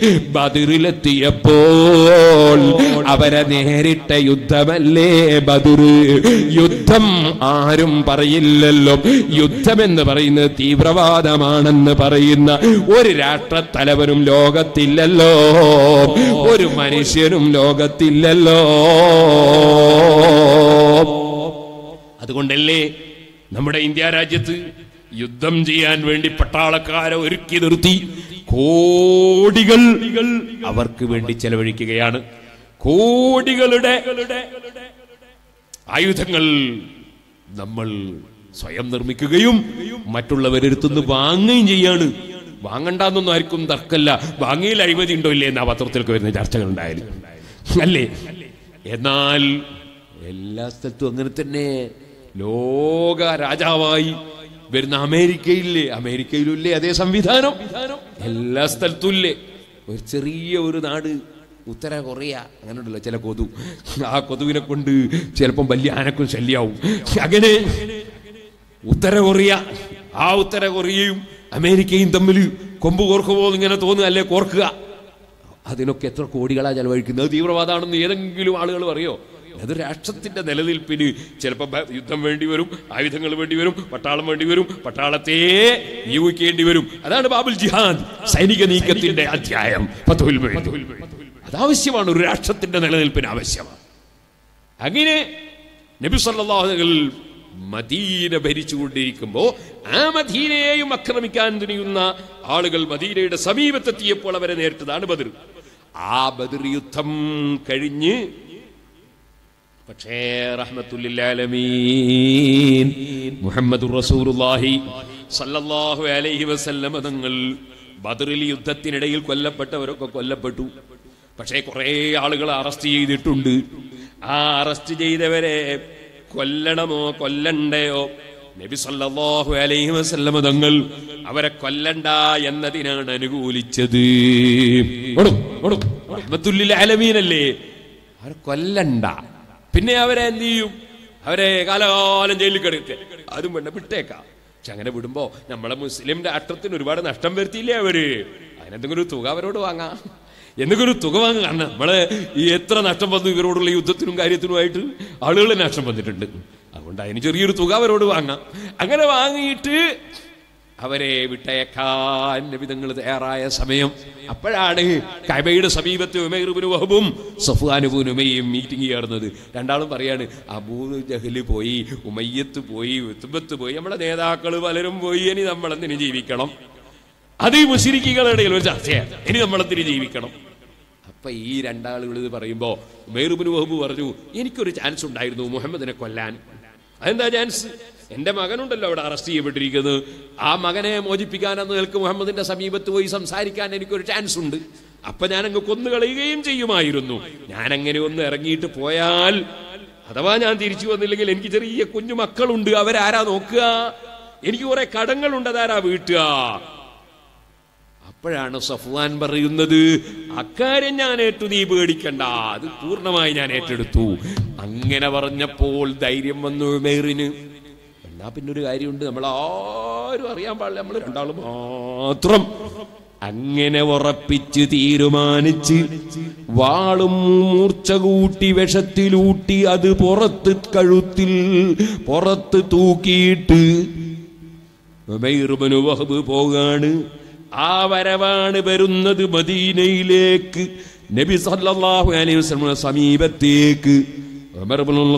ബദിറിലെത്തിയപ്പോൾ അവരെ നേരിട്ട യുദ്ധമല്ലേ ബദുർ യുദ്ധം ആരും പറയില്ലല്ലോ യുദ്ധമെന്ന് പറയുന്നത് തീവ്രവാദമാണെന്ന് പറയുന്ന ഒരു രാഷ്ട്രത്തലവനും ലോകത്തില്ലല്ലോ ഒരു മനുഷ്യനും ലോകത്തില്ലല്ലോ അതുകൊണ്ടല്ലേ നമ്മുടെ ഇന്ത്യ രാജ്യത്ത് യുദ്ധം ചെയ്യാൻ വേണ്ടി പട്ടാളക്കാരെ ഒരുക്കി നിർത്തി കോടികൾ അവർക്ക് വേണ്ടി ചെലവഴിക്കുകയാണ് കോടികളുടെ ആയുധങ്ങൾ നമ്മൾ സ്വയം നിർമ്മിക്കുകയും മറ്റുള്ളവരെടുത്തുനിന്ന് വാങ്ങുകയും ചെയ്യാണ് വാങ്ങണ്ടെന്നൊന്നും ആർക്കും തർക്കല്ല വാങ്ങിയിൽ അഴിമതി ഉണ്ടോ ഇല്ലേ എന്നാ പത്രത്തിലൊക്കെ വരുന്ന ചർച്ചകൾ ഉണ്ടായാലും അല്ലേ എന്നാൽ എല്ലാ സ്ഥലത്തും അങ്ങനെ തന്നെ ലോക രാജാവായി വരുന്ന അമേരിക്കയില്ലേ അമേരിക്കയിലും ഇല്ലേ അതേ സംവിധാനം എല്ലാ സ്ഥലത്തും ഇല്ലേ ഒരു ചെറിയ ഒരു നാട് ഉത്തര കൊറിയ അങ്ങനെ ഉണ്ടല്ലോ ചില കൊതു ആ കൊതുവിനെ കൊണ്ട് ചിലപ്പം വലിയ ആനക്കും ശല്യാവും അങ്ങനെ ഉത്തര കൊറിയ ആ ഉത്തര കൊറിയയും അമേരിക്കയും തമ്മിൽ കൊമ്പ് കോർക്കുമോ എന്ന് ഇങ്ങനെ തോന്നുക അല്ലെ കോർക്കുക അതിനൊക്കെ എത്ര കോടികളാ ചെലവഴിക്കുന്നത് അത് തീവ്രവാദമാണെന്ന് ഏതെങ്കിലും ആളുകൾ പറയോ അത് രാഷ്ട്രത്തിന്റെ നിലനിൽപ്പിന് ചിലപ്പോൾ ബ- യുദ്ധം വേണ്ടി വരും ആയുധങ്ങൾ വേണ്ടി വരും പട്ടാളം വേണ്ടി വരും പട്ടാളത്തെ നിയോഗിക്കേണ്ടി വരും അതാണ് ബാബുൽ ജിഹാദ് സൈനിക നീക്കത്തിന്റെ അധ്യായം ഫതുൽ മുഈൻ. അതാവശ്യമാണ് ഒരു രാഷ്ട്രത്തിന്റെ നിലനിൽപ്പിന് ആവശ്യമാണ് അങ്ങനെ നബി സല്ലല്ലാഹു അലൈഹി വസല്ലം മദീന ഭരിച്ചുകൊണ്ടിരിക്കുമ്പോ ആ മദീനയെയും ആക്രമിക്കാൻ തുനിയുന്ന ആളുകൾ മദീനയുടെ സമീപത്തെത്തിയപ്പോൾ അവരെ നേരിട്ടതാണ് ബദർ ആ ബദർ യുദ്ധം കഴിഞ്ഞ് പക്ഷേ റഹ്മത്തുല്ലാലമീൻ മുഹമ്മദ് റസൂലുള്ളാഹി സല്ലല്ലാഹു അലൈഹി വസല്ലം തങ്ങൾ ബദറിൽ യുദ്ധത്തിനിടയിൽ കൊല്ലപ്പെട്ടവരൊക്കെ കൊല്ലപ്പെട്ടു പക്ഷേ കുറെ ആളുകൾ അറസ്റ്റ് ചെയ്തിട്ടുണ്ട് ആ അറസ്റ്റ് ചെയ്തവരെ കൊല്ലണമോ കൊല്ലണ്ടയോ നബി സല്ലല്ലാഹു അലൈഹി വസല്ലം തങ്ങൾ അവരെ കൊല്ലണ്ട എന്നതിനാണ് അനുകൂലിച്ചത് ഓടും, ഓടും. റഹ്മത്തുല്ലിൽ ആലമീനല്ലേ അവരെ കൊല്ലണ്ട പിന്നെ അവരെ എന്ത് ചെയ്യും അവരെ കാലകാലം ജയിലിൽ കിടക്കുക അതും വേണ്ട വിട്ടേക്കാം പക്ഷെ അങ്ങനെ വിടുമ്പോ നമ്മളെ മുസ്ലിം രാഷ്ട്രത്തിന് ഒരുപാട് നഷ്ടം വരുത്തിയില്ലേ അവര് അതിനെന്തെങ്കിലും ഒരു തുക അവരോട് വാങ്ങാം എന്തെങ്കിലും ഒരു തുക വാങ്ങുക കാരണം നമ്മള് ഈ എത്ര നഷ്ടം വന്നു ഇവരോടുള്ള യുദ്ധത്തിനും കാര്യത്തിനുമായിട്ട് ആളുകൾ നഷ്ടം വന്നിട്ടുണ്ട് അതുകൊണ്ട് അതിന് ചെറിയൊരു തുക അവരോട് വാങ്ങാം അങ്ങനെ വാങ്ങിയിട്ട് അവരെ വിട്ടയക്കാൻ നബിതങ്ങൾ തയ്യാറായ സമയം അപ്പോഴാണ് കബയുടെ സമീപത്ത് ഉമൈറുബിന് വഹബും സഫ്വാനുബുൻ ഉമയും മീറ്റിംഗ് ചേർന്നത് രണ്ടാളും പറയാണ് അബൂ ജഹല് പോയി ഉമയ്യത്ത് പോയി ഉത്തുബത്ത് പോയി നമ്മുടെ നേതാക്കൾ പലരും പോയി ഇനി നമ്മളെന്തിന് ജീവിക്കണം അത് ഈ മുസ്ലിക്കുകളുടെ ഇടയിൽ ഒരു ചർച്ചയാണ് ഇനി നമ്മളെന്തിന് ജീവിക്കണം അപ്പൊ ഈ രണ്ടാളുകൾ ഇത് പറയുമ്പോ ഉമൈറുബിന് വഹബ് പറഞ്ഞു എനിക്കൊരു ചാൻസ് ഉണ്ടായിരുന്നു മുഹമ്മദിനെ കൊല്ലാൻ അതെന്താ ചാൻസ് എന്റെ മകനുണ്ടല്ലോ അവിടെ അറസ്റ്റ് ചെയ്യപ്പെട്ടിരിക്കുന്നത് ആ മകനെ മോചിപ്പിക്കാനെന്ന് നിൽക്ക് മുഹമ്മദിന്റെ സമീപത്ത് പോയി സംസാരിക്കാൻ എനിക്കൊരു ചാൻസ് ഉണ്ട് അപ്പൊ ഞാൻ അങ്ങ് കൊന്നുകളയുകയും ചെയ്യുമായിരുന്നു ഞാൻ അങ്ങനെ ഒന്ന് ഇറങ്ങിയിട്ട് പോയാൽ അഥവാ ഞാൻ തിരിച്ചു വന്നില്ലെങ്കിൽ എനിക്ക് ചെറിയ കുഞ്ഞു മക്കളുണ്ട് അവരാരാ നോക്കുക എനിക്ക് കുറെ കടങ്ങളുണ്ട് അതാരാ വീട്ടുക അപ്പോഴാണ് സഫ്വാൻ പറയുന്നത് അക്കാര്യം ഞാൻ ഏറ്റു നീ പേടിക്കണ്ട അത് പൂർണ്ണമായി ഞാൻ ഏറ്റെടുത്തു അങ്ങനെ പറഞ്ഞപ്പോൾ ധൈര്യം വന്നു മേറിന് എന്നാ പിന്നെ ഒരു കാര്യമുണ്ട് നമ്മൾ ആരും അറിയാൻ പാടില്ല നമ്മൾ രണ്ടാളും മാത്രം അങ്ങനെ ഉറപ്പിച്ച് തീരുമാനിച്ച് വാളും മൂർച്ച കൂട്ടി വിഷത്തിലൂട്ടി അത് പുറത്ത് കഴുത്തിൽ പുറത്ത് തൂക്കിയിട്ട് ഉമൈറുബ്നു വഹബ് പോകാണ് ആ വരവാണ് വരുന്നത് മദീനയിലേക്ക് നബി സല്ലല്ലാഹു അലൈഹി വസല്ലം സമീപത്തേക്ക് ഉമർ ഇബ്നുൽ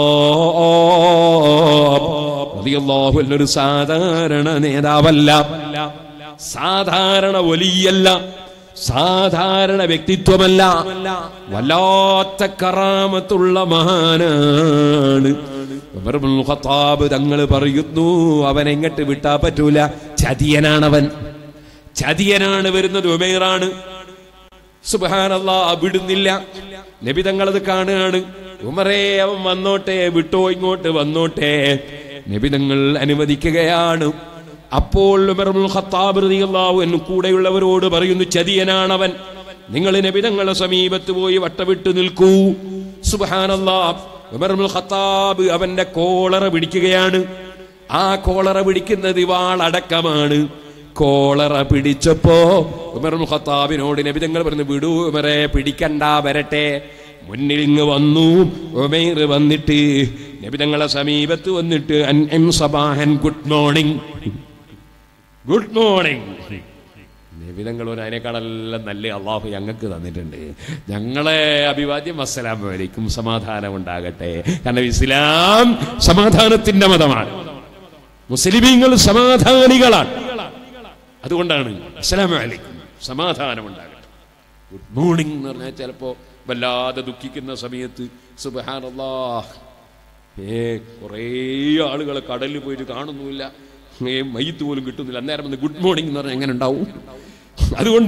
ഖത്താബ് റളിയല്ലാഹു അൻഹു ഒരു സാധാരണ നേതാവല്ല സാധാരണ വലിയല്ല സാധാരണ വ്യക്തിത്വമല്ല വല്ലാത്ത കറാമത്തുള്ള മഹാനാണ് ഉമർ ഇബ്നുൽ ഖത്താബ് തങ്ങൾ പറയുന്നു അവൻ എങ്ങട്ട് വിട്ടാ പറ്റൂല ചതിയനാണവൻ ചതിയനാണ് വരുന്നത് ഉമൈറാണ് സുബാനല്ലാ വിടുന്നില്ല നബി തങ്ങളത് കാണുകയാണ് ഉമറേ അവൻ വന്നോട്ടെ വിട്ടോ ഇങ്ങോട്ട് വന്നോട്ടെ നബി തങ്ങൾ അനുവദിക്കുകയാണ് അപ്പോൾ ഉമർ ഇബ്നുൽ ഖത്താബ് റളിയല്ലാഹു അൻഹു കൂടെയുള്ളവരോട് പറയുന്നു ചതിയനാണവൻ നിങ്ങൾ നബി തങ്ങളുടെ സമീപത്ത് പോയി വട്ടവിട്ട് നിൽക്കൂ സുബ്ഹാനല്ലാ ഉമർ ഇബ്നുൽ ഖത്താബ് അവന്റെ കോളറ പിടിക്കുകയാണ് ആ കോളറ പിടിക്കുന്നത് വാളടക്കമാണ് കോളറ പിടിച്ചപ്പോ ഉമർ ഇബ്നുൽ ഖത്താബിനോട് നബി തങ്ങൾ പറഞ്ഞു വിടൂ ഉമറെ പിടിക്കണ്ട വരട്ടെ മുന്നിൽ ഇങ്ങ് വന്നു ഉമൈർ വന്നിട്ട് നബി തങ്ങളെ സമീപത്ത് വന്നിട്ട് അൻ എം സബാഹൻ ഗുഡ് മോർണിംഗ് ഗുഡ് മോർണിംഗ് നബിതങ്ങൾ ഒരു അതിനേക്കാളെല്ലാം നല്ല അള്ളാഹു ഞങ്ങൾക്ക് തന്നിട്ടുണ്ട് ഞങ്ങളെ അഭിവാദ്യം അസ്സലാമു അലൈക്കും സമാധാനം ഉണ്ടാകട്ടെ കാരണം ഇസ്ലാം സമാധാനത്തിന്റെ മതമാണ് മുസ്ലിമീങ്ങൾ സമാധാനികളാണ് അതുകൊണ്ടാണ് അസ്സലാമു അലൈക്കും സമാധാനം ഉണ്ടാകട്ടെ ഗുഡ് മോർണിംഗ് എന്ന് പറഞ്ഞാൽ ചിലപ്പോ വല്ലാതെ ദുഃഖിക്കുന്ന സമയത്ത് സുബഹാനല്ലാ ഏ കുറേ ആളുകൾ കടലിൽ പോയിട്ട് കാണുന്നുമില്ല ഏ മയ്യത്ത് പോലും കിട്ടുന്നില്ല അന്നേരം വന്ന് ഗുഡ് മോർണിംഗ് എന്ന് പറഞ്ഞാൽ എങ്ങനെ ഉണ്ടാവും അതുകൊണ്ട്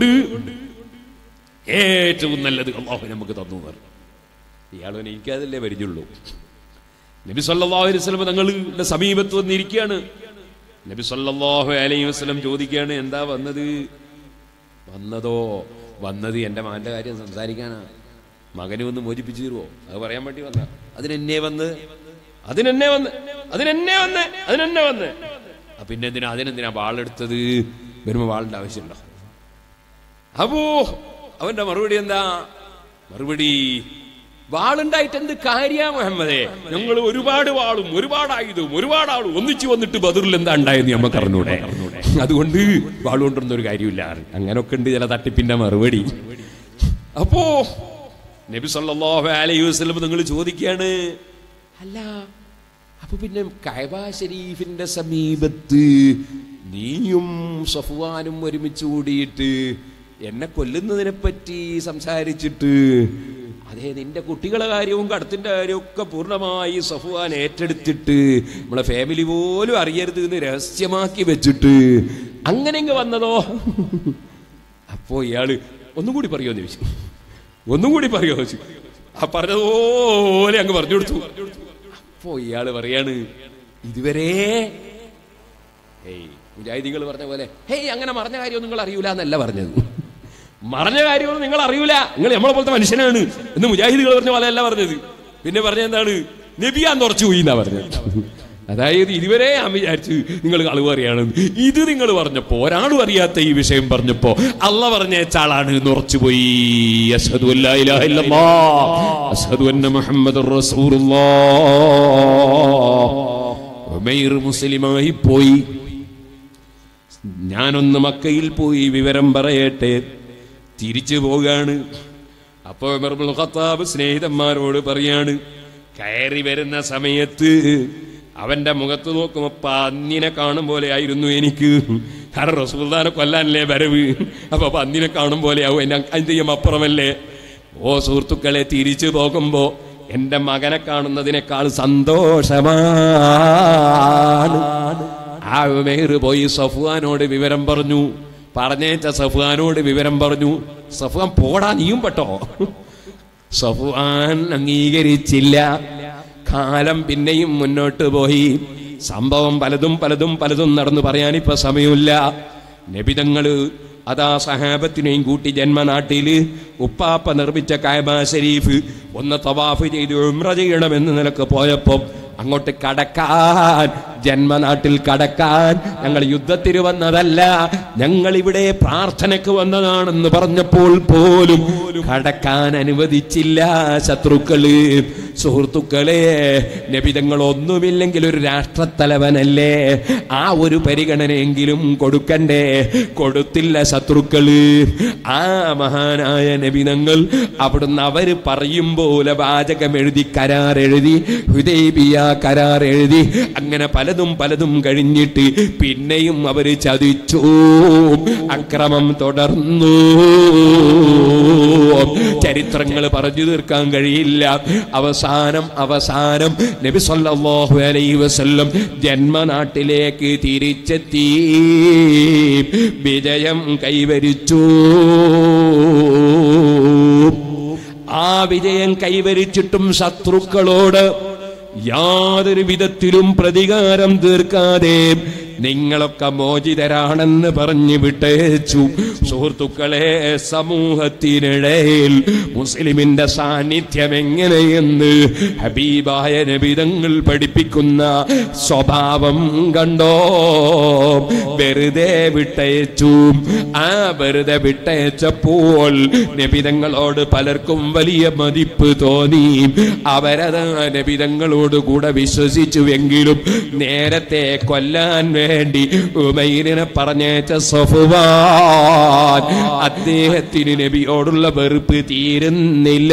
ഏറ്റവും നല്ലത് അള്ളാഹു നമുക്ക് തന്നു എന്ന് പറഞ്ഞു ഇയാളും എനിക്കതല്ലേ പരിചയമുള്ളൂ നബി സല്ലല്ലാഹു അലൈഹി വസല്ലം തങ്ങളുടെ സമീപത്ത് വന്നിരിക്കുകയാണ് നബി സല്ലല്ലാഹു അലൈഹി വസല്ലം ചോദിക്കുകയാണ് എന്താ വന്നത് വന്നതോ വന്നത് എൻ്റെ മകന്റെ കാര്യം സംസാരിക്കാനാ മകനെ ഒന്ന് മോചിപ്പിച്ചു തരുമോ അത് പറയാൻ വേണ്ടി വന്ന അതിനെന്നെ വന്ന് അതിനെന്നെ വന്ന് അതിനെന്നെ വന്ന് അതിനെന്നെ വന്ന് ആ പിന്നെ എന്തിനാ അതിനെന്തിനാ വാളെടുത്തത് വരുമ്പോ വാളിന്റെ ആവശ്യമുണ്ടോ അപ്പോ അവന്റെ മറുപടി എന്താ മറുപടി വാളുണ്ടായിട്ട് എന്ത് കാര്യ മുഹമ്മദേ ഞങ്ങൾ ഒരുപാട് വാളും ഒരുപാട് ആയുധവും ഒരുപാട് ആളും ഒന്നിച്ചു വന്നിട്ട് ബദറിൽ എന്താ ഉണ്ടായെന്ന് നമുക്ക് അറിഞ്ഞൂടെ അതുകൊണ്ട് വാളുകൊണ്ടൊന്നും ഒരു കാര്യമില്ല അങ്ങനൊക്കെ ഉണ്ട് ചില തട്ടിപ്പിന്റെ മറുപടി അപ്പോ നബി സല്ലല്ലാഹു അലൈഹി വസല്ലം നിങ്ങൾ ചോദിക്കുകയാണ് അല്ല അപ്പൊ പിന്നെ കഅബ ഷരീഫിന്റെ സമീപത്ത് നീയും സഫ്വാനും ഒരുമിച്ച് കൂടിയിട്ട് എന്നെ കൊല്ലുന്നതിനെ പറ്റി സംസാരിച്ചിട്ട് അതെ നിന്റെ കുട്ടികളെ കാര്യവും കടത്തിന്റെ കാര്യവും ഒക്കെ പൂർണ്ണമായി സഫ്വാൻ ഏറ്റെടുത്തിട്ട് നമ്മളെ ഫാമിലി പോലും അറിയരുത് എന്ന് രഹസ്യമാക്കി വെച്ചിട്ട് അങ്ങനെ ഇങ്ങ് വന്നതോ അപ്പോ ഇയാള് ഒന്നും കൂടി പറയുമോ ചോദിച്ചു ഒന്നും കൂടി പറയുമോ ചോദിച്ചു ആ പറഞ്ഞതുപോലെ അങ്ങ് പറഞ്ഞു കൊടുത്തു അപ്പോ ഇയാള് പറയാണ് ഇതുവരെ ഏയ് മുജാഹിദികൾ പറഞ്ഞ പോലെ ഹേയ് അങ്ങനെ മറഞ്ഞ കാര്യം നിങ്ങൾ അറിയൂല എന്നല്ല പറഞ്ഞത് മറഞ്ഞ കാര്യമൊന്നും നിങ്ങൾ അറിയൂല നിങ്ങൾ നമ്മളെ പോലത്തെ മനുഷ്യനാണ് എന്ന് മുജാഹിദികൾ പറഞ്ഞ പോലെ അല്ല പറഞ്ഞത് പിന്നെ പറഞ്ഞ എന്താണ് നബിയാൻ തുറച്ചു പോയി എന്നാ പറഞ്ഞത് അതായത് ഇതുവരെ ഞാൻ വിചാരിച്ചു നിങ്ങൾ കളവ് അറിയാണ് ഇത് നിങ്ങൾ പറഞ്ഞപ്പോ ഒരാളും അറിയാത്ത ഈ വിഷയം പറഞ്ഞപ്പോ അല്ല പറഞ്ഞേച്ചാളാണ് എന്ന് ഉറച്ചുപോയി അസ്ഹദു അല്ലാ ഇലാഹ ഇല്ലല്ലാഹ് അസ്ഹദു അന്ന മുഹമ്മദുർ റസൂലുള്ളാഹ് ഉമൈർ മുസ്ലിമായി പോയി ഞാനൊന്ന് മക്കയിൽ പോയി വിവരം പറയട്ടെ തിരിച്ചു പോകാണ് അപ്പോൾ ഉമർ ഇബ്നുൽ ഖത്താബ് സ്നേഹിതന്മാരോട് പറയാണ് കയറി വരുന്ന സമയത്ത് അവന്റെ മുഖത്ത് നോക്കുമ്പോ പന്നിനെ കാണും പോലെ ആയിരുന്നു എനിക്ക് കാരണം റസൂൽദാനെ കൊല്ലാനല്ലേ വരവ് അപ്പൊ പന്നിനെ കാണും പോലെ ആവും എന്റെ അന്ത്യം അപ്പുറമല്ലേ ഓ സുഹൃത്തുക്കളെ തിരിച്ചു പോകുമ്പോ എന്റെ മകനെ കാണുന്നതിനേക്കാൾ സന്തോഷമാണ് ആ ഉമേർ പോയി സഫ്വാനോട് വിവരം പറഞ്ഞു പറഞ്ഞേച്ച സഫ്വാനോട് വിവരം പറഞ്ഞു സഫ്വാൻ പോടാ നീയും പെട്ടോ സഫ്വാൻ അംഗീകരിച്ചില്ല കാലം പിന്നെയും മുന്നോട്ട് പോയി സംഭവം പലതും പലതും പലതും നടന്നു പറയാനിപ്പോ സമയമില്ല നബിതങ്ങള് അതാ സഹാബത്തിനെയും കൂട്ടി ജന്മനാട്ടില് ഉപ്പാപ്പ നിർമ്മിച്ച കായബ ഷരീഫ് ഒന്ന് തവാഫ് ചെയ്ത് ഉംറ ചെയ്യണമെന്ന് നിലക്ക് പോയപ്പോ അങ്ങോട്ട് കടക്കാൻ ജന്മനാട്ടിൽ കടക്കാൻ ഞങ്ങൾ യുദ്ധത്തിന് വന്നതല്ല ഞങ്ങൾ ഇവിടെ പ്രാർത്ഥനയ്ക്ക് വന്നതാണെന്ന് പറഞ്ഞപ്പോൾ പോലും കടക്കാൻ അനുവദിച്ചില്ല ശത്രുക്കള് സുഹൃത്തുക്കളെ നബിതങ്ങൾ ഒന്നുമില്ലെങ്കിൽ ഒരു രാഷ്ട്രത്തലവനല്ലേ ആ ഒരു പരിഗണനയെങ്കിലും കൊടുക്കണ്ടേ കൊടുത്തില്ല ശത്രുക്കള് ആ മഹാനായ നബിതങ്ങൾ അവിടുന്ന് അവര് പറയും പോലെ വാചകം എഴുതി കരാർ എഴുതി ഹുദൈബിയ കരാർ എഴുതി അങ്ങനെ പലതും പലതും കഴിഞ്ഞിട്ട് പിന്നെയും അവര് ചതിച്ചു അക്രമം തുടർന്നു ചരിത്രങ്ങൾ പറഞ്ഞു തീർക്കാൻ കഴിയില്ല അവസാനം അവസാനം നബി സല്ലല്ലാഹു അലൈഹി വസല്ലം ജന്മനാട്ടിലേക്ക് തിരിച്ചെത്തി വിജയം കൈവരിച്ചു ആ വിജയം കൈവരിച്ചിട്ടും ശത്രുക്കളോട് യാതൊരു വിധത്തിലും പ്രതികാരം തീർക്കാതെ നിങ്ങളൊക്കെ മോചിതരാണെന്ന് പറഞ്ഞു വിട്ടേച്ചു സുഹൃത്തുക്കളെ സമൂഹത്തിനിടയിൽ മുസ്ലിമിന്റെ സാന്നിധ്യം എങ്ങനെയെന്ന് ഹബീബായ നബിതങ്ങൾ പഠിപ്പിക്കുന്ന സ്വഭാവം കണ്ടോ വെറുതെ വിട്ടയച്ചു ആ വെറുതെ വിട്ടയച്ചപ്പോൾ നബിതങ്ങളോട് പലർക്കും വലിയ മതിപ്പ് തോന്നി അവരതാ നബിതങ്ങളോട് കൂടെ വിശ്വസിച്ചുവെങ്കിലും നേരത്തെ കൊല്ലാൻ വേണ്ടി ഉമൈരിനെ പറഞ്ഞേച്ച സഫുവാൻ അദ്ദേഹത്തിന് നബിയോടുള്ള വെറുപ്പ് തീരുന്നില്ല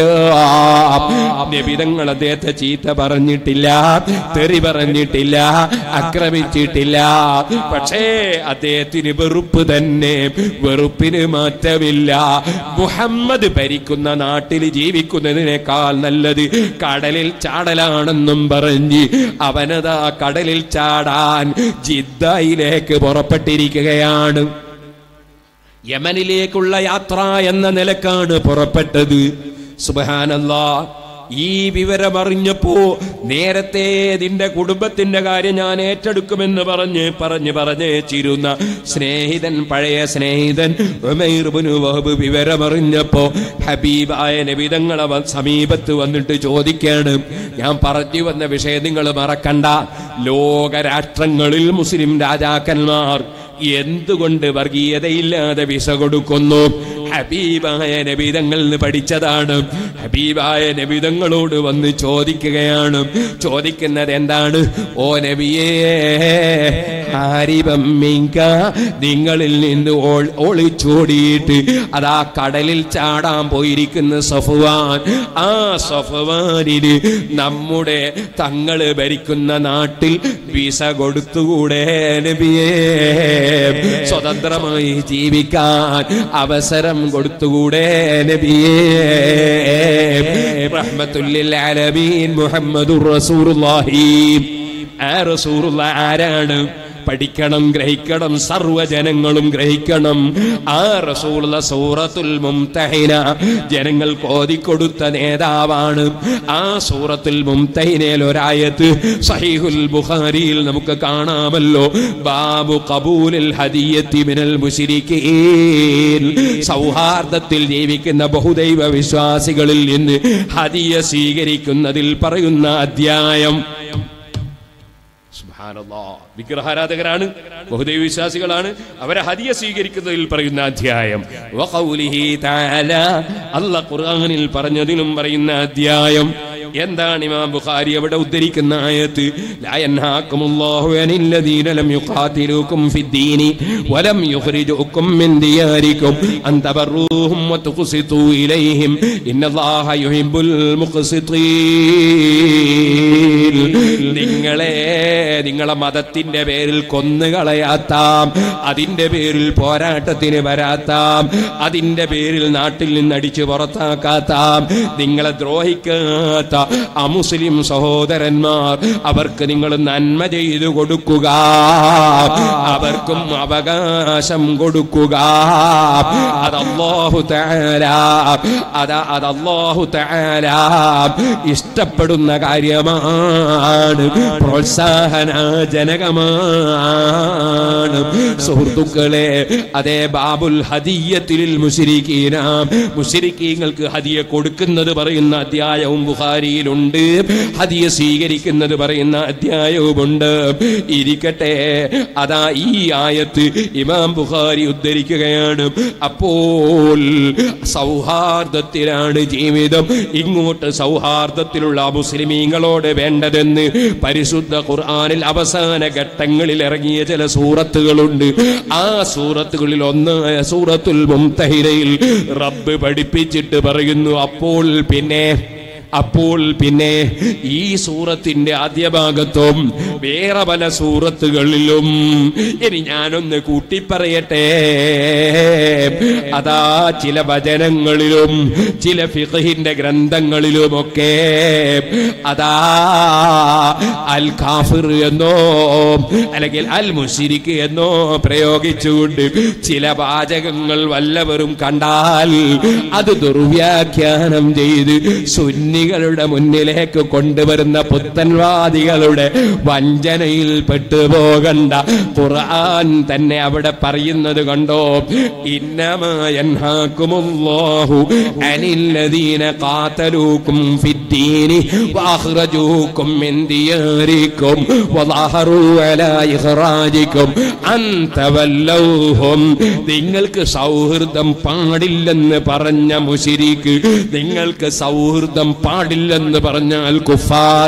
നബിതങ്ങൾ അദ്ദേഹത്തെ ചീത്ത പറഞ്ഞിട്ടില്ല തെറി പറഞ്ഞിട്ടില്ല ആക്രമിച്ചിട്ടില്ല പക്ഷേ അദ്ദേഹത്തിന് വെറുപ്പ് തന്നെ വെറുപ്പിന് മാറ്റമില്ല മുഹമ്മദ് ഭരിക്കുന്ന നാട്ടിൽ ജീവിക്കുന്നതിനേക്കാൾ നല്ലത് കടലിൽ ചാടലാണെന്നും പറഞ്ഞ് അവനതാ കടലിൽ ചാടാൻ ജിദ്ദയിലേക്ക് പുറപ്പെട്ടിരിക്കുകയാണ് യമനിലേക്കുള്ള യാത്ര എന്ന നിലക്കാണ് പുറപ്പെട്ടത് സുബഹാനല്ലാ ഈ വിവരം അറിഞ്ഞപ്പോ നേരത്തെ നിന്റെ കുടുംബത്തിന്റെ കാര്യം ഞാൻ ഏറ്റെടുക്കുമെന്ന് പറഞ്ഞ് പറഞ്ഞ് പറഞ്ഞേച്ചിരുന്ന സ്നേഹിതൻ പഴയ സ്നേഹിതൻ ഉമൈർ ഇബ്നു വഹബ് വിവരമറിഞ്ഞപ്പോ ഹബീബായ നബിതങ്ങളെ വ- സമീപത്ത് വന്നിട്ട് ചോദിക്കാണ് ഞാൻ പറഞ്ഞു വന്ന വിഷയം നിങ്ങൾ മറക്കണ്ട ലോകരാഷ്ട്രങ്ങളിൽ മുസ്ലിം രാജാക്കന്മാർ എന്തുകൊണ്ട് വർഗീയതയില്ലാതെ വിസ കൊടുക്കുന്നു ഹബീബായ നബിതങ്ങളിൽ നിന്ന് പഠിച്ചതാണ് ഹബീബായ നബിതങ്ങളോട് വന്ന് ചോദിക്കുകയാണ് ചോദിക്കുന്നത് എന്താണ് ഓ നബിയേ ഹാരിബം മിങ്ക നിങ്ങളിൽ നിന്ന് ഓൾ- ഒളിച്ചോടിയിട്ട് അതാ കടലിൽ ചാടാൻ പോയിരിക്കുന്ന സഫുവാൻ ആ സഫുവാനിന് നമ്മുടെ തങ്ങള് ഭരിക്കുന്ന നാട്ടിൽ വിസ കൊടുത്തുകൂടെ നബിയേ സ്വതന്ത്രമായി ജീവിക്കാൻ അവസരം കൊടുത്തുകൂടെ നബിയേ റഹ്മത്തുല്ലിൽ ആലമീൻ മുഹമ്മദുർ റസൂലുള്ളാഹി ആ റസൂലുള്ള ആരാണ് പഠിക്കണം ഗ്രഹിക്കണം സർവ്വജനങ്ങളും ഗ്രഹിക്കണം ആ റസൂലുള്ള സൂറത്തുൽ മുംതഹിന ജനങ്ങൾ ഓതിക്കൊടുത്ത നേതാവാണ് ആ സൂറത്തുൽ മുംതഹിനയിൽ ഒരായത്ത് സഹീഹുൽ ബുഖാരിയിൽ നമുക്ക് കാണാമല്ലോ ബാബു കബൂലിൽ ഹദിയത്തി മിനൽ മുശ്രിക്കീൻ സൗഹാർദ്ദത്തിൽ ജീവിക്കുന്ന ബഹുദൈവ വിശ്വാസികളിൽ നിന്ന് ഹദിയ സ്വീകരിക്കുന്നതിൽ പറയുന്ന അധ്യായം സുബ്ഹാനല്ലാ. വിഗ്രഹാരാധകരാണ് ബഹുദൈവ വിശ്വാസികളാണ് അവരെ ഹദിയ സ്വീകരിക്കുന്നതിൽ പറയുന്ന അധ്യായം വഖൗലിഹി തആല അല്ലാഹ് ഖുർആനിൽ പറഞ്ഞതിലും പറയുന്ന അധ്യായം എന്താണ് ഇമാം ബുഖാരി അവിടെ ഉദ്ധരിക്കുന്ന ആയത്ത് ലാ യൻഹാക്കുമുല്ലാഹു അനിൽ ലദീന ലം യുഖാതിലൂകും ഫിദ്ദീനി വലം യുഖ്രിജൂകും മിൻ ദിയാരികും അൻ തബറൂഹും വതുഖ്സിതു ഇലൈഹിം ഇന്നല്ലാഹ യുഹിബ്ബുൽ മുഖ്സിതീൻ നിങ്ങളെ നിങ്ങളെ മതത്തിന്റെ പേരിൽ കൊന്നുകളയാത്താം അതിന്റെ പേരിൽ പോരാട്ടത്തിന് വരാത്താം അതിന്റെ പേരിൽ നാട്ടിൽ നിന്ന് അടിച്ചു പുറത്താക്കാത്താം നിങ്ങളെ ദ്രോഹിക്കാത്ത അമുസ്ലിം സഹോദരന്മാർ അവർക്ക് നിങ്ങൾ നന്മ ചെയ്തു കൊടുക്കുക അവർക്കും അവകാശം കൊടുക്കുക അത് അല്ലാഹു തആല അതാ അത് അല്ലാഹു തആല ഇഷ്ടപ്പെടുന്ന കാര്യമാണ് പ്രോത്സാഹനജനകമാണ് സുഹൃത്തുക്കളെ അതേ ബാബുൽ ഹദിയത്തിൽ മുശിരിക്കീന മുശിരിക്കീങ്ങൾക്ക് ഹദിയ കൊടുക്കുന്നത് പറയുന്ന അധ്യായവും ബുഖാരിയിലുണ്ട് ഹദിയ സ്വീകരിക്കുന്നത് പറയുന്ന അധ്യായവുമുണ്ട് ഇരിക്കട്ടെ അതാ ഈ ആയത്ത് ഇമാം ബുഖാരി ഉദ്ധരിക്കുകയാണ് അപ്പോൾ സൗഹാർദ്ദത്തിലാണ് ജീവിതം ഇങ്ങോട്ട് സൗഹാർദ്ദത്തിലുള്ള മുസ്ലിമീങ്ങളോട് വേണ്ടതെന്ന് പരിശുദ്ധ ഖുർആനിൽ അവസാന ഘട്ടങ്ങളിൽ ഇറങ്ങിയ ചില സൂറത്തുകളുണ്ട് ആ സൂറത്തുകളിൽ ഒന്നായ സൂറത്തുൽ മുംതഹിരയിൽ റബ്ബ് പഠിപ്പിച്ചിട്ട് പറയുന്നു അപ്പോൾ പിന്നെ അപ്പോൾ പിന്നെ ഈ സൂറത്തിന്റെ ആദ്യ ഭാഗത്തും വേറെ പല സൂറത്തുകളിലും ഇനി ഞാനൊന്ന് കൂട്ടിപ്പറയട്ടെ അതാ ചില വചനങ്ങളിലും ചില ഫിഖഹിന്റെ ഗ്രന്ഥങ്ങളിലുമൊക്കെ അതാ അൽ കാഫിർ എന്നോ അല്ലെങ്കിൽ അൽ മുഷിരിക്ക് എന്നോ പ്രയോഗിച്ചുകൊണ്ട് ചില വാചകങ്ങൾ വല്ലവരും കണ്ടാൽ അത് ദുർവ്യാഖ്യാനം ചെയ്ത് സുന്നികളുടെ മുന്നിലേക്ക് കൊണ്ടുവരുന്ന പുത്തൻവാദികളുടെ വഞ്ചനയിൽ പെട്ടുപോകണ്ട ഖുർആൻ തന്നെ അവിടെ പറയുന്നത് കണ്ടോ ഇന്നമായൻഹാക്കുമുല്ലാഹു അനില്ലദീന ഖാതലൂക്കും ഫിദ്ദീനി വഅഖ്റജൂക്കും മിൻ ദിയാരിക്കും വളഹറു അലാ ഇഖ്റാജിക്കും അൻ തവല്ലൗഹും നിങ്ങൾക്ക് സൗഹൃദം പാടില്ലെന്ന് പറഞ്ഞ മുശിരിക്ക് നിങ്ങൾക്ക് സൗഹൃദം പാടില്ലെന്ന് പറഞ്ഞാൽ കുഫാർ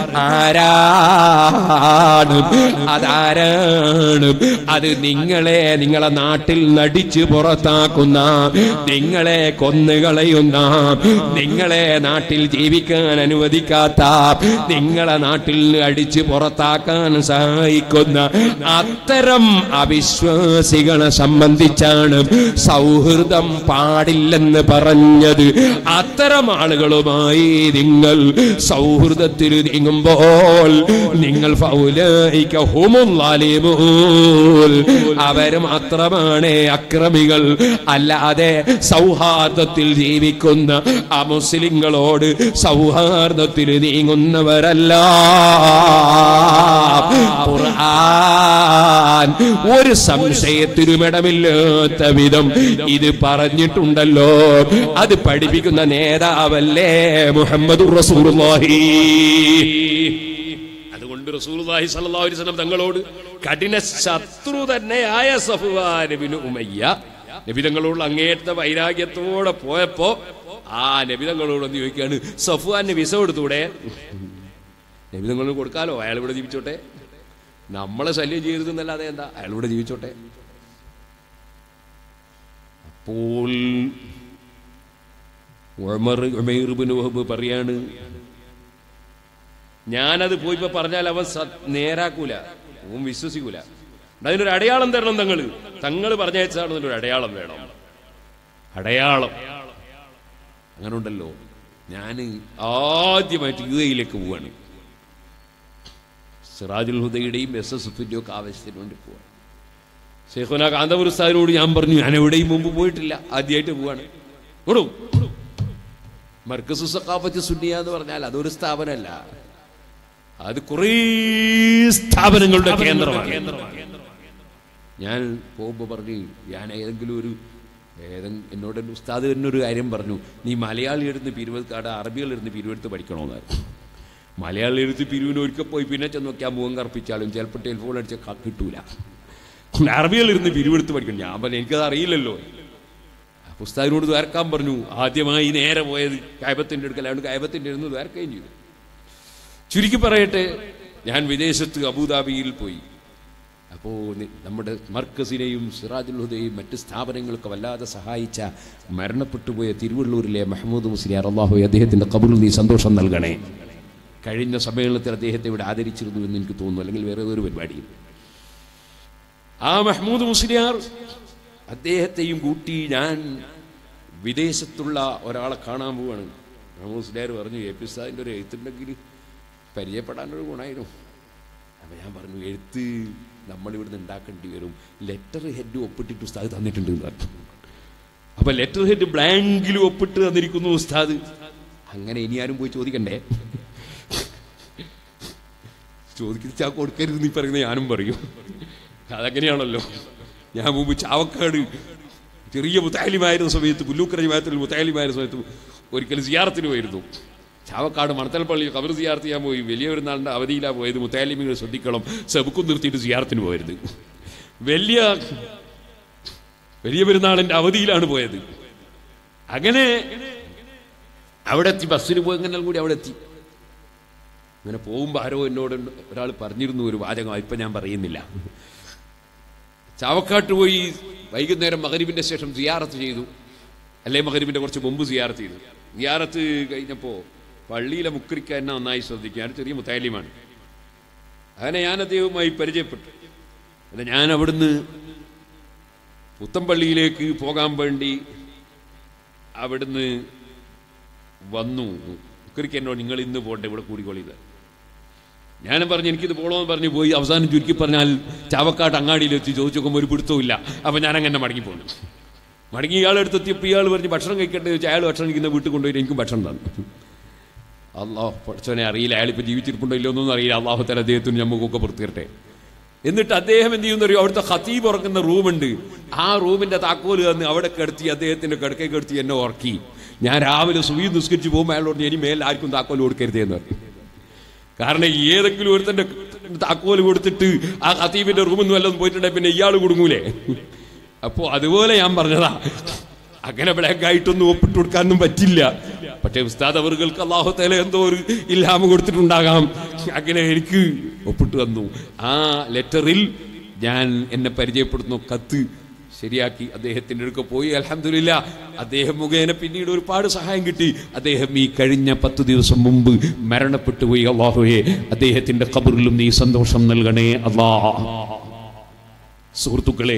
ആരാണ് അതാരാണ് അത് നിങ്ങളെ നിങ്ങളെ നാട്ടിൽ നടിച്ചു പുറത്താക്കുന്ന നിങ്ങളെ കൊന്നുകളയുന്ന നിങ്ങളെ നാട്ടിൽ ജീവിക്കാൻ അനുവദിക്കാത്ത നിങ്ങളെ നാട്ടിൽ നിന്ന് അടിച്ചു പുറത്താക്കാൻ സഹായിക്കുന്ന അത്തരം അവിശ്വാസികളെ സംബന്ധിച്ചാണ് സൗഹൃദം പാടില്ലെന്ന് പറഞ്ഞത് അത്തരം ആളുകളുമായി നിങ്ങൾ സൗഹൃദത്തിൽ നീങ്ങുമ്പോൾ നിങ്ങൾ ഫൗലൈക ഹുമുൽ ളാലിമൂൻ. അവര് മാത്രമാണ് അക്രമികൾ അല്ലാതെ സൗഹാർദ്ദത്തിൽ ജീവിക്കുന്ന ആ മുസ്ലിങ്ങളോട് സൗഹാർദ്ദത്തിൽ നീങ്ങുന്നവരല്ല ഖുർആൻ ഒരു സംശയത്തിനുമിടമില്ലാത്ത വിധം ഇത് പറഞ്ഞിട്ടുണ്ടല്ലോ അത് പഠിപ്പിക്കുന്ന നേതാവല്ലേ മുഹമ്മദ് റസൂലുള്ളാഹി അതുകൊണ്ട് റസൂലുള്ളാഹി സ്വല്ലല്ലാഹു അലൈഹി വസല്ലം തങ്ങളോട് കഠിന ശത്രു തന്നെയായ സഫ്വാൻ ഇബ്നു ഉമയ്യ നബി തങ്ങളോടുള്ള അങ്ങേറ്റ വൈരാഗ്യത്തോടെ പോയപ്പോ ആ നബി തങ്ങളോടൊന്ന് ചോദിക്കാണ് സഫ്വാന് വിസ കൊടുത്തൂടെ നബി തങ്ങളോട് കൊടുക്കാലോ അയാൾ ഇവിടെ ജീവിച്ചോട്ടെ നമ്മളെ ശല്യം ചെയ്യരുതെന്നല്ലാതെ എന്താ അയാൾ ഇവിടെ ജീവിച്ചോട്ടെ അപ്പോൾ ഉമർ ഉമൈർ ഇബ്നു വഹബ് പറയാണ് ഞാനത് പോയിപ്പോ പറഞ്ഞാൽ അവൻ സ- നേരാക്കൂല അവൻ വിശ്വസിക്കൂല അതിനൊരു അടയാളം തരണം തങ്ങൾ തങ്ങൾ പറഞ്ഞയച്ചാണ് അതിനൊരു അടയാളം വേണം അടയാളം അങ്ങനെ ഉണ്ടല്ലോ ഞാൻ ആദ്യമായിട്ട് യു എയിലേക്ക് പോവാണ് സിറാജുൽ ഹുദയുടെയും എസ് എസ് എഫിന്റെയും ഒക്കെ ആവശ്യത്തിന് വേണ്ടി പോവാണ് ഷെയ്ഖുന കാന്തപുര സാഹിനോട് ഞാൻ പറഞ്ഞു ഞാൻ എവിടെയും മുമ്പ് പോയിട്ടില്ല ആദ്യമായിട്ട് പോവാണ് ഓടും മർക്കസു സഖാഫത്ത് സുന്നിയ എന്ന് പറഞ്ഞാൽ അതൊരു സ്ഥാപനമല്ല അത് കുറേ സ്ഥാപനങ്ങളുടെ കേന്ദ്രമാണ് ഞാൻ പോകുമ്പോൾ പറഞ്ഞു ഞാൻ ഏതെങ്കിലും ഒരു ഏതെങ്കിലും എന്നോട് എൻ്റെ ഉസ്താദ് തന്നെ ഒരു കാര്യം പറഞ്ഞു നീ മലയാളി എടുത്ത് പിരിവെടുക്കാട് അറബികൾ എടുത്ത് പിരിവെടുത്ത് പഠിക്കണമെന്നായിരുന്നു മലയാളി എടുത്ത് പിരിവിന് ഒരിക്കൽ പോയി പിന്നെ ചെന്ന് നോക്കിയാൽ മുഖം കറുപ്പിച്ചാലും ചിലപ്പോൾ ടെലിഫോൺ അടിച്ച കിട്ടൂല അറബികൾ ഇരുന്ന് പിരിവെടുത്ത് പഠിക്കണം ഞാൻ പറഞ്ഞു എനിക്കത് അറിയില്ലല്ലോ ഉസ്താദിനോട് ദ്വാരക്കാൻ പറഞ്ഞു ആദ്യമായി നേരെ പോയത് കായബത്തിന്റെ അടുക്കലാണ് കായബത്തിന്റെ ഇരുന്ന് ദ്വാരക്കുകയും ചെയ്തു ചുരുക്കി പറയട്ടെ ഞാൻ വിദേശത്ത് അബുദാബിയിൽ പോയി അപ്പോൾ നമ്മുടെ മർക്കസിനെയും സിറാജുൽ ഹുദയും മറ്റ് സ്ഥാപനങ്ങൾക്ക് വല്ലാതെ സഹായിച്ച മരണപ്പെട്ടുപോയ തിരുവള്ളൂരിലെ മഹമ്മൂദ് മുസ്ലിയാർ അള്ളാഹു അദ്ദേഹത്തിൻ്റെ കബറിൽ നീ സന്തോഷം നൽകണേ കഴിഞ്ഞ സമ്മേളനത്തിൽ അദ്ദേഹത്തെ ഇവിടെ ആദരിച്ചിരുന്നു എന്ന് എനിക്ക് തോന്നുന്നു അല്ലെങ്കിൽ വേറെ ഒരു പരിപാടിയും ആ മഹ്മൂദ് മുസ്ലിയാർ അദ്ദേഹത്തെയും കൂട്ടി ഞാൻ വിദേശത്തുള്ള ഒരാളെ കാണാൻ പോവാണ് മഹമ്മൂദ് മുസ്ലിയാർ പറഞ്ഞു എ പി സാദിൻ്റെ ഒരു എഴുത്തുണ്ടെങ്കിൽ പരിചയപ്പെടാനൊരു ഗുണമായിരുന്നു അപ്പം ഞാൻ പറഞ്ഞു എഴുത്ത് നമ്മളിവിടുന്ന് ഉണ്ടാക്കേണ്ടി വരും ലെറ്റർ ഹെഡ് ഒപ്പിട്ടിട്ട് ഉസ്താദ് തന്നിട്ടുണ്ട് എന്ന് പറഞ്ഞു അപ്പൊ ലെറ്റർ ഹെഡ് ബ്ലാങ്കിൽ ഒപ്പിട്ട് തന്നിരിക്കുന്നു ഉസ്താദ് അങ്ങനെ ഇനി ആരും പോയി ചോദിക്കണ്ടേ ചോദിക്കുന്ന ചാ കൊടുക്കരുത് നീ പറയുന്നത് ഞാനും പറയും അതങ്ങനെയാണല്ലോ ഞാൻ മുമ്പ് ചാവക്കാട് ചെറിയ മുത്താലിമായിരുന്ന സമയത്ത് പുല്ലൂക്കര ജമാത്തിൽ മുത്താലിമായിരുന്ന സമയത്ത് ഒരിക്കൽ സിയാറത്തിന് പോയിരുന്നു ചാവക്കാട് മണത്തൽപ്പള്ളി കബർ സിയാർത്ത് ചെയ്യാൻ പോയി വലിയ ഒരു നാളിൻ്റെ അവധിയിലാണ് പോയത് മുത്താലിമികൾ ശ്രദ്ധിക്കണം സെബുക്കും നിർത്തിയിട്ട് സിയാറത്തിന് പോയത് വലിയ വലിയ പെരുന്നാളിൻ്റെ അവധിയിലാണ് പോയത് അങ്ങനെ അവിടെ എത്തി ബസ്സിന് പോയി എങ്ങനെ കൂടി അവിടെ എത്തി അങ്ങനെ പോകുമ്പോൾ ആരോ എന്നോട് ഒരാൾ പറഞ്ഞിരുന്നു ഒരു വാചകം ഇപ്പം ഞാൻ പറയുന്നില്ല ചാവക്കാട്ട് പോയി വൈകുന്നേരം മകരിബിന്റെ ശേഷം സിയാറത്ത് ചെയ്തു അല്ലെ മകരിബിന്റെ കുറച്ച് മുമ്പ് സിയാറത്ത് ചെയ്തു സിയാറത്ത് കഴിഞ്ഞപ്പോൾ പള്ളിയിലെ മുക്കരിക്ക എന്നെ നന്നായി ശ്രദ്ധിക്കുക ഞാൻ ചെറിയ മുത്താലിമാണ് അങ്ങനെ ഞാൻ അദ്ദേഹവുമായി പരിചയപ്പെട്ടു അല്ല ഞാൻ അവിടുന്ന് പുത്തമ്പള്ളിയിലേക്ക് പോകാൻ വേണ്ടി അവിടുന്ന് വന്നു മുക്കരിക്ക എന്നോട് നിങ്ങൾ ഇന്ന് പോട്ടെ ഇവിടെ കൂടിക്കൊള്ളിയത് ഞാനും പറഞ്ഞു എനിക്കിത് പോകണമെന്ന് പറഞ്ഞ് പോയി അവസാനം ചുരുക്കി പറഞ്ഞാൽ ചാവക്കാട്ട് അങ്ങാടിയിലെത്തി ചോദിച്ചു നോക്കുമ്പോൾ ഒരു പിടുത്തവും ഇല്ല അപ്പം ഞാൻ അങ്ങനെ മടങ്ങി പോന്നു മടങ്ങി ഇയാൾ എടുത്തെത്തിയപ്പോൾ ഇയാൾ പറഞ്ഞ് ഭക്ഷണം കഴിക്കേണ്ടത് ചോദിച്ചാൽ അയാൾ ഭക്ഷണം കഴിക്കുന്ന വീട്ടിൽ കൊണ്ടുപോയി എനിക്കും ഭക്ഷണം തന്നു അള്ളാഹ് പഠിച്ചവനെ അറിയില്ല അയാളിപ്പോൾ ജീവിച്ചിരിപ്പുണ്ടോ ഇല്ലോ എന്നൊന്നും അറിയില്ല അള്ളാഹു തല അദ്ദേഹത്തിന് നമുക്കൊക്കെ പുറത്തിരട്ടെ എന്നിട്ട് അദ്ദേഹം എന്ത് ചെയ്യുന്നറിയോ അവിടുത്തെ ഖത്തീബ് ഉറങ്ങുന്ന റൂമുണ്ട് ആ റൂമിന്റെ താക്കോല് തന്ന് അവിടെ കിടത്തി അദ്ദേഹത്തിന്റെ കിടക്കൈ കിടത്തി എന്നെ ഉറക്കി ഞാൻ രാവിലെ സുഖി നിസ്കരിച്ച് പോകുമ്പോൾ അയാൾ പറഞ്ഞു ഇനി മേലെ ആർക്കും താക്കോല് കൊടുക്കരുതേ എന്ന് പറഞ്ഞു കാരണം ഏതെങ്കിലും ഒരുത്തന്റെ താക്കോല് കൊടുത്തിട്ട് ആ ഖത്തീബിന്റെ റൂമിൽ നിന്ന് വല്ലതും പോയിട്ടുണ്ടെങ്കിൽ പിന്നെ ഇയാൾ കുടുങ്ങൂലേ അപ്പോ അതുപോലെ ഞാൻ പറഞ്ഞതാ അങ്ങനെ ബ്ലാക്ക് ആയിട്ടൊന്നും ഒപ്പിട്ട് കൊടുക്കാനൊന്നും പറ്റില്ല പക്ഷേ ഉസ്താദ് അവർക്ക് അള്ളാഹുത്തേല എന്തോ ഒരു ഇല്ലാമ കൊടുത്തിട്ടുണ്ടാകാം അങ്ങനെ എനിക്ക് ഒപ്പിട്ട് തന്നു ആ ലെറ്ററിൽ ഞാൻ എന്നെ പരിചയപ്പെടുത്തുന്ന കത്ത് ശരിയാക്കി അദ്ദേഹത്തിൻ്റെ അടുക്ക പോയി അലഹമില്ല അദ്ദേഹം മുഖേന പിന്നീട് ഒരുപാട് സഹായം കിട്ടി അദ്ദേഹം ഈ കഴിഞ്ഞ പത്ത് ദിവസം മുമ്പ് മരണപ്പെട്ടു പോയി അള്ളാഹുയെ അദ്ദേഹത്തിന്റെ ഖബറിലും നീ സന്തോഷം നൽകണേ അള്ളാ സുഹൃത്തുക്കളെ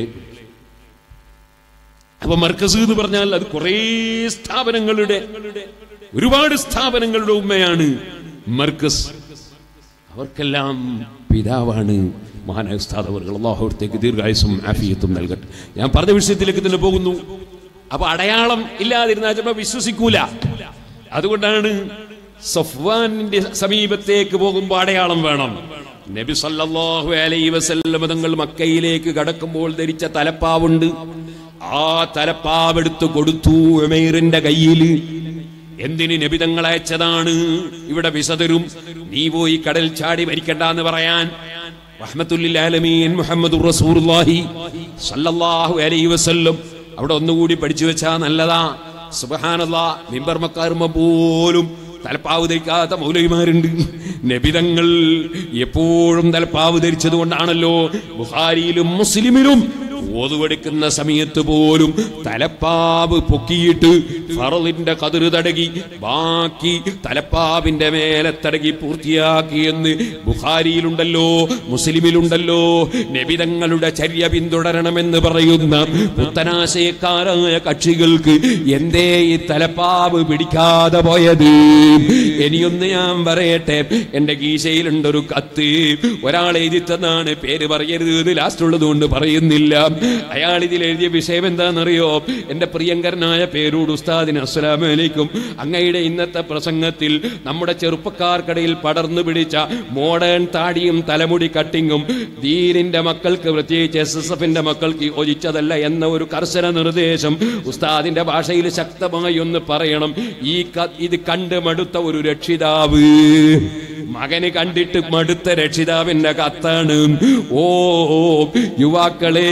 അപ്പൊ മർക്കസ് എന്ന് പറഞ്ഞാൽ അത് കുറേ സ്ഥാപനങ്ങളുടെ ഒരുപാട് സ്ഥാപനങ്ങളുടെ ഉമ്മയാണ് മർക്കസ് അവർക്കെല്ലാം പിതാവാണ് മഹാനായ ഉസ്താദ് അള്ളാഹുത്തേക്ക് ദീർഘായുസും ആഫിയത്തും നൽകട്ടെ ഞാൻ പറഞ്ഞ വിഷയത്തിലേക്ക് തന്നെ പോകുന്നു അപ്പൊ അടയാളം ഇല്ലാതിരുന്നാൽ ചിലപ്പോൾ വിശ്വസിക്കൂല അതുകൊണ്ടാണ് സഫ്വാനിന്റെ സമീപത്തേക്ക് പോകുമ്പോൾ അടയാളം വേണം നബി സല്ലല്ലാഹു അലൈഹി വസല്ലം തങ്ങൾ മക്കയിലേക്ക് കടക്കുമ്പോൾ ധരിച്ച തലപ്പാവുണ്ട് ആ തലപ്പാവെടുത്ത് കൊടുത്തു ഉമൈറിന്റെ കയ്യിൽ എന്തിന് നബിതങ്ങൾ അയച്ചതാണ് ഇവിടെ വിശദരും നീ പോയി കടൽ ചാടി മരിക്കണ്ട എന്ന് പറയാൻ റഹ്മത്തുല്ലാലമീൻ മുഹമ്മദ് റസൂർലാഹി സല്ലല്ലാഹു അലൈഹി വസല്ലം അവിടെ ഒന്നുകൂടി പഠിച്ചു വെച്ചാ നല്ലതാ സുബഹാനല്ലാ മിമ്പർ മക്കാറുമ്പോ പോലും തലപ്പാവ് ധരിക്കാത്ത മൗലവിമാരുണ്ട് നബിതങ്ങൾ എപ്പോഴും തലപ്പാവ് ധരിച്ചത് കൊണ്ടാണല്ലോ ബുഹാരിയിലും മുസ്ലിമിലും ഓതുവെടുക്കുന്ന സമയത്ത് പോലും തലപ്പാവ് പൊക്കിയിട്ട് ഫറലിന്റെ കതിര് തടകി ബാക്കി തലപ്പാവിന്റെ മേലെ തടകി പൂർത്തിയാക്കി എന്ന് ബുഖാരിയിലുണ്ടല്ലോ മുസ്ലിമിലുണ്ടല്ലോ നബിതങ്ങളുടെ ചര്യ പിന്തുടരണമെന്ന് പറയുന്ന പുത്തനാശയക്കാരായ കക്ഷികൾക്ക് എന്തേ ഈ തലപ്പാവ് പിടിക്കാതെ പോയത് ഇനിയൊന്ന് ഞാൻ പറയട്ടെ എന്റെ ഗീശയിലുണ്ടൊരു കത്ത് ഒരാൾ എഴുതി തന്നാണ് പേര് പറയരുത് എന്ന് ലാസ്റ്റ് ഉള്ളത് കൊണ്ട് പറയുന്നില്ല അയാൾ ഇതിൽ എഴുതിയ വിഷയം എന്താണെന്നറിയോ എന്റെ പ്രിയങ്കരനായ പേരോട് ഉസ്താദിന് അസ്സലാമലൈക്കും അങ്ങയുടെ ഇന്നത്തെ പ്രസംഗത്തിൽ നമ്മുടെ ചെറുപ്പക്കാർക്കിടയിൽ പടർന്നു പിടിച്ച മോഡേൺ താടിയും തലമുടി കട്ടിങ്ങും ദീനിന്റെ മക്കൾക്ക് പ്രത്യേകിച്ച് എസ് എസ് എഫിന്റെ മക്കൾക്ക് യോജിച്ചതല്ല എന്ന ഒരു കർശന നിർദ്ദേശം ഉസ്താദിന്റെ ഭാഷയിൽ ശക്തമായി ഒന്ന് പറയണം ഈ ക- ഇത് കണ്ട് മടുത്ത ഒരു രക്ഷിതാവ് മകന് കണ്ടിട്ട് മടുത്ത രക്ഷിതാവിന്റെ കത്താണ് ഓ യുവാക്കളെ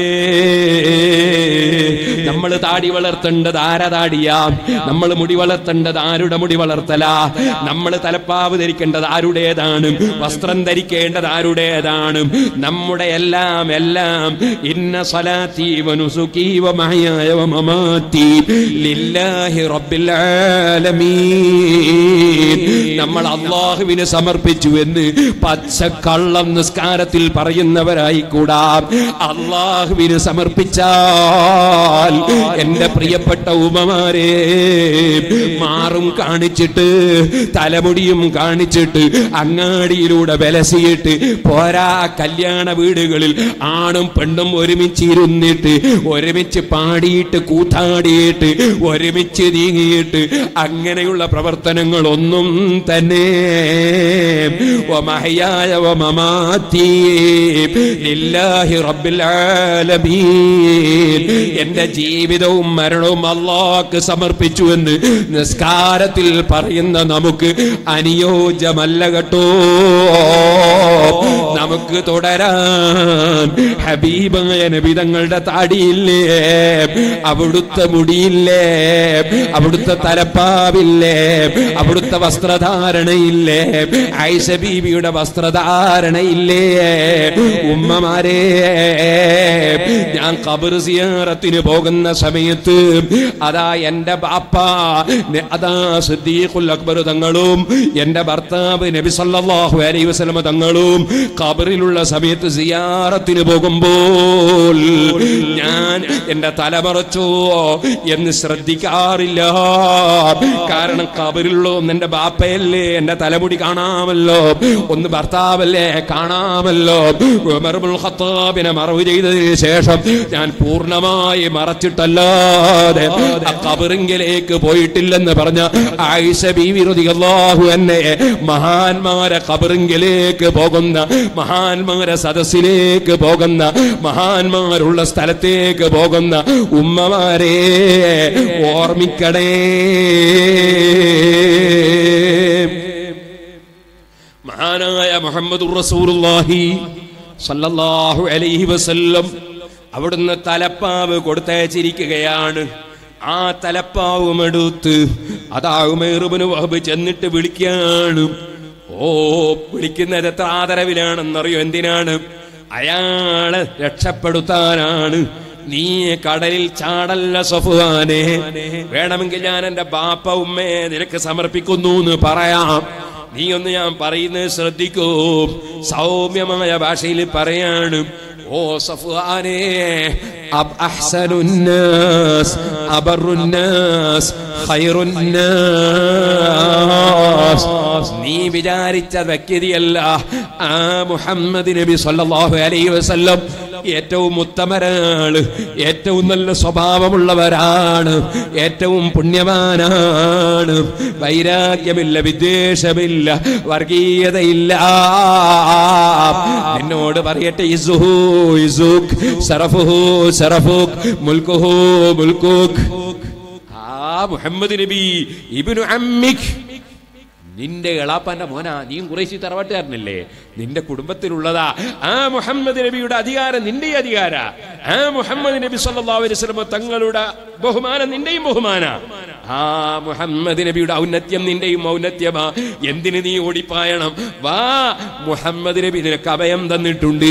നമ്മൾ താടി വളർത്തേണ്ടത് ആരാ താടിയാ നമ്മൾ മുടി വളർത്തേണ്ടത് ആരുടെ മുടി വളർത്തല നമ്മൾ തലപ്പാവ് ധരിക്കേണ്ടത് ആരുടേതാണ് വസ്ത്രം ധരിക്കേണ്ടത് ആരുടേതാണ് നമ്മുടെ എല്ലാം എല്ലാം ഇന്ന സലാത്തി വനുസുഖി വമഹയായ വമമാത്തി ലില്ലാഹി റബ്ബിൽ ആലമീൻ നമ്മൾ അള്ളാഹുവിന് സമർപ്പിച്ചു എന്ന് പച്ചക്കള്ളം നിസ്കാരത്തിൽ പറയുന്നവരായി കൂടാ അള്ളാഹുവിന് സമർപ്പിച്ചാൽ എന്റെ പ്രിയപ്പെട്ട ഉമമാരെ മാറും കാണിച്ചിട്ട് തലമുടിയും കാണിച്ചിട്ട് അങ്ങാടിയിലൂടെ വിലസിയിട്ട് പോരാ കല്യാണ വീടുകളിൽ ആണും പെണ്ണും ഒരുമിച്ചിരുന്നിട്ട് ഒരുമിച്ച് പാടിയിട്ട് കൂത്താടിയിട്ട് ഒരുമിച്ച് നീങ്ങിയിട്ട് അങ്ങനെയുള്ള പ്രവർത്തനങ്ങളൊന്നും തന്നെ വമഹയായ വമമാത്തി ലില്ലാഹി റബ്ബിൽ ആലമീൻ എന്റെ ജീവിതവും മരണവും അള്ളാഹ്ക്ക് സമർപ്പിച്ചു എന്ന് നിസ്കാരത്തിൽ പറയുന്ന നമുക്ക് അനുയോജ്യമല്ല കേട്ടോ നമുക്ക് തുടരാൻ ഹബീബായ നബിതങ്ങളുടെ താടിയില്ലേ അവിടുത്തെ മുടിയില്ലേ അവിടുത്തെ തലപ്പാവില്ലേ അവിടുത്തെ വസ്ത്രധാരണയില്ലേ ഐഷ ബീവിയുടെ വസ്ത്രധാരണയില്ലേ ഉമ്മമാരെ ഞാൻ കബർ സിയാറത്തിന് പോകുന്ന സമയത്ത് അതാ എന്റെ ബാപ്പ ന- അതാ സിദ്ദീഖുൽ അക്ബർ തങ്ങളും എന്റെ ഭർത്താവ് നബി സല്ലല്ലാഹു അലൈഹി വസല്ലമ തങ്ങളും ഖബറിലുള്ള സമയത്ത് സിയാറത്തിന് പോകുമ്പോൾ ഞാൻ എന്റെ തലമറച്ചോ എന്ന് ശ്രദ്ധിക്കാറില്ല കാരണം ഖബറിലുള്ള ഒന്ന് എന്റെ ബാപ്പയല്ലേ എന്റെ തലമുടി കാണാമല്ലോ ഒന്ന് ഭർത്താവല്ലേ കാണാമല്ലോ ഉമറുൽ ഖത്താബിനെ മറവ് ചെയ്തതിന് ശേഷം ഞാൻ പൂർണ്ണമായി മറച്ചിട്ടല്ലാതെ ആ ഖബറിങ്കിലേക്ക് പോയിട്ടില്ലെന്ന് പറഞ്ഞ ആയിഷ ബീവി റളിയല്ലാഹു എന്നെ മഹാന്മാരെ ഖബറിങ്കിലേക്ക് പോകുന്ന മഹാന്മാരെ സദസ്സിലേക്ക് പോകുന്ന മഹാന്മാരുള്ള സ്ഥലത്തേക്ക് പോകുന്ന ഉമ്മമാരെ ഓർമ്മിക്കണേ മഹാനായ മുഹമ്മദ് റസൂലുള്ളാഹി സല്ലല്ലാഹു അലൈഹി വസല്ലം അവിടുന്ന് തലപ്പാവ് കൊടുത്തയച്ചിരിക്കുകയാണ് ആ തലപ്പാവും എടുത്ത് അതാ ഉമേറുബിന് വഹബ് ചെന്നിട്ട് വിളിക്കുകയാണ് ഓ വിളിക്കുന്നത് എത്ര ആദരവിലാണെന്നറിയോ എന്തിനാണ് അയാളെ രക്ഷപ്പെടുത്താനാണ് നീ കടലിൽ ചാടല്ല സഫുവാനെ വേണമെങ്കിൽ ഞാൻ എന്റെ ബാപ്പ ഉമ്മയെ നിനക്ക് സമർപ്പിക്കുന്നു എന്ന് പറയാം നീ ഒന്ന് ഞാൻ പറയുന്നത് ശ്രദ്ധിക്കൂ സൗമ്യമായ ഭാഷയിൽ പറയാണ് ഓ സഫുആനെ അബ് അഹ്സനുന്നാസ് അബറുന്നാസ് ഖൈറുന്നാസ് നീ വിചാരിച്ച വ്യക്തിയല്ല ആ മുഹമ്മദ് നബി സല്ലല്ലാഹു അലൈഹി വസല്ലം ഏറ്റവും ഉത്തമരാണ് ഏറ്റവും നല്ല സ്വഭാവമുള്ളവരാണ് ഏറ്റവും പുണ്യവാനാണ് വൈരാഗ്യമില്ല വിദ്വേഷമില്ല വർഗീയതയില്ല എന്നോട് പറയട്ടെ ഇസുഹു ഇസുഖ് സറഫുഹു സറഫുഖ് മുൽക്കുഹു മുൽക്കുഖ് ആ മുഹമ്മദ് നബി ഇബ്നു അമ്മിഖ് നിന്റെ എളാപ്പാന്റെ മോനാ നീയും കുറേശ്ശി തറവാട്ടുകാരനല്ലേ നിന്റെ കുടുംബത്തിലുള്ളതാ ആ മുഹമ്മദ് നബിയുടെ അധികാരം നിന്റെ അധികാര ആ മുഹമ്മദ് നബി സല്ലല്ലാഹു അലൈഹി വസല്ലം തങ്ങളുടെ ബഹുമാനം നിന്റെയും ബഹുമാന ആ മുഹമ്മദ് നബിയുടെ ഔന്നത്യം നിന്റെയും ഔന്നത്യമാ എന്തിന് നീ ഓടിപ്പായണം വാ മുഹമ്മദ് നബി നിനക്ക് അഭയം തന്നിട്ടുണ്ട്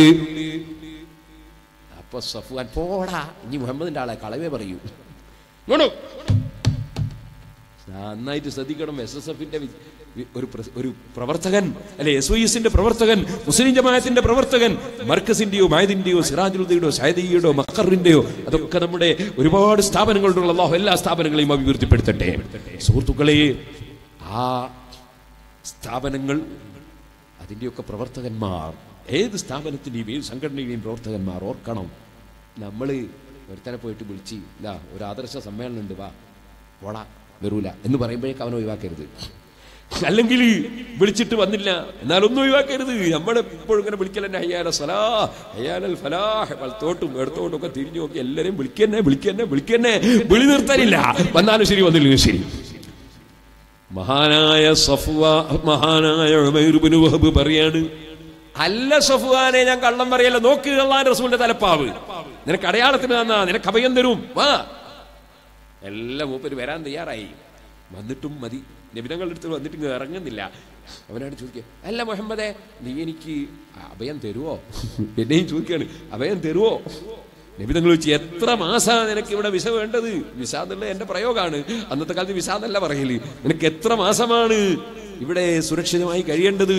അപ്പൊ സഫുവാൻ പോടാ ഇനി മുഹമ്മദിന്റെ ആളെ കളവേ പറയൂ ഇങ്ങോട്ട് നന്നായിട്ട് ശ്രദ്ധിക്കണം എസ് എസ് എഫിന്റെ ഒരു പ്ര- ഒരു പ്രവർത്തകൻ അല്ലെ എസ് വൈ എസിന്റെ പ്രവർത്തകൻ മുസ്ലിം ജമാഅത്തിന്റെ പ്രവർത്തകൻ മർക്കസിന്റെയോ മായതിന്റെയോ സിറാജുലുദ്ദീന്റെയോ സൈദിയുടെയോ മക്കറിന്റെയോ അതൊക്കെ നമ്മുടെ ഒരുപാട് സ്ഥാപനങ്ങളുള്ള അള്ളാഹു എല്ലാ സ്ഥാപനങ്ങളെയും അഭിവൃദ്ധിപ്പെടുത്തട്ടെ സുഹൃത്തുക്കളെ ആ സ്ഥാപനങ്ങൾ അതിൻ്റെയൊക്കെ പ്രവർത്തകന്മാർ ഏത് സ്ഥാപനത്തിൻ്റെയും ഏത് സംഘടനയുടെയും പ്രവർത്തകന്മാർ ഓർക്കണം നമ്മൾ ഒരുത്തനെ പോയിട്ട് വിളിച്ച് ഇതാ ഒരു ആദർശ സമ്മേളനം ഉണ്ട് വാ പോടാ വരൂല എന്ന് പറയുമ്പോഴേക്ക് അവനെ ഒഴിവാക്കരുത് അല്ലെങ്കിൽ വിളിച്ചിട്ട് വന്നില്ല എന്നാലൊന്നും ഒഴിവാക്കരുത് നമ്മളെപ്പോഴും ഇങ്ങനെ വിളിക്കലെന്നെ ഹയ്യാല സലാ ഹയ്യാലൽ ഫലാഹ് വലത്തോട്ടും ഇടത്തോട്ടും ഒക്കെ തിരിഞ്ഞു നോക്കി എല്ലാവരെയും വിളിക്കന്നെ വിളിക്കന്നെ വിളിക്കന്നെ വിളി നിർത്താനില്ല വന്നാലും ശരി വന്നില്ലെങ്കിൽ ശരി മഹാനായ സഫ്വ മഹാനായ ഉമൈർ ഇബ്നു വഹബ് പറയാണ് അല്ല സഫ്വാനെ ഞാൻ കള്ളം പറയല്ല നോക്ക് അള്ളാൻ റസൂലിന്റെ തലപ്പാവ് നിനക്ക് അടയാളത്തിന് തന്നാ നിനക്ക് അഭയം തരും വാ എല്ലാം മൂപ്പര് വരാൻ തയ്യാറായി വന്നിട്ടും മതി നബിതങ്ങളുടെ അടുത്ത് വന്നിട്ട് ഇങ്ങ് ഇറങ്ങുന്നില്ല അവനാണ് ചോദിക്കുക അല്ല മുഹമ്മദേ നീ എനിക്ക് അഭയം തരുവോ എന്നെയും ചോദിക്കാണ് അഭയം തരുവോ നബിതങ്ങൾ ചോദിച്ചു എത്ര മാസാ നിനക്ക് ഇവിടെ വിസ വേണ്ടത് വിസ എന്നുള്ള എന്റെ പ്രയോഗമാണ് അന്നത്തെ കാലത്ത് വിസ എന്നല്ല പറയല് നിനക്ക് എത്ര മാസമാണ് ഇവിടെ സുരക്ഷിതമായി കഴിയേണ്ടത്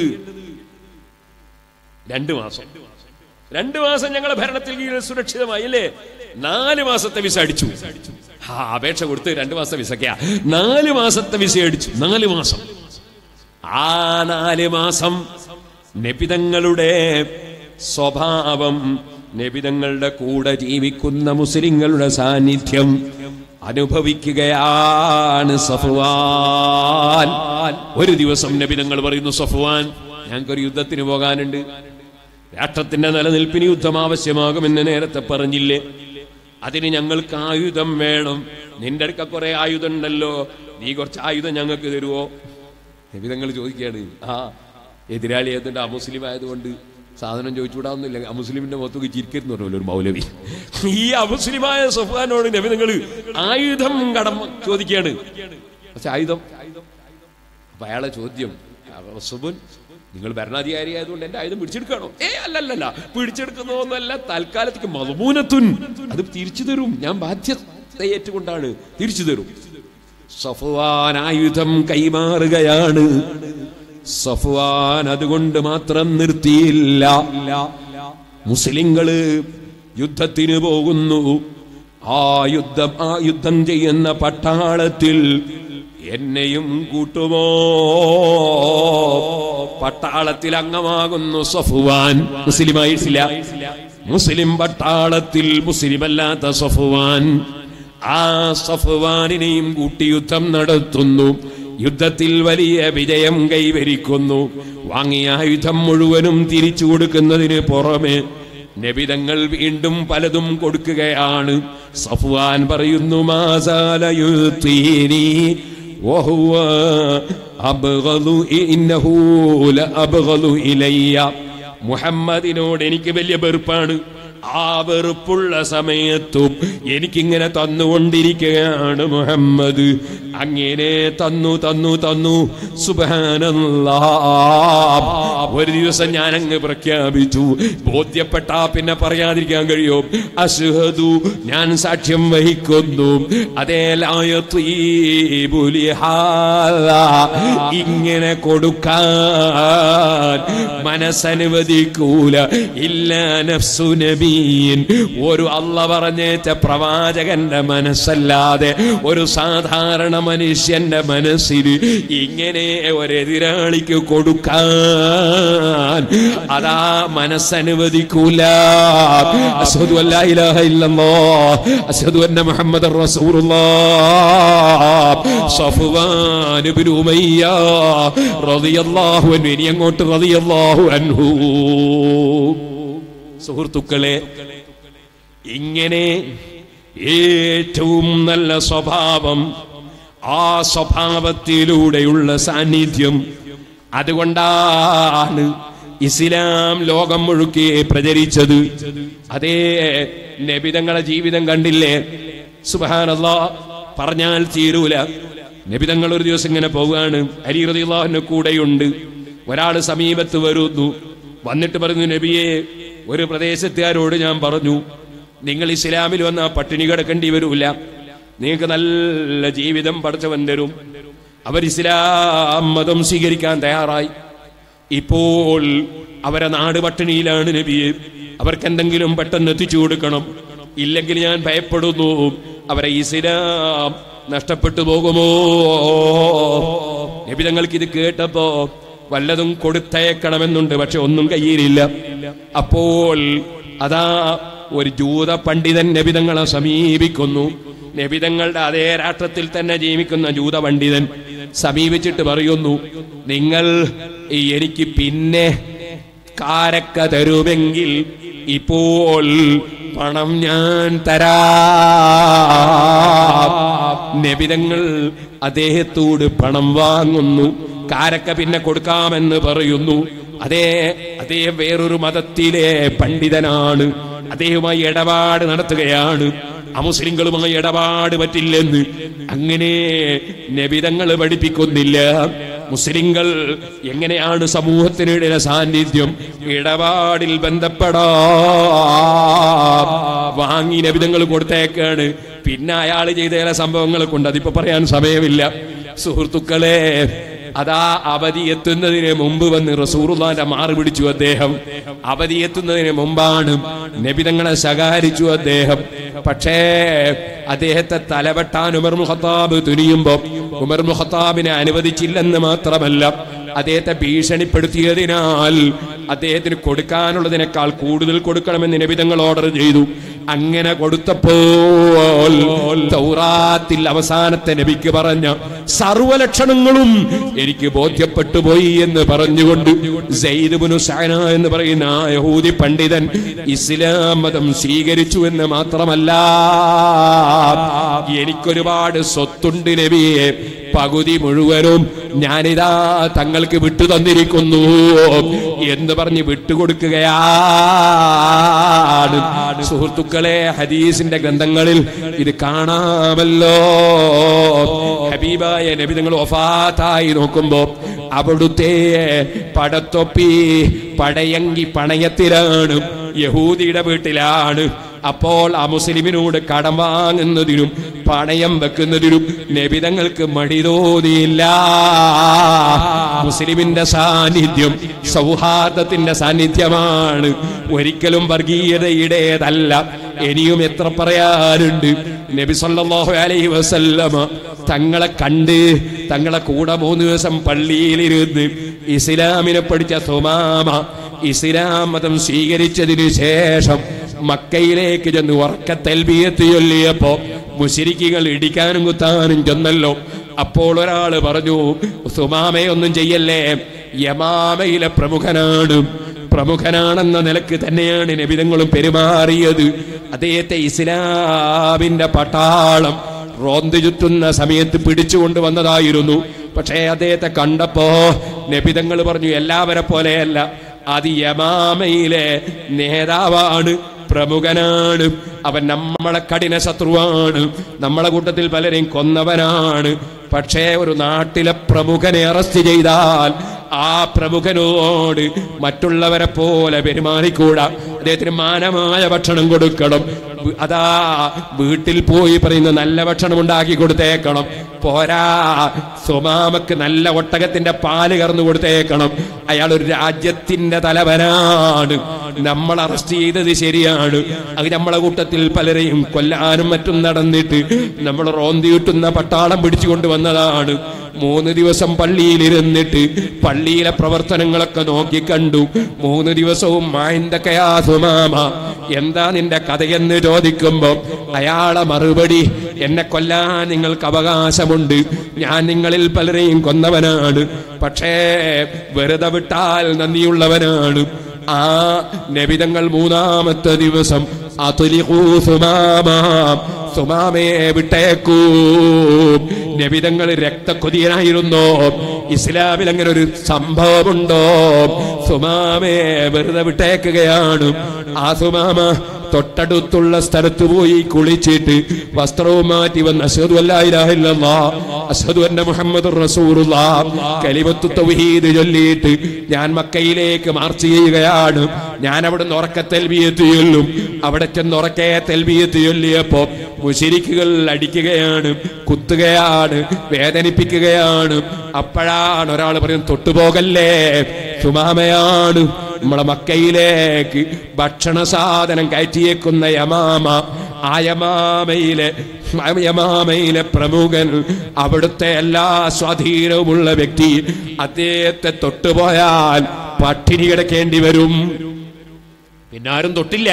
രണ്ട് മാസം രണ്ട് മാസം ഞങ്ങളെ ഭരണത്തിൽ കീഴിൽ സുരക്ഷിതമായി അല്ലേ നാല് മാസത്തെ വിസ അടിച്ചു ആ അപേക്ഷ കൊടുത്ത് രണ്ട് മാസത്തെ വിസക്കാ നാല് മാസത്തെ വിസ അടിച്ചു നാല് മാസം ആ നാല് മാസം നബിതങ്ങളുടെ സ്വഭാവം നബിതങ്ങളുടെ കൂടെ ജീവിക്കുന്ന മുസ്ലിങ്ങളുടെ സാന്നിധ്യം അനുഭവിക്കുകയാണ് സഫ്വാൻ ഒരു ദിവസം നബിതങ്ങൾ പറയുന്നു സഫ്വാൻ ഞങ്ങൾക്കൊരു യുദ്ധത്തിന് പോകാനുണ്ട് രാഷ്ട്രത്തിന്റെ നിലനിൽപ്പിന് യുദ്ധം ആവശ്യമാകുമെന്ന് നേരത്തെ പറഞ്ഞില്ലേ അതിന് ഞങ്ങൾക്ക് ആയുധം വേണം നിന്റെ അടുക്ക കുറെ ആയുധം ഉണ്ടല്ലോ നീ കുറച്ച് ആയുധം ഞങ്ങൾക്ക് തരുവോ നബിതങ്ങൾ ചോദിക്കുകയാണ് ആ എതിരാളി ഏതുണ്ട് അമുസ്ലിം ആയതുകൊണ്ട് സാധനം ചോദിച്ചുകൂടാവുന്നില്ല അമുസ്ലിമിന്റെ മൊത്തം ചിരിക്കരുന്ന് പറഞ്ഞല്ലോ ഒരു മൗലവി ഈ അമുസ്ലിമായ സഫാനോട് നബിതങ്ങൾ ആയുധം കടം ചോദിക്കുകയാണ് പക്ഷെ ആയുധം അപ്പൊ അയാളെ ചോദ്യം റസുബുൻ നിങ്ങൾ ഭരണാധികാരി ആയതുകൊണ്ട് എന്റെ ആയുധം പിടിച്ചെടുക്കണോ ഏ അല്ലല്ലല്ല പിടിച്ചെടുക്കുന്നതൊന്നല്ല തൽക്കാലത്തേക്ക് മതമൂനത്തുൻ അത് തിരിച്ചു തരും ഞാൻ ബാധ്യത ഏറ്റുകൊണ്ടാണ് തിരിച്ചു തരും സഫ്വാൻ ആയുധം കൈമാറുകയാണ് സഫ്വാൻ അതുകൊണ്ട് മാത്രം നിർത്തിയില്ല മുസ്ലിങ്ങള് യുദ്ധത്തിന് പോകുന്നു ആ യുദ്ധം ആ യുദ്ധം ചെയ്യുന്ന പട്ടാളത്തിൽ എന്നെയും കൂട്ടുമോ പട്ടാളത്തിൽ അംഗമാകുന്നു സഫുവാൻ മുസ്ലിമായിട്ടില്ല മുസ്ലിം പട്ടാളത്തിൽ മുസ്ലിമല്ലാത്ത സഫുവാൻ ആ സഫുവാനിനെയും കൂട്ടി യുദ്ധം നടത്തുന്നു യുദ്ധത്തിൽ വലിയ വിജയം കൈവരിക്കുന്നു വാങ്ങിയ ആയുധം മുഴുവനും തിരിച്ചു കൊടുക്കുന്നതിന് പുറമെ നബിതങ്ങൾ വീണ്ടും പലതും കൊടുക്കുകയാണ് സഫ്വാൻ പറയുന്നു മാസാലയുത്തീനി وهو أبغض إنه لأبغض إلي മുഹമ്മദിനോട് എനിക്ക് വലിയ വെറുപ്പാണ് ആ വെറുപ്പുള്ള സമയത്തും എനിക്കിങ്ങനെ തന്നുകൊണ്ടിരിക്കുകയാണ് മുഹമ്മദ് അങ്ങനെ തന്നു തന്നു തന്നു സുബാനല്ലാ ഒരു ദിവസം ഞാൻ അങ്ങ് പ്രഖ്യാപിച്ചു ബോധ്യപ്പെട്ട പിന്നെ പറയാതിരിക്കാൻ കഴിയോ അസുഹദു ഞാൻ സാക്ഷ്യം വഹിക്കുന്നു അതേ ഇങ്ങനെ കൊടുക്കാൻ മനസ്സനുവദിക്കൂല ഇല്ല നഫ്സു നബീൻ ഒരു അല്ല പറഞ്ഞേറ്റ പ്രവാചകന്റെ മനസ്സല്ലാതെ ഒരു സാധാരണ മനുഷ്യന്റെ മനസ്സിൽ ഇങ്ങനെ ഒരെതിരാളിക്ക് കൊടുക്കാൻ അതാ മനസ്സനുവദിക്കൂല അസ്ഹദു അല്ലാ ഇലാഹ ഇല്ലല്ലാഹ് അസ്ഹദു അന്ന മുഹമ്മദർ റസൂലുള്ളാഹ് സഫ്വാൻ ഇബ്നു ഉമയ്യ റളിയല്ലാഹു അൻഹു ഇനി അങ്ങോട്ട് റളിയല്ലാഹു അൻഹു സുഹൃത്തുക്കളെ ഇങ്ങനെ ഏറ്റവും നല്ല സ്വഭാവം ആ സ്വഭാവത്തിലൂടെയുള്ള സാന്നിധ്യം അതുകൊണ്ടാണ് ഇസ്ലാം ലോകം മുഴുക്കെ പ്രചരിച്ചത് അതേ നബിതങ്ങളെ ജീവിതം കണ്ടില്ലേ സുബാനല്ല പറഞ്ഞാൽ തീരൂല നബിതങ്ങൾ ഒരു ദിവസം ഇങ്ങനെ പോവുകയാണ് അലിറതിള്ളാഹിന്റെ കൂടെയുണ്ട് ഒരാൾ സമീപത്ത് വരുന്നു വന്നിട്ട് പറഞ്ഞു നബിയെ ഒരു പ്രദേശത്തുകാരോട് ഞാൻ പറഞ്ഞു നിങ്ങൾ ഇസ്ലാമിൽ വന്ന പട്ടിണി കിടക്കേണ്ടി വരൂല നിങ്ങൾക്ക് നല്ല ജീവിതം പഠിച്ചവൻ തരും അവർ ഇസ്ലാം മതം സ്വീകരിക്കാൻ തയ്യാറായി ഇപ്പോൾ അവരെ നാട് പട്ടിണിയിലാണ് നബിയെ അവർക്ക് എന്തെങ്കിലും പെട്ടെന്ന് എത്തിച്ചു കൊടുക്കണം ഇല്ലെങ്കിൽ ഞാൻ ഭയപ്പെടുന്നു അവരെ ഇസ്ലാം നഷ്ടപ്പെട്ടു പോകുമോ നബി തങ്ങൾക്ക് ഇത് കേട്ടപ്പോ വല്ലതും കൊടുത്തയക്കണമെന്നുണ്ട് പക്ഷെ ഒന്നും കയ്യിലില്ല അപ്പോൾ അതാ ഒരു ജൂത പണ്ഡിതൻ നബിതങ്ങളെ സമീപിക്കുന്നു നബിതങ്ങളുടെ അതേ രാഷ്ട്രത്തിൽ തന്നെ ജീവിക്കുന്ന ജൂത പണ്ഡിതൻ സമീപിച്ചിട്ട് പറയുന്നു നിങ്ങൾ ഈ എനിക്ക് പിന്നെ കാരക്ക തരുമെങ്കിൽ ഇപ്പോൾ പണം ഞാൻ തരാ നബിതങ്ങൾ അദ്ദേഹത്തോട് പണം വാങ്ങുന്നു കാരക്ക പിന്നെ കൊടുക്കാമെന്ന് പറയുന്നു അതേ അദ്ദേഹം വേറൊരു മതത്തിലെ പണ്ഡിതനാണ് അദ്ദേഹവുമായി ഇടപാട് നടത്തുകയാണ് അമുസ്ലിങ്ങളുമായി ഇടപാട് പറ്റില്ലെന്ന് അങ്ങനെ നബിതങ്ങൾ പഠിപ്പിക്കുന്നില്ല മുസ്ലിങ്ങൾ എങ്ങനെയാണ് സമൂഹത്തിനിടയിലെ സാന്നിധ്യം ഇടപാടിൽ ബന്ധപ്പെടാ വാങ്ങി നബിതങ്ങൾ കൊടുത്തേക്കാണ് പിന്നെ അയാൾ ചെയ്ത ചില സംഭവങ്ങളെ കൊണ്ട് അതിപ്പോ പറയാൻ സമയമില്ല സുഹൃത്തുക്കളെ അതാ അവധി എത്തുന്നതിന് മുമ്പ് വന്ന് റസൂറുല്ലാന്റെ മാറി പിടിച്ചു അദ്ദേഹം അവധി എത്തുന്നതിന് മുമ്പാണ് നബിതങ്ങളെ ശകാരിച്ചു അദ്ദേഹം പക്ഷേ അദ്ദേഹത്തെ തലവെട്ടാൻ ഉമർ മുഹത്താബ് തുനിയുമ്പോ ഉമർ മുഹത്താബിനെ അനുവദിച്ചില്ലെന്ന് മാത്രമല്ല അദ്ദേഹത്തെ ഭീഷണിപ്പെടുത്തിയതിനാൽ അദ്ദേഹത്തിന് കൊടുക്കാനുള്ളതിനേക്കാൾ കൂടുതൽ കൊടുക്കണമെന്ന് നബിതങ്ങൾ ഓർഡർ ചെയ്തു അങ്ങനെ കൊടുത്തപ്പോൾ തൗറാത്തിൽ അവസാനത്തെ നബിക്ക് പറഞ്ഞ സർവലക്ഷണങ്ങളും എനിക്ക് ബോധ്യപ്പെട്ടു പോയി എന്ന് പറഞ്ഞുകൊണ്ട് സെയ്ദുബുനു സഅന എന്ന് പറയുന്ന ആ യഹൂദി പണ്ഡിതൻ ഇസ്ലാം മതം സ്വീകരിച്ചു എന്ന് മാത്രമല്ല എനിക്കൊരുപാട് സ്വത്തുണ്ട് നബിയെ പകുതി മുഴുവനും ഞാനിതാ തങ്ങൾക്ക് വിട്ടു തന്നിരിക്കുന്നു എന്ന് പറഞ്ഞ് വിട്ടുകൊടുക്കുകയാണ് സുഹൃത്തുക്കളെ ഹദീസിന്റെ ഗ്രന്ഥങ്ങളിൽ ഇത് കാണാമല്ലോ ഹബീബായ നബി നിങ്ങൾ ഒഫാത്തായി നോക്കുമ്പോ അവിടുത്തെ പടത്തൊപ്പി പടയങ്കി പണയത്തിലാണ് യഹൂദിയുടെ വീട്ടിലാണ് അപ്പോൾ ആ മുസ്ലിമിനോട് കടം വാങ്ങുന്നതിനും പണയം വെക്കുന്നതിനും നബിതങ്ങൾക്ക് മടി തോന്നിയില്ല മുസ്ലിമിന്റെ സാന്നിധ്യം സൗഹാർദ്ദത്തിന്റെ സാന്നിധ്യമാണ് ഒരിക്കലും വർഗീയതയുടേതല്ല ഇനിയും എത്ര പറയാനുണ്ട് നബി സല്ലല്ലാഹു അലൈഹി വസല്ലമ തങ്ങളെ കണ്ട് തങ്ങളെ കൂടെ മൂന്ന് ദിവസം പള്ളിയിലിരുന്ന് ഇസ്ലാമിനെ പഠിച്ച സുമാമ ഇസ്ലാം മതം സ്വീകരിച്ചതിനു ശേഷം മക്കയിലേക്ക് ചെന്ന് ഉറക്ക തെൽബിയത്ത് ചൊല്ലിയപ്പോ മുശരിക്കുകൾ ഇടിക്കാനും കുത്താനും ചെന്നല്ലോ അപ്പോൾ ഒരാള് പറഞ്ഞു സുമാമയൊന്നും ചെയ്യല്ലേ യമാമയിലെ പ്രമുഖനാണ് പ്രമുഖനാണെന്ന നിലക്ക് തന്നെയാണ് നബിതങ്ങളും പെരുമാറിയത് അദ്ദേഹത്തെ ഇസ്ലാമിന്റെ പട്ടാളം റോന്ത് ചുറ്റുന്ന സമയത്ത് പിടിച്ചുകൊണ്ട് വന്നതായിരുന്നു പക്ഷേ അദ്ദേഹത്തെ കണ്ടപ്പോ നബിതങ്ങൾ പറഞ്ഞു എല്ലാവരെ പോലെയല്ല അത് യമാമയിലെ നേതാവാണ് പ്രമുഖനാണ് അവൻ നമ്മളെ കഠിന ശത്രുവാണ് നമ്മളെ കൂട്ടത്തിൽ പലരെയും കൊന്നവനാണ് പക്ഷേ ഒരു നാട്ടിലെ പ്രമുഖനെ അറസ്റ്റ് ചെയ്താൽ ആ പ്രമുഖനോട് മറ്റുള്ളവരെ പോലെ പെരുമാറിക്കൂടാ അദ്ദേഹത്തിന് മാനമായ ഭക്ഷണം കൊടുക്കണം വി- അതാ വീട്ടിൽ പോയി പറയുന്ന നല്ല ഭക്ഷണം ഉണ്ടാക്കി കൊടുത്തേക്കണം പോരാ സുമാമക്ക് നല്ല ഒട്ടകത്തിന്റെ പാല് കറന്നു കൊടുത്തേക്കണം അയാൾ ഒരു രാജ്യത്തിന്റെ തലവനാണ് നമ്മൾ അറസ്റ്റ് ചെയ്തത് ശരിയാണ് അത് നമ്മളെ കൂട്ടത്തിൽ പലരെയും കൊല്ലാനും മറ്റും നടന്നിട്ട് നമ്മൾ റോന്തി കിട്ടുന്ന പട്ടാളം പിടിച്ചു കൊണ്ടുവന്നതാണ് മൂന്ന് ദിവസം പള്ളിയിലിരുന്നിട്ട് പള്ളിയിലെ പ്രവർത്തനങ്ങളൊക്കെ നോക്കി കണ്ടു മൂന്ന് ദിവസവും മായന്തക്കയാ സുമാമ എന്താ നിന്റെ കഥയെന്ന് ചോദിക്കുമ്പോ അയാളെ മറുപടി എന്നെ കൊല്ലാൻ നിങ്ങൾക്ക് അവകാശമുണ്ട് ഞാൻ നിങ്ങളിൽ പലരെയും കൊന്നവനാണ് പക്ഷേ വെറുതെ വിട്ടാൽ നന്ദിയുള്ളവനാണ് ആ നബിതങ്ങൾ മൂന്നാമത്തെ ദിവസം അതുലിഖൂ സുമാമ സുമാമയെ വിട്ടേക്കൂ നബിതങ്ങൾ രക്തക്കൊതിയനായിരുന്നോ ഇസ്ലാമിൽ അങ്ങനെ ഒരു സംഭവമുണ്ടോ സുമാമയെ വെറുതെ വിട്ടേക്കുകയാണ് ആ സുമാമ തൊട്ടടുത്തുള്ള സ്ഥലത്ത് പോയി കുളിച്ചിട്ട് വസ്ത്രവും മാറ്റി വന്ന് അഷഹദു അല്ലാ ഇലാഹ ഇല്ലല്ലാഹ് അഷ്ഹദു അന്ന മുഹമ്മദ് റസൂലുള്ളാഹ് കലിമത്തു തൗഹീദ് ചൊല്ലിയിട്ട് ഞാൻ മക്കയിലേക്ക് മാർച്ച് ചെയ്യുകയാണ് ഞാൻ അവിടുന്ന് ഉറക്ക തെൽബിയത്ത് ചൊല്ലും അവിടെ ചെന്ന് ഉറക്കെ തെൽബിയത്ത് ചൊല്ലിയപ്പോ മുശിരിക്കുകൾ അടിക്കുകയാണ് കുത്തുകയാണ് വേദനിപ്പിക്കുകയാണ് അപ്പോഴാണ് ഒരാൾ പറയുന്നത് തൊട്ടുപോകല്ലേ സുമാമയാണ് നമ്മളെ മക്കയിലേക്ക് ഭക്ഷണ സാധനം കയറ്റിയേക്കുന്ന യമാമ ആ യമാമയിലെ യമാമയിലെ പ്രമുഖൻ അവിടുത്തെ എല്ലാ സ്വാധീനവുമുള്ള വ്യക്തി അദ്ദേഹത്തെ തൊട്ടുപോയാൽ പട്ടിണി കിടക്കേണ്ടി വരും പിന്നെ ആരും തൊട്ടില്ല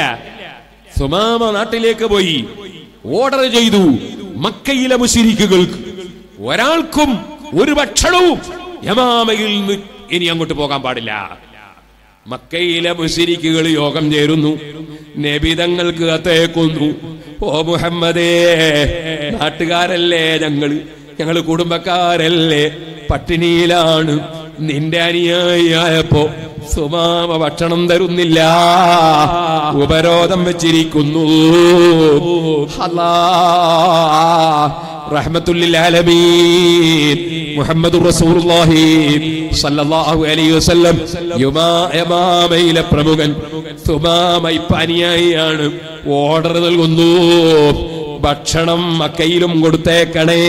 സുമാമ നാട്ടിലേക്ക് പോയി ഓർഡർ ചെയ്തു മക്കയിലെ മുശിരിക്കുകൾക്ക് ഒരാൾക്കും ഒരു ഭക്ഷണവും യമാമയിൽ നിന്ന് ഇനി അങ്ങോട്ട് പോകാൻ പാടില്ല മക്കയിലെ മുശിരിക്കുകൾ യോഗം ചേരുന്നു നബിതങ്ങൾക്ക് കത്തേക്കുന്നു ഓ മുഹമ്മദേ നാട്ടുകാരല്ലേ ഞങ്ങള് ഞങ്ങള് കുടുംബക്കാരല്ലേ പട്ടിണിയിലാണ് നിന്റെ അനുയായിയായപ്പോ സുമാമ ഭക്ഷണം തരുന്നില്ല ഉപരോധം വെച്ചിരിക്കുന്നു അല്ലാ റഹ്മത്തുല്ലിൽ ആലമീൻ മുഹമ്മദ് റസൂലുള്ളാഹി സല്ലല്ലാഹു അലൈഹി വസല്ലം യുമാ യമാമയിലെ പ്രമുഖൻ സുമാമ ഇപ്പ അനുയായിയാണ് ഓർഡർ നൽകുന്നു ഭക്ഷണം മക്കയിലും കൊടുത്തേക്കണേ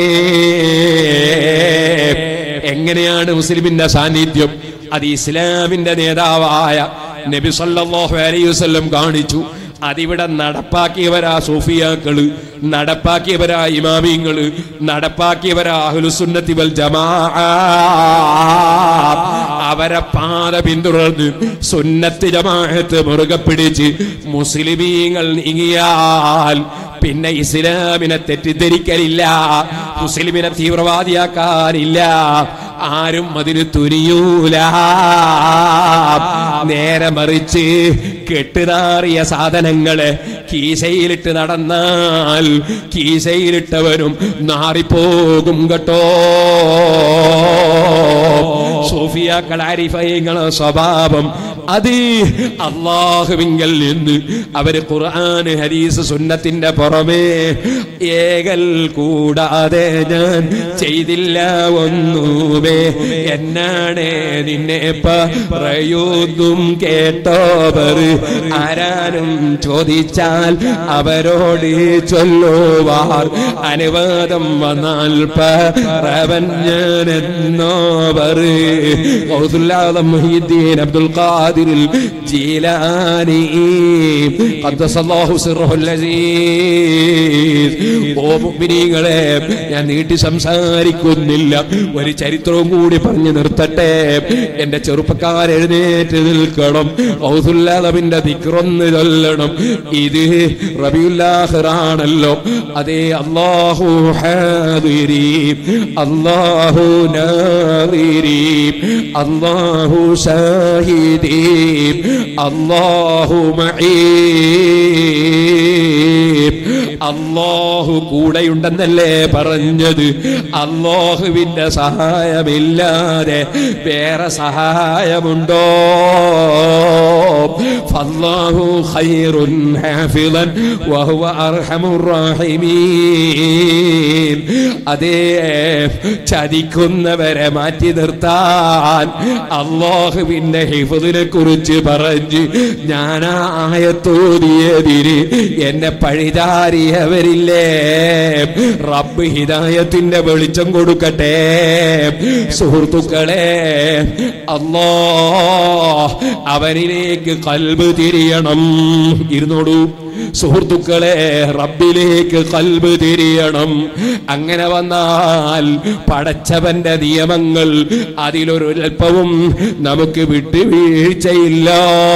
എങ്ങനെയാണ് മുസ്ലിമിന്റെ സാന്നിധ്യം അത് ഇസ്ലാമിന്റെ നേതാവായ നബി സല്ലല്ലാഹു അലൈഹി വസല്ലം കാണിച്ചു അതിവിടെ നടപ്പാക്കിയവരാ സൂഫിയാക്കള് നടപ്പാക്കിയവരാ ഇമാമിങ്ങള് നടപ്പാക്കിയവരാ അഹ്ലുസുന്നത്തി വൽ ജമാ അവരെ പാത പിന്തുടർന്ന് സുന്നത്ത് ജമാഅത്ത് മുറുകെ പിടിച്ച് മുസ്ലിമീങ്ങൾ നീങ്ങിയാൽ പിന്നെ ഇസ്ലാമിനെ തെറ്റിദ്ധരിക്കലില്ല മുസ്ലിമിനെ തീവ്രവാദിയാക്കാനില്ല ആരും അതിന് തുനിയൂല നേരെ മറിച്ച് കെട്ടുനാറിയ സാധനങ്ങളെ കീശയിലിട്ട് നടന്നാൽ കീശയിലിട്ടവരും നാറിപ്പോകും കേട്ടോ സൂഫിയാക്കൾ ആരിഫയങ്ങളെ സ്വഭാവം അത് അള്ളാഹുവിങ്കൽ നിന്ന് അവര് ഖുർആൻ ഹരീസ് സുന്നത്തിന്റെ പുറമേ ഏകൽ കൂടാതെ ഞാൻ ചെയ്തില്ല ഒന്നുമേ എന്നാണ് നിന്നെ പറയുന്നും കേട്ടോവർ ആരാനും ചോദിച്ചാൽ അവരോട് ചൊല്ലുവാർ അനുവാദം വന്നാൽ പറവൻ ഞാൻ എന്നോവർ ഗൗസുല്ലാദം മുഹീദ്ദീൻ അബ്ദുൽ ഖാദിർ ജീലാനി ഖദ്ദസല്ലാഹു സിർറഹുൽ അസീസ് ഓ മുഅ്മിനീങ്ങളെ ഞാൻ നീട്ടി സംസാരിക്കുന്നില്ല ഒരു ചരിത്രവും കൂടി പറഞ്ഞു നിർത്തട്ടെ എന്റെ ചെറുപ്പക്കാർ എഴുന്നേറ്റ് നിൽക്കണം ഔസുല്ലാദമിന്റെ ദിക്റൊന്ന് ചൊല്ലണം ഇത് റബിയുല്ലാഹിറാണല്ലോ അതേ അല്ലാഹു ഹാദിരി അല്ലാഹു നാദിരി അല്ലാഹു ഷാഹിദി അല്ലാഹു മഈ അള്ളാഹു കൂടെയുണ്ടെന്നല്ലേ പറഞ്ഞത് അള്ളാഹുവിന്റെ സഹായമില്ലാതെ വേറെ സഹായമുണ്ടോ ഫല്ലാഹു ഖൈറുൻ ഹാഫിളൻ വഹുവ അർഹമുർ റാഹിമീൻ അതേ ചതിക്കുന്നവരെ മാറ്റി നിർത്താൻ അള്ളാഹുവിന്റെ ഹിഫദിനെ കുറിച്ച് പറഞ്ഞ് ഞാനാ ആയത്തോതിയതിന് എന്നെ പഴിതാരിയവരില്ലേ റബ്ബ് ഹിദായത്തിന്റെ വെളിച്ചം കൊടുക്കട്ടെ സുഹൃത്തുക്കളെ അല്ലോ അവനിലേക്ക് കൽബ് തിരിയണം ഇരുന്നോടൂ സുഹൃത്തുക്കളെ റബ്ബിലേക്ക് കൽബ് തിരിയണം അങ്ങനെ വന്നാൽ പടച്ചവന്റെ നിയമങ്ങൾ അതിലൊരു അല്പവും നമുക്ക് വിട്ടുവീഴ്ചയില്ല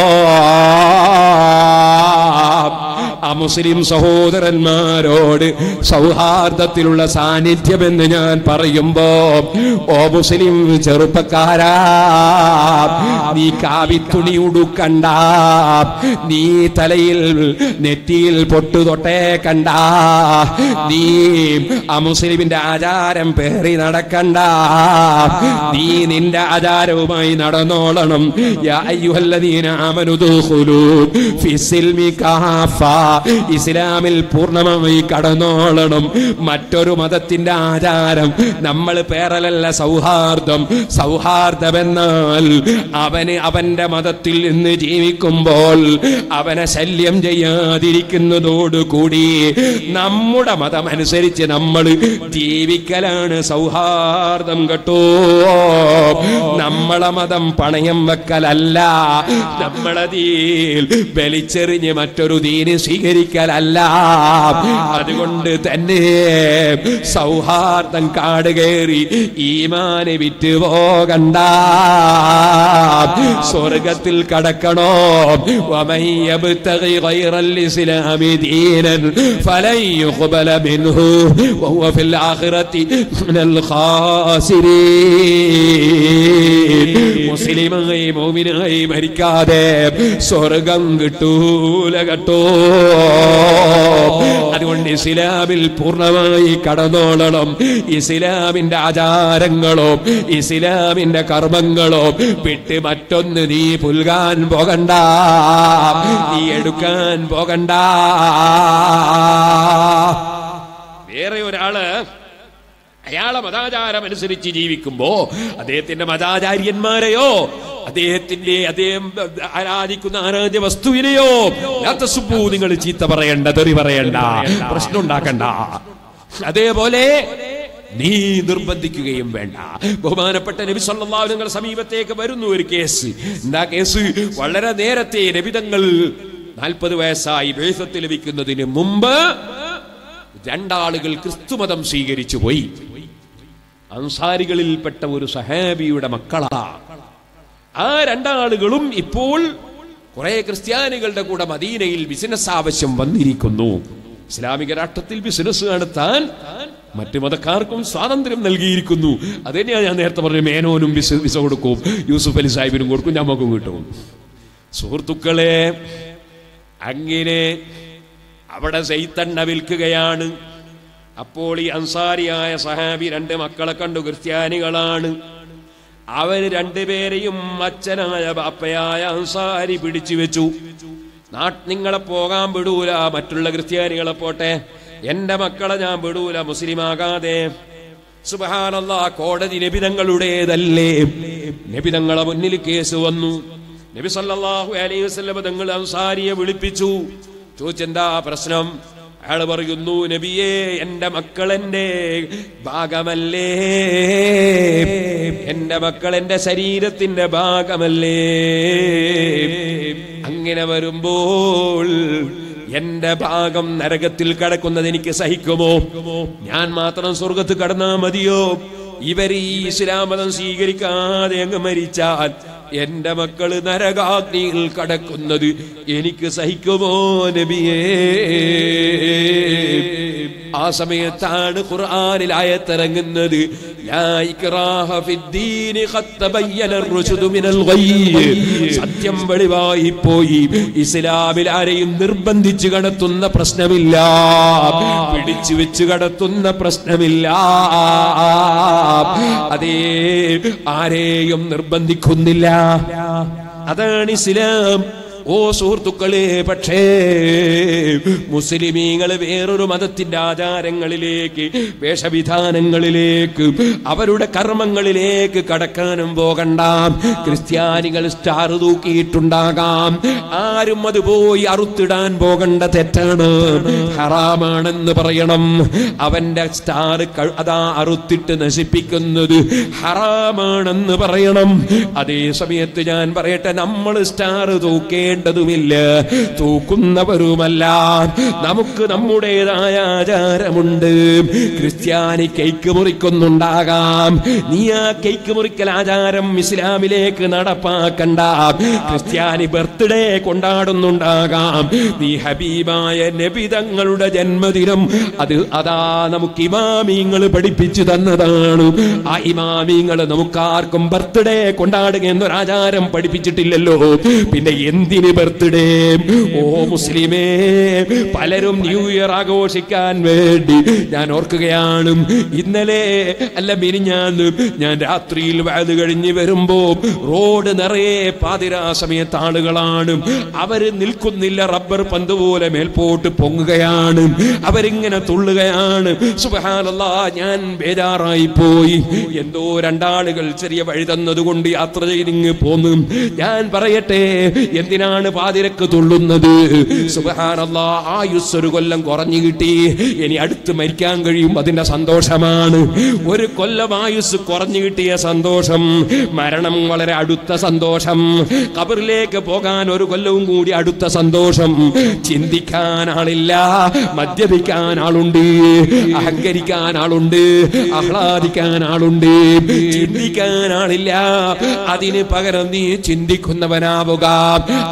അമുസ്ലിം സഹോദരന്മാരോട് സൗഹാർദ്ദത്തിലുള്ള സാന്നിധ്യമെന്ന് ഞാൻ പറയുമ്പോ ഓ മുസ്ലിം ചെറുപ്പക്കാരാ നീ കാവിത്തുണി ഉടുക്കണ്ട നീ തലയിൽ നെറ്റിയിൽ പൊട്ടു തൊട്ടേ കണ്ട നീ അമുസ്ലിമിന്റെ ആചാരം പേറി നടക്കണ്ട നീ നിന്റെ ആചാരവുമായി നടന്നോളണം യാ അയ്യുഹല്ലദീന ആമനു ദുഖുലൂ ഫിസ്സിൽമി കാഫ ഇസ്ലാമിൽ പൂർണ്ണമായി കടന്നോളണം മറ്റൊരു മതത്തിന്റെ ആചാരം നമ്മൾ പേരലല്ല സൗഹാർദ്ദം സൗഹാർദ്ദമെന്നാൽ അവന് അവന്റെ മതത്തിൽ നിന്ന് ജീവിക്കുമ്പോൾ അവനെ ശല്യം ചെയ്യാതിരിക്കുന്നതോടുകൂടി നമ്മുടെ മതം അനുസരിച്ച് നമ്മൾ ജീവിക്കലാണ് സൗഹാർദ്ദം കേട്ടോ നമ്മളെ മതം പണയം വെക്കലല്ല നമ്മളതീൽ വലിച്ചെറിഞ്ഞ് മറ്റൊരു ദീന് സ്വീകരിക്കലല്ല അതുകൊണ്ട് തന്നെ സൗഹാർദ്ദം കാട് കയറി ഈമാനെ വിറ്റ് പോകണ്ട സ്വർഗത്തിൽ കടക്കണോ ومن يبتغي غير الإسلام دينا فلن يقبل منه وهو في الآخرة من الخاسرين മുസ്ലിമായി മോമിനായി മരിക്കാതെ സ്വർഗം കിട്ടൂല കേട്ടോ അതുകൊണ്ട് ഇസ്ലാമിൽ പൂർണ്ണമായി കടന്നോളണം ഇസ്ലാമിന്റെ ആചാരങ്ങളോ ഇസ്ലാമിന്റെ കർമ്മങ്ങളോ വിട്ട് മറ്റൊന്ന് നീ പുൽകാൻ പോകണ്ട നീ എടുക്കാൻ പോകണ്ട വേറെ ഒരാള് അയാളെ മതാചാരം അനുസരിച്ച് ജീവിക്കുമ്പോ അദ്ദേഹത്തിന്റെ മതാചാര്യന്മാരെയോ അദ്ദേഹത്തിന്റെ അദ്ദേഹം ആരാധിക്കുന്ന ആരാധ്യ വസ്തുവിനെയോ ലാത്തസുപ്പു നിങ്ങൾ ചീത്ത പറയണ്ട തെറി പറയണ്ട പ്രശ്നം ഉണ്ടാക്കണ്ട അതേപോലെ നീ നിർബന്ധിക്കുകയും വേണ്ട ബഹുമാനപ്പെട്ട നബി സല്ലല്ലാഹു നിങ്ങൾ സമീപത്തേക്ക് വരുന്നു ഒരു കേസ് എന്താ കേസ് വളരെ നേരത്തെ നബിതങ്ങൾ നാൽപ്പത് വയസ്സായി വേഷത്തിൽ ലഭിക്കുന്നതിന് മുമ്പ് രണ്ടാളുകൾ ക്രിസ്തുമതം സ്വീകരിച്ചു പോയി അൻസാരികളിൽപ്പെട്ട ഒരു സഹാബിയുടെ മക്കളാ ആ രണ്ടാളുകളും ഇപ്പോൾ കുറെ ക്രിസ്ത്യാനികളുടെ കൂടെ മദീനയിൽ ബിസിനസ് ആവശ്യം വന്നിരിക്കുന്നു ഇസ്ലാമിക രാഷ്ട്രത്തിൽ ബിസിനസ് നടത്താൻ മറ്റു മതക്കാർക്കും സ്വാതന്ത്ര്യം നൽകിയിരിക്കുന്നു അത് തന്നെയാണ് ഞാൻ നേരത്തെ പറഞ്ഞു മേനോനും വിസ വിസ കൊടുക്കും യൂസുഫ് അലി സാഹിബിനും കൊടുക്കും ഞമ്മക്കും കിട്ടും സുഹൃത്തുക്കളെ അങ്ങനെ അവിടെ സെയ്ത്തണ്ണ വിൽക്കുകയാണ് അപ്പോൾ ഈ അൻസാരിയായ സഹാബി രണ്ട് മക്കളെ കണ്ടു ക്രിസ്ത്യാനികളാണ് അവര് രണ്ടുപേരെയും അച്ഛനായ ബാപ്പയായ അൻസാരി പിടിച്ചു വെച്ചു നാട്ട് നിങ്ങളെ പോകാൻ വിടൂല മറ്റുള്ള ക്രിസ്ത്യാനികളെ പോട്ടെ എന്റെ മക്കളെ ഞാൻ വിടൂല മുസ്ലിമാകാതെ സുബഹാനല്ല കോടതി നബിതങ്ങളുടേതല്ലേ നബിതങ്ങളെ മുന്നിൽ കേസ് വന്നു നബി സല്ലല്ലാഹു അലൈഹി വസല്ലം തങ്ങൾ അൻസാരിയെ വിളിപ്പിച്ചു ചോദിച്ചെന്താ പ്രശ്നം അയാൾ പറയുന്നു നബിയെ എന്റെ മക്കൾ എന്റെ ഭാഗമല്ലേ എന്റെ മക്കൾ എന്റെ ശരീരത്തിന്റെ ഭാഗമല്ലേ അങ്ങനെ വരുമ്പോൾ എന്റെ ഭാഗം നരകത്തിൽ കടക്കുന്നത് എനിക്ക് സഹിക്കുമോ ഞാൻ മാത്രം സ്വർഗത്ത് കടന്നാ മതിയോ ഇവർ ഈ ഇസ്ലാം മതം സ്വീകരിക്കാതെ അങ്ങ് മരിച്ചാൽ എന്റെ മക്കള് നരകാഗ്നിയിൽ കടക്കുന്നത് എനിക്ക് സഹിക്കുമോ നബിയേ ആ സമയത്താണ് ഖുർആനിൽ ആയത്തിറങ്ങുന്നത് ലാ ഇക്റാഹ ഫിദ്ദീനി ഖദ് തബയ്യന അർ-റുശ്ദു മിനൽ ഗയ്യ് സത്യം വെളിവായി പോയി ഇസ്ലാമിൽ ആരെയും നിർബന്ധിച്ച് കടത്തുന്ന പ്രശ്നമില്ല പിടിച്ചു വെച്ച് കടത്തുന്ന പ്രശ്നമില്ല അതേ ആരെയും നിർബന്ധിക്കുന്നില്ല അതാണ് ഇസ്ലാം ഓ സുഹൃത്തുക്കളെ പക്ഷേ മുസ്ലിമീങ്ങൾ വേറൊരു മതത്തിന്റെ ആചാരങ്ങളിലേക്ക് വേഷവിധാനങ്ങളിലേക്ക് അവരുടെ കർമ്മങ്ങളിലേക്ക് കടക്കാനും പോകണ്ട ക്രിസ്ത്യാനികൾ സ്റ്റാർ തൂക്കിയിട്ടുണ്ടാകാം ആരും അത് പോയി അറുത്തിടാൻ പോകണ്ട തെറ്റാണ് ഹറാമാണെന്ന് പറയണം അവന്റെ സ്റ്റാർ അതാ അറുത്തിട്ട് നശിപ്പിക്കുന്നത് ഹറാമാണെന്ന് പറയണം അതേ സമയത്ത് ഞാൻ പറയട്ടെ നമ്മൾ സ്റ്റാർ തൂക്കേണ്ടതുമില്ല തൂക്കുന്നവരുമല്ല നമുക്ക് നമ്മുടേതായ ആചാരമുണ്ട് ക്രിസ്ത്യാനി കേക്ക് മുറിക്കുന്നുണ്ടാകാം നീ ആ കേക്ക് മുറിക്കൽ ആചാരം ഇസ്ലാമിലേക്ക് നടപ്പാക്കണ്ട ക്രിസ്ത്യാനി ബർത്ത്ഡേ കൊണ്ടാടുന്നുണ്ടാകാം നീ ഹബീബായ നബിതങ്ങളുടെ ജന്മദിനം അത് അതാ നമുക്ക് ഇമാമിങ്ങൾ പഠിപ്പിച്ചു തന്നതാണ് ആ ഇമാമിങ്ങൾ നമുക്കാർക്കും ബർത്ത്ഡേ കൊണ്ടാടുക എന്നൊരാചാരം പഠിപ്പിച്ചിട്ടില്ലല്ലോ പിന്നെ എന്തിന് ബർത്ത്ഡേ ഓ മുസ്ലിമേ പലരും ന്യൂ ഇയർ ആഘോഷിക്കാൻ വേണ്ടി ഞാൻ ഓർക്കുകയാണ് ഇന്നലെ അല്ല മിനിഞ്ഞാന്ന് ഞാൻ രാത്രിയിൽ വയത് കഴിഞ്ഞ് വരുമ്പോ റോഡ് നിറയെ പാതിരാ സമയത്ത് ആളുകളാണ് അവര് നിൽക്കുന്നില്ല റബ്ബർ പന്ത് പോലെ മേൽപോട്ട് പൊങ്ങുകയാണ് അവരിങ്ങനെ തുള്ളുകയാണ് സുബഹാനല്ലാ ഞാൻ ബേജാറായി പോയി എന്തോ രണ്ടാളുകൾ ചെറിയ വഴി തന്നതുകൊണ്ട് യാത്ര ചെയ്തിങ്ങ് പോന്നു ഞാൻ പറയട്ടെ എന്തിനാണ് പാതിരക്ക് തുള്ളുന്നത് സുബഹാനല്ലാ ആയുസ് ഒരു കൊല്ലം കുറഞ്ഞു കിട്ടി ഇനി അടുത്ത് മരിക്കാൻ കഴിയും അതിന്റെ സന്തോഷമാണ് ഒരു കൊല്ലം ആയുസ് കുറഞ്ഞു കിട്ടിയ സന്തോഷം മരണം വളരെ അടുത്ത സന്തോഷം കബറിലേക്ക് പോകാൻ ഒരു കൊല്ലവും കൂടി അടുത്ത സന്തോഷം ചിന്തിക്കാൻ ആളില്ല മദ്യപിക്കാൻ ആളുണ്ട് അഹങ്കരിക്കാൻ ആളുണ്ട് ആഹ്ലാദിക്കാൻ ആളുണ്ട് ചിന്തിക്കാൻ ആളില്ല അതിന് പകരം നീ ചിന്തിക്കുന്നവനാവുക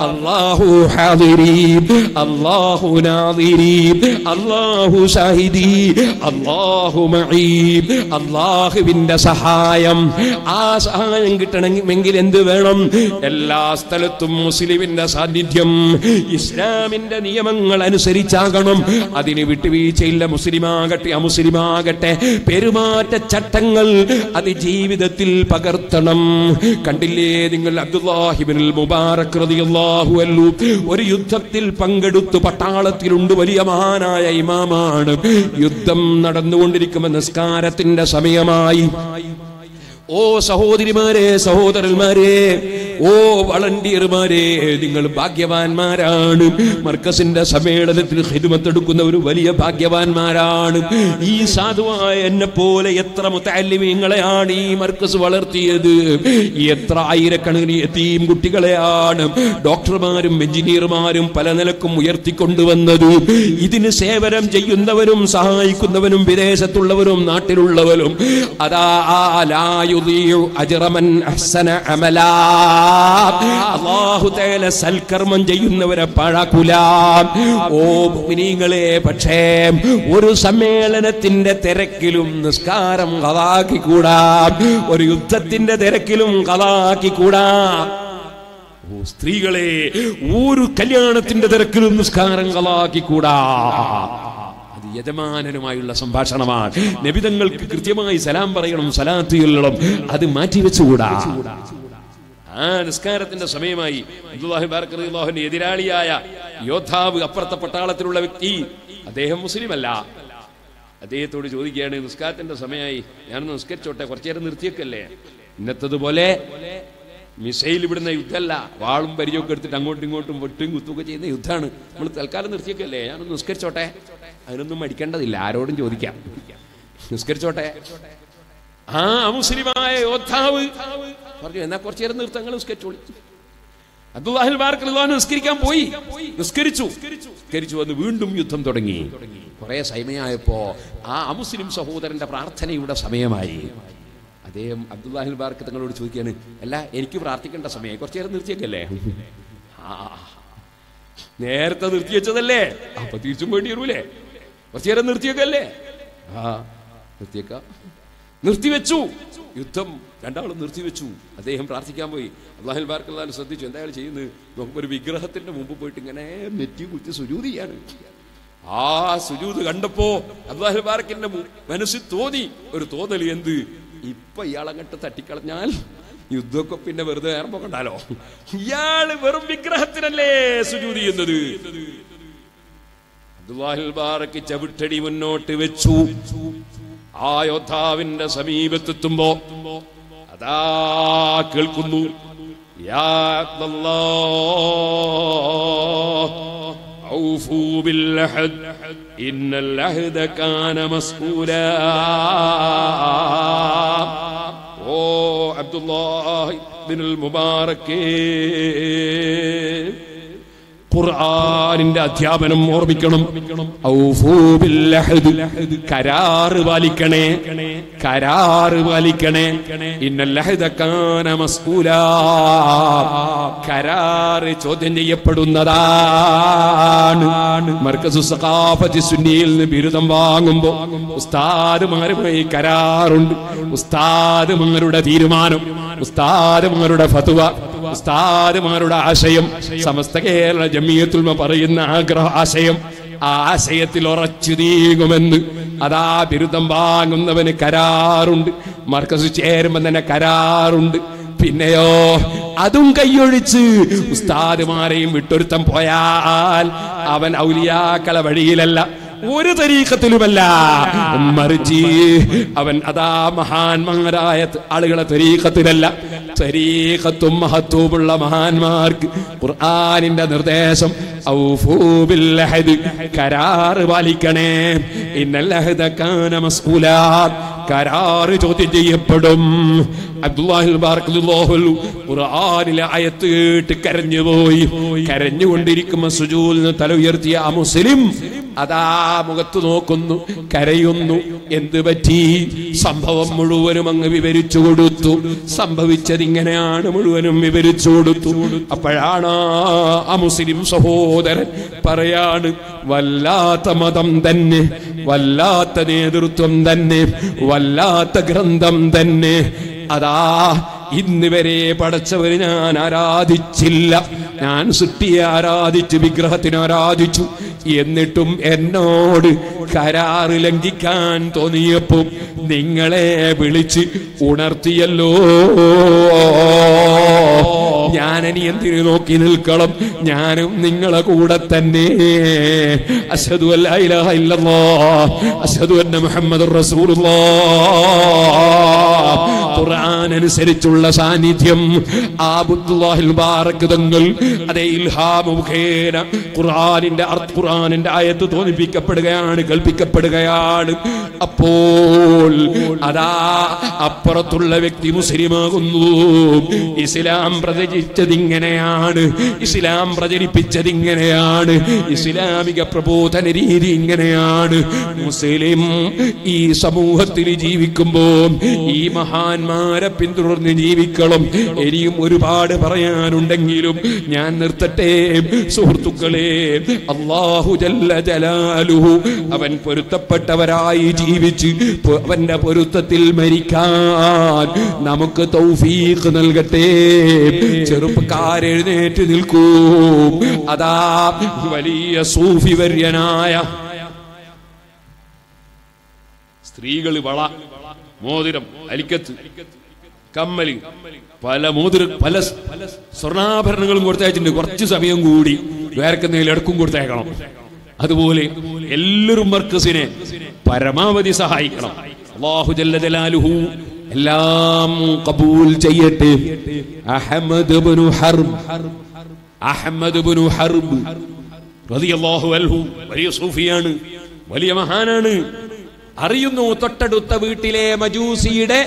അല്ലാഹു ഹാദിരി അല്ലാഹു നാദിരി അല്ലാഹു ഷാഹിദി അല്ലാഹു മഈ അല്ലാഹുവിന്റെ സഹായം ആ സഹായം കിട്ടണമെങ്കിൽ എന്ത് വേണം എല്ലാ സ്ഥലത്തും മുസ്ലിമിന്റെ സാന്നിധ്യം ഇസ്ലാമിന്റെ നിയമങ്ങൾ അനുസരിച്ചാകണം അതിന് വിട്ടുവീഴ്ചയില്ല മുസ്ലിമാകട്ടെ അമുസ്ലിമാകട്ടെ പെരുമാറ്റ ചട്ടങ്ങൾ അത് ജീവിതത്തിൽ പകർത്തണം കണ്ടില്ലേ നിങ്ങൾ അബ്ദുല്ലാഹിബിൻ മുബാറക് റളിയല്ലാഹു അൻഹു ഒരു യുദ്ധത്തിൽ പങ്കെടുത്തു പട്ടാളത്തിലുണ്ട് വലിയ മഹാനായ ഇമാമാണ് യുദ്ധം നടന്നുകൊണ്ടിരിക്കുമ്പോൾ നിസ്കാരത്തിന്റെ സമയമായി ഓ സഹോദരിമാരെ സഹോദരന്മാരെ ഓ വളണ്ടിയർമാരെ നിങ്ങൾ ഭാഗ്യവാന്മാരാണ് മർക്കസിന്റെ സമ്മേളനത്തിൽ ഹിദ്മത്തെടുക്കുന്ന ഒരു വലിയ ഭാഗ്യവാന്മാരാണ് ഈ സാധുവായ എന്നെ പോലെ എത്ര മുത്താലിമീങ്ങളെയാണ് ഈ മർക്കസ് വളർത്തിയത് എത്ര ആയിരക്കണക്കിന് എത്തിയും കുട്ടികളെയാണ് ഡോക്ടർമാരും എഞ്ചിനീയർമാരും പല നിലക്കും ഉയർത്തിക്കൊണ്ടുവന്നത് ഇതിന് സേവനം ചെയ്യുന്നവരും സഹായിക്കുന്നവനും വിദേശത്തുള്ളവരും നാട്ടിലുള്ളവരും അതാ ആ ലാ യുദീഉ അജ്റമൻ അഹ്സന അമലാ അല്ലാഹു തആല സൽക്കർമ്മം ചെയ്യുന്നവരെ പഴകുല ഓ മുഅ്മിനീങ്ങളെ പക്ഷേ ഒരു സമ്മേളനത്തിന്റെ തിരക്കിലും നിസ്കാരം കളാക്കി കൂടാ ഒരു യുദ്ധത്തിന്റെ തിരക്കിലും കളാക്കി കൂടാ ഓ സ്ത്രീകളെ ഒരു കല്യാണത്തിന്റെ തിരക്കിലും നിസ്കാരം കളാക്കി കൂടാ അത് യജമാനനുമായുള്ള സംഭാഷണമാണ് നബിതങ്ങൾക്ക് കൃത്യമായി സലാം പറയണം സലാത്ത് ചൊല്ലണം അത് മാറ്റിവെച്ചുകൂടാ ആ നിസ്കാരത്തിന്റെ സമയമായി അബ്ദുല്ലാഹി ബാർക്ക് റളിയല്ലാഹുവിന്റെ എതിരാളിയായ യോദ്ധാവ് അപ്പുറത്തെ പട്ടാളത്തിലുള്ള വ്യക്തി അദ്ദേഹം മുസ്ലിം അല്ല അദ്ദേഹത്തോട് ചോദിക്കുകയാണ് നിസ്കാരത്തിന്റെ സമയമായി ഞാനൊന്ന് നിസ്കരിച്ചോട്ടെ കുറച്ചു നേരം നിർത്തിയേക്കല്ലേ ഇന്നത്തതുപോലെ മിസൈൽ ഇവിടുന്ന യുദ്ധമല്ല വാളും പരിചയമൊക്കെ എടുത്തിട്ട് അങ്ങോട്ടും ഇങ്ങോട്ടും വെട്ടും കുത്തുകയൊക്കെ ചെയ്യുന്ന യുദ്ധമാണ് നമ്മൾ തൽക്കാലം നിർത്തിയേക്കല്ലേ ഞാനൊന്ന് നിസ്കരിച്ചോട്ടെ അതിനൊന്നും മടിക്കേണ്ടതില്ല ആരോടും ചോദിക്കാം നിസ്കരിച്ചോട്ടെ ആ അമുസ്ലിമായ യോദ്ധാവ് പറഞ്ഞു എന്നാ കുറച്ചു നേരം നിർത്തങ്ങൾ നിസ്കരിച്ചോളി അബ്ദുല്ലാഹിൽ ബാർക്ക് നിസ്കരിക്കാൻ പോയി നിസ്കരിച്ചു നിസ്കരിച്ചു വന്ന് വീണ്ടും യുദ്ധം തുടങ്ങി കുറെ സമയമായപ്പോ ആ അമുസ്ലിം സഹോദരന്റെ പ്രാർത്ഥനയുടെ സമയമായി അദ്ദേഹം അബ്ദുല്ലാഹിൽ ബാർക്ക് തങ്ങളോട് ചോദിക്കുകയാണ് അല്ല എനിക്ക് പ്രാർത്ഥിക്കേണ്ട സമയം കുറച്ചു നേരം നിർത്തിയേക്കല്ലേ ആ നേരത്തെ നിർത്തി വെച്ചതല്ലേ അപ്പൊ തിരിച്ചും വേണ്ടി വരൂലേ കുറച്ചു നേരം നിർത്തിയേക്കല്ലേ ആ നിർത്തിയേക്കാം നിർത്തിവെച്ചു യുദ്ധം രണ്ടാളും നിർത്തിവെച്ചു അദ്ദേഹം പ്രാർത്ഥിക്കാൻ പോയി അള്ളാഹിൽ ബാർക്കല്ലാൻ ശ്രദ്ധിച്ചു എന്തായാലും ചെയ്യുന്നത് നോക്കുമ്പോൾ ഒരു വിഗ്രഹത്തിന്റെ മുമ്പ് പോയിട്ട് ഇങ്ങനെ നെറ്റി കുത്തി സുജൂത് ചെയ്യാണ് ആ സുജൂത് കണ്ടപ്പോ അബ്ദുൽ ബാർക്കിന്റെ മു- മനസ്സിൽ തോന്നി ഒരു തോന്നൽ എന്ത് ഇപ്പൊ ഇയാളങ്ങട്ട് തട്ടിക്കളഞ്ഞാൽ യുദ്ധമൊക്കെ പിന്നെ വെറുതെ ഏർമ്പോ കണ്ടാലോ ഇയാള് വെറും വിഗ്രഹത്തിനല്ലേ സുജൂത് ചെയ്യുന്നത് അബ്ദുല്ലാഹിൽ ബാറക്ക് ചവിട്ടടി മുന്നോട്ട് വെച്ചു ആ യോദ്ധാവിന്റെ സമീപത്തെത്തുമ്പോ അതാ കേൾക്കുന്നു യാ അബ്ദല്ലാഹ് ഔഫൂ ബിൽഅഹദ് ഇന്നൽ അഹദ കാന മസ്ഊലാ ഓ അബ്ദുല്ലാഹ് ബിനുൽ മുബാറക്കേ ഖുർആനിന്റെ അധ്യാപനം ഓർമ്മിക്കണം ഔഫൂ ബിൽ അഹദ്. കരാറ് പാലിക്കണേ കരാറ് പാലിക്കണേ ഇന്നൽ അഹദ കാന മസ്ഊലാ കരാറ് ചോദ്യം ചെയ്യപ്പെടുന്നതാണ് മർക്കസു സഖാഫത്തി സുന്നിയിൽ നിന്ന് ബിരുദം വാങ്ങുമ്പോ ഉസ്താദുമാരുമായി കരാറുണ്ട് ഉസ്താദുമാരുടെ തീരുമാനം ഉസ്താദുമാരുടെ ഫത്വ ഉസ്താദുമാരുടെ ആശയം സമസ്ത കേരള ജമിയത്തുൽമ പറയുന്ന ആഗ്രഹ ആശയം ആ ആശയത്തിൽ ഉറച്ചു നീങ്ങുമെന്ന് അതാ ബിരുദം വാങ്ങുന്നവന് കരാറുണ്ട് മർക്കസ് ചേരുമ്പോ തന്നെ കരാറുണ്ട് പിന്നെയോ അതും കൈയൊഴിച്ച് ഉസ്താദുമാരെയും വിട്ടൊരുത്തം പോയാൽ അവൻ ഔലിയാക്കള വഴിയിലല്ല ഒരു തരീക്കത്തിലുമല്ല മറിച്ച് അവൻ അതാ മഹാന്മാരായ ആളുകളെ തരീക്കത്തിലല്ല തരീക്കത്തും മഹത്വമുള്ള മഹാന്മാർക്ക് ഖുർആനിന്റെ നിർദ്ദേശം ഔഫൂ ബിൽ അഹദ്. കരാറ് പാലിക്കണേ ഇന്നൽ അഹദ കാന മസ്ഊലാ കരാറ് ചോദ്യം ചെയ്യപ്പെടും അബ്ദുല്ലാഹിൽ ബാറക്കല്ലാഹു ഖുർആനിലെ ആയത്ത് കേട്ട് കരഞ്ഞുപോയി കരഞ്ഞുകൊണ്ടിരിക്കുമ്പോ സുജൂൽ തല ഉയർത്തിയ ആ മുസ്ലിം അതാ മുഖത്ത് നോക്കുന്നു കരയുന്നു എന്ത് പറ്റി സംഭവം മുഴുവനും അങ്ങ് വിവരിച്ചു കൊടുത്തു സംഭവിച്ചത് ഇങ്ങനെയാണ് മുഴുവനും വിവരിച്ചു കൊടുത്തു അപ്പോഴാണ് ആ മുസ്ലിം സഹോദരൻ പറയാണ് വല്ലാത്ത മതം തന്നെ വല്ലാത്ത നേതൃത്വം തന്നെ വല്ലാത്ത ഗ്രന്ഥം തന്നെ അതാ ഇന്ന് വരെ പടച്ചവര് ഞാൻ ആരാധിച്ചില്ല ഞാൻ സൃഷ്ടിയെ ആരാധിച്ചു വിഗ്രഹത്തിനെ ആരാധിച്ചു എന്നിട്ടും എന്നോട് കരാറ് ലംഘിക്കാൻ തോന്നിയപ്പോ നിങ്ങളെ വിളിച്ച് ഉണർത്തിയല്ലോ ഞാനിനി എന്തിനു നോക്കി നിൽക്കണം ഞാനും നിങ്ങളെ കൂടെ തന്നെ അഷദു അല്ലാ ഇലാഹ ഇല്ലല്ലാഹ് അഷദു അന്ന മുഹമ്മദ് ഖുർആൻ അനുസരിച്ചുള്ള സാന്നിധ്യം ആബുദ്ദുല്ലാഹിൽ മുബാറക് തങ്ങൾ അതേ ഇൽഹാം മുഖേന ഖുർആനിന്റെ അർത്ഥ ഖുർആനിന്റെ ആയത്ത് തോന്നിപ്പിക്കപ്പെടുകയാണ് കൽപ്പിക്കപ്പെടുകയാണ് അപ്പോൾ അതാ അപ്പുറത്തുള്ള വ്യക്തി മുസ്ലിമാകുന്നു ഇസ്ലാം പ്രചരിച്ചത് ഇങ്ങനെയാണ് ഇസ്ലാം പ്രചരിപ്പിച്ചത് ഇങ്ങനെയാണ് ഇസ്ലാമിക പ്രബോധന രീതി ഇങ്ങനെയാണ് മുസ്ലിം ഈ സമൂഹത്തിൽ ജീവിക്കുമ്പോ ഈ മഹാന്മാരെ പിന്തുടർന്ന് ജീവിക്കണം ഇനിയും ഒരുപാട് പറയാനുണ്ടെങ്കിലും ഞാൻ നിർത്തട്ടെ സുഹൃത്തുക്കളെ അള്ളാഹു ജല്ല ജലാലുഹു അവൻ പൊരുത്തപ്പെട്ടവരായി ജീവിച്ച് പൊ- അവന്റെ പൊരുത്തത്തിൽ മരിക്കാൻ നമുക്ക് തൗഫീഖ് നൽകട്ടെ ചെറുപ്പക്കാരെഴുന്നേറ്റ് നിൽക്കൂ അതാ വലിയ സൂഫി വര്യനായ സ്ത്രീകൾ വള മോതിരം അലിക്കത്ത് കമ്മല് പല മോതിര പല സ്- സ്വർണ്ണാഭരണങ്ങളും കൊടുത്തയച്ചിട്ടുണ്ട് കുറച്ച് സമയം കൂടി വേർക്കുന്നതിൽ ഇടക്കും കൊടുത്തേക്കണം അതുപോലെ എല്ലാവരും മർക്കസിനെ പരമാവധി സഹായിക്കണം അള്ളാഹു ജല്ല ജലാലുഹു എല്ലാം കബൂൽ ചെയ്യട്ടെ അഹമ്മദ് ബിനു ഹർബ് അഹമ്മദ് ബിനു ഹർബ് റളിയല്ലാഹു അൻഹു വലിയ സൂഫിയാണ് വലിയ മഹാനാണ് അറിയുന്നു തൊട്ടടുത്ത വീട്ടിലെ മജൂസിയുടെ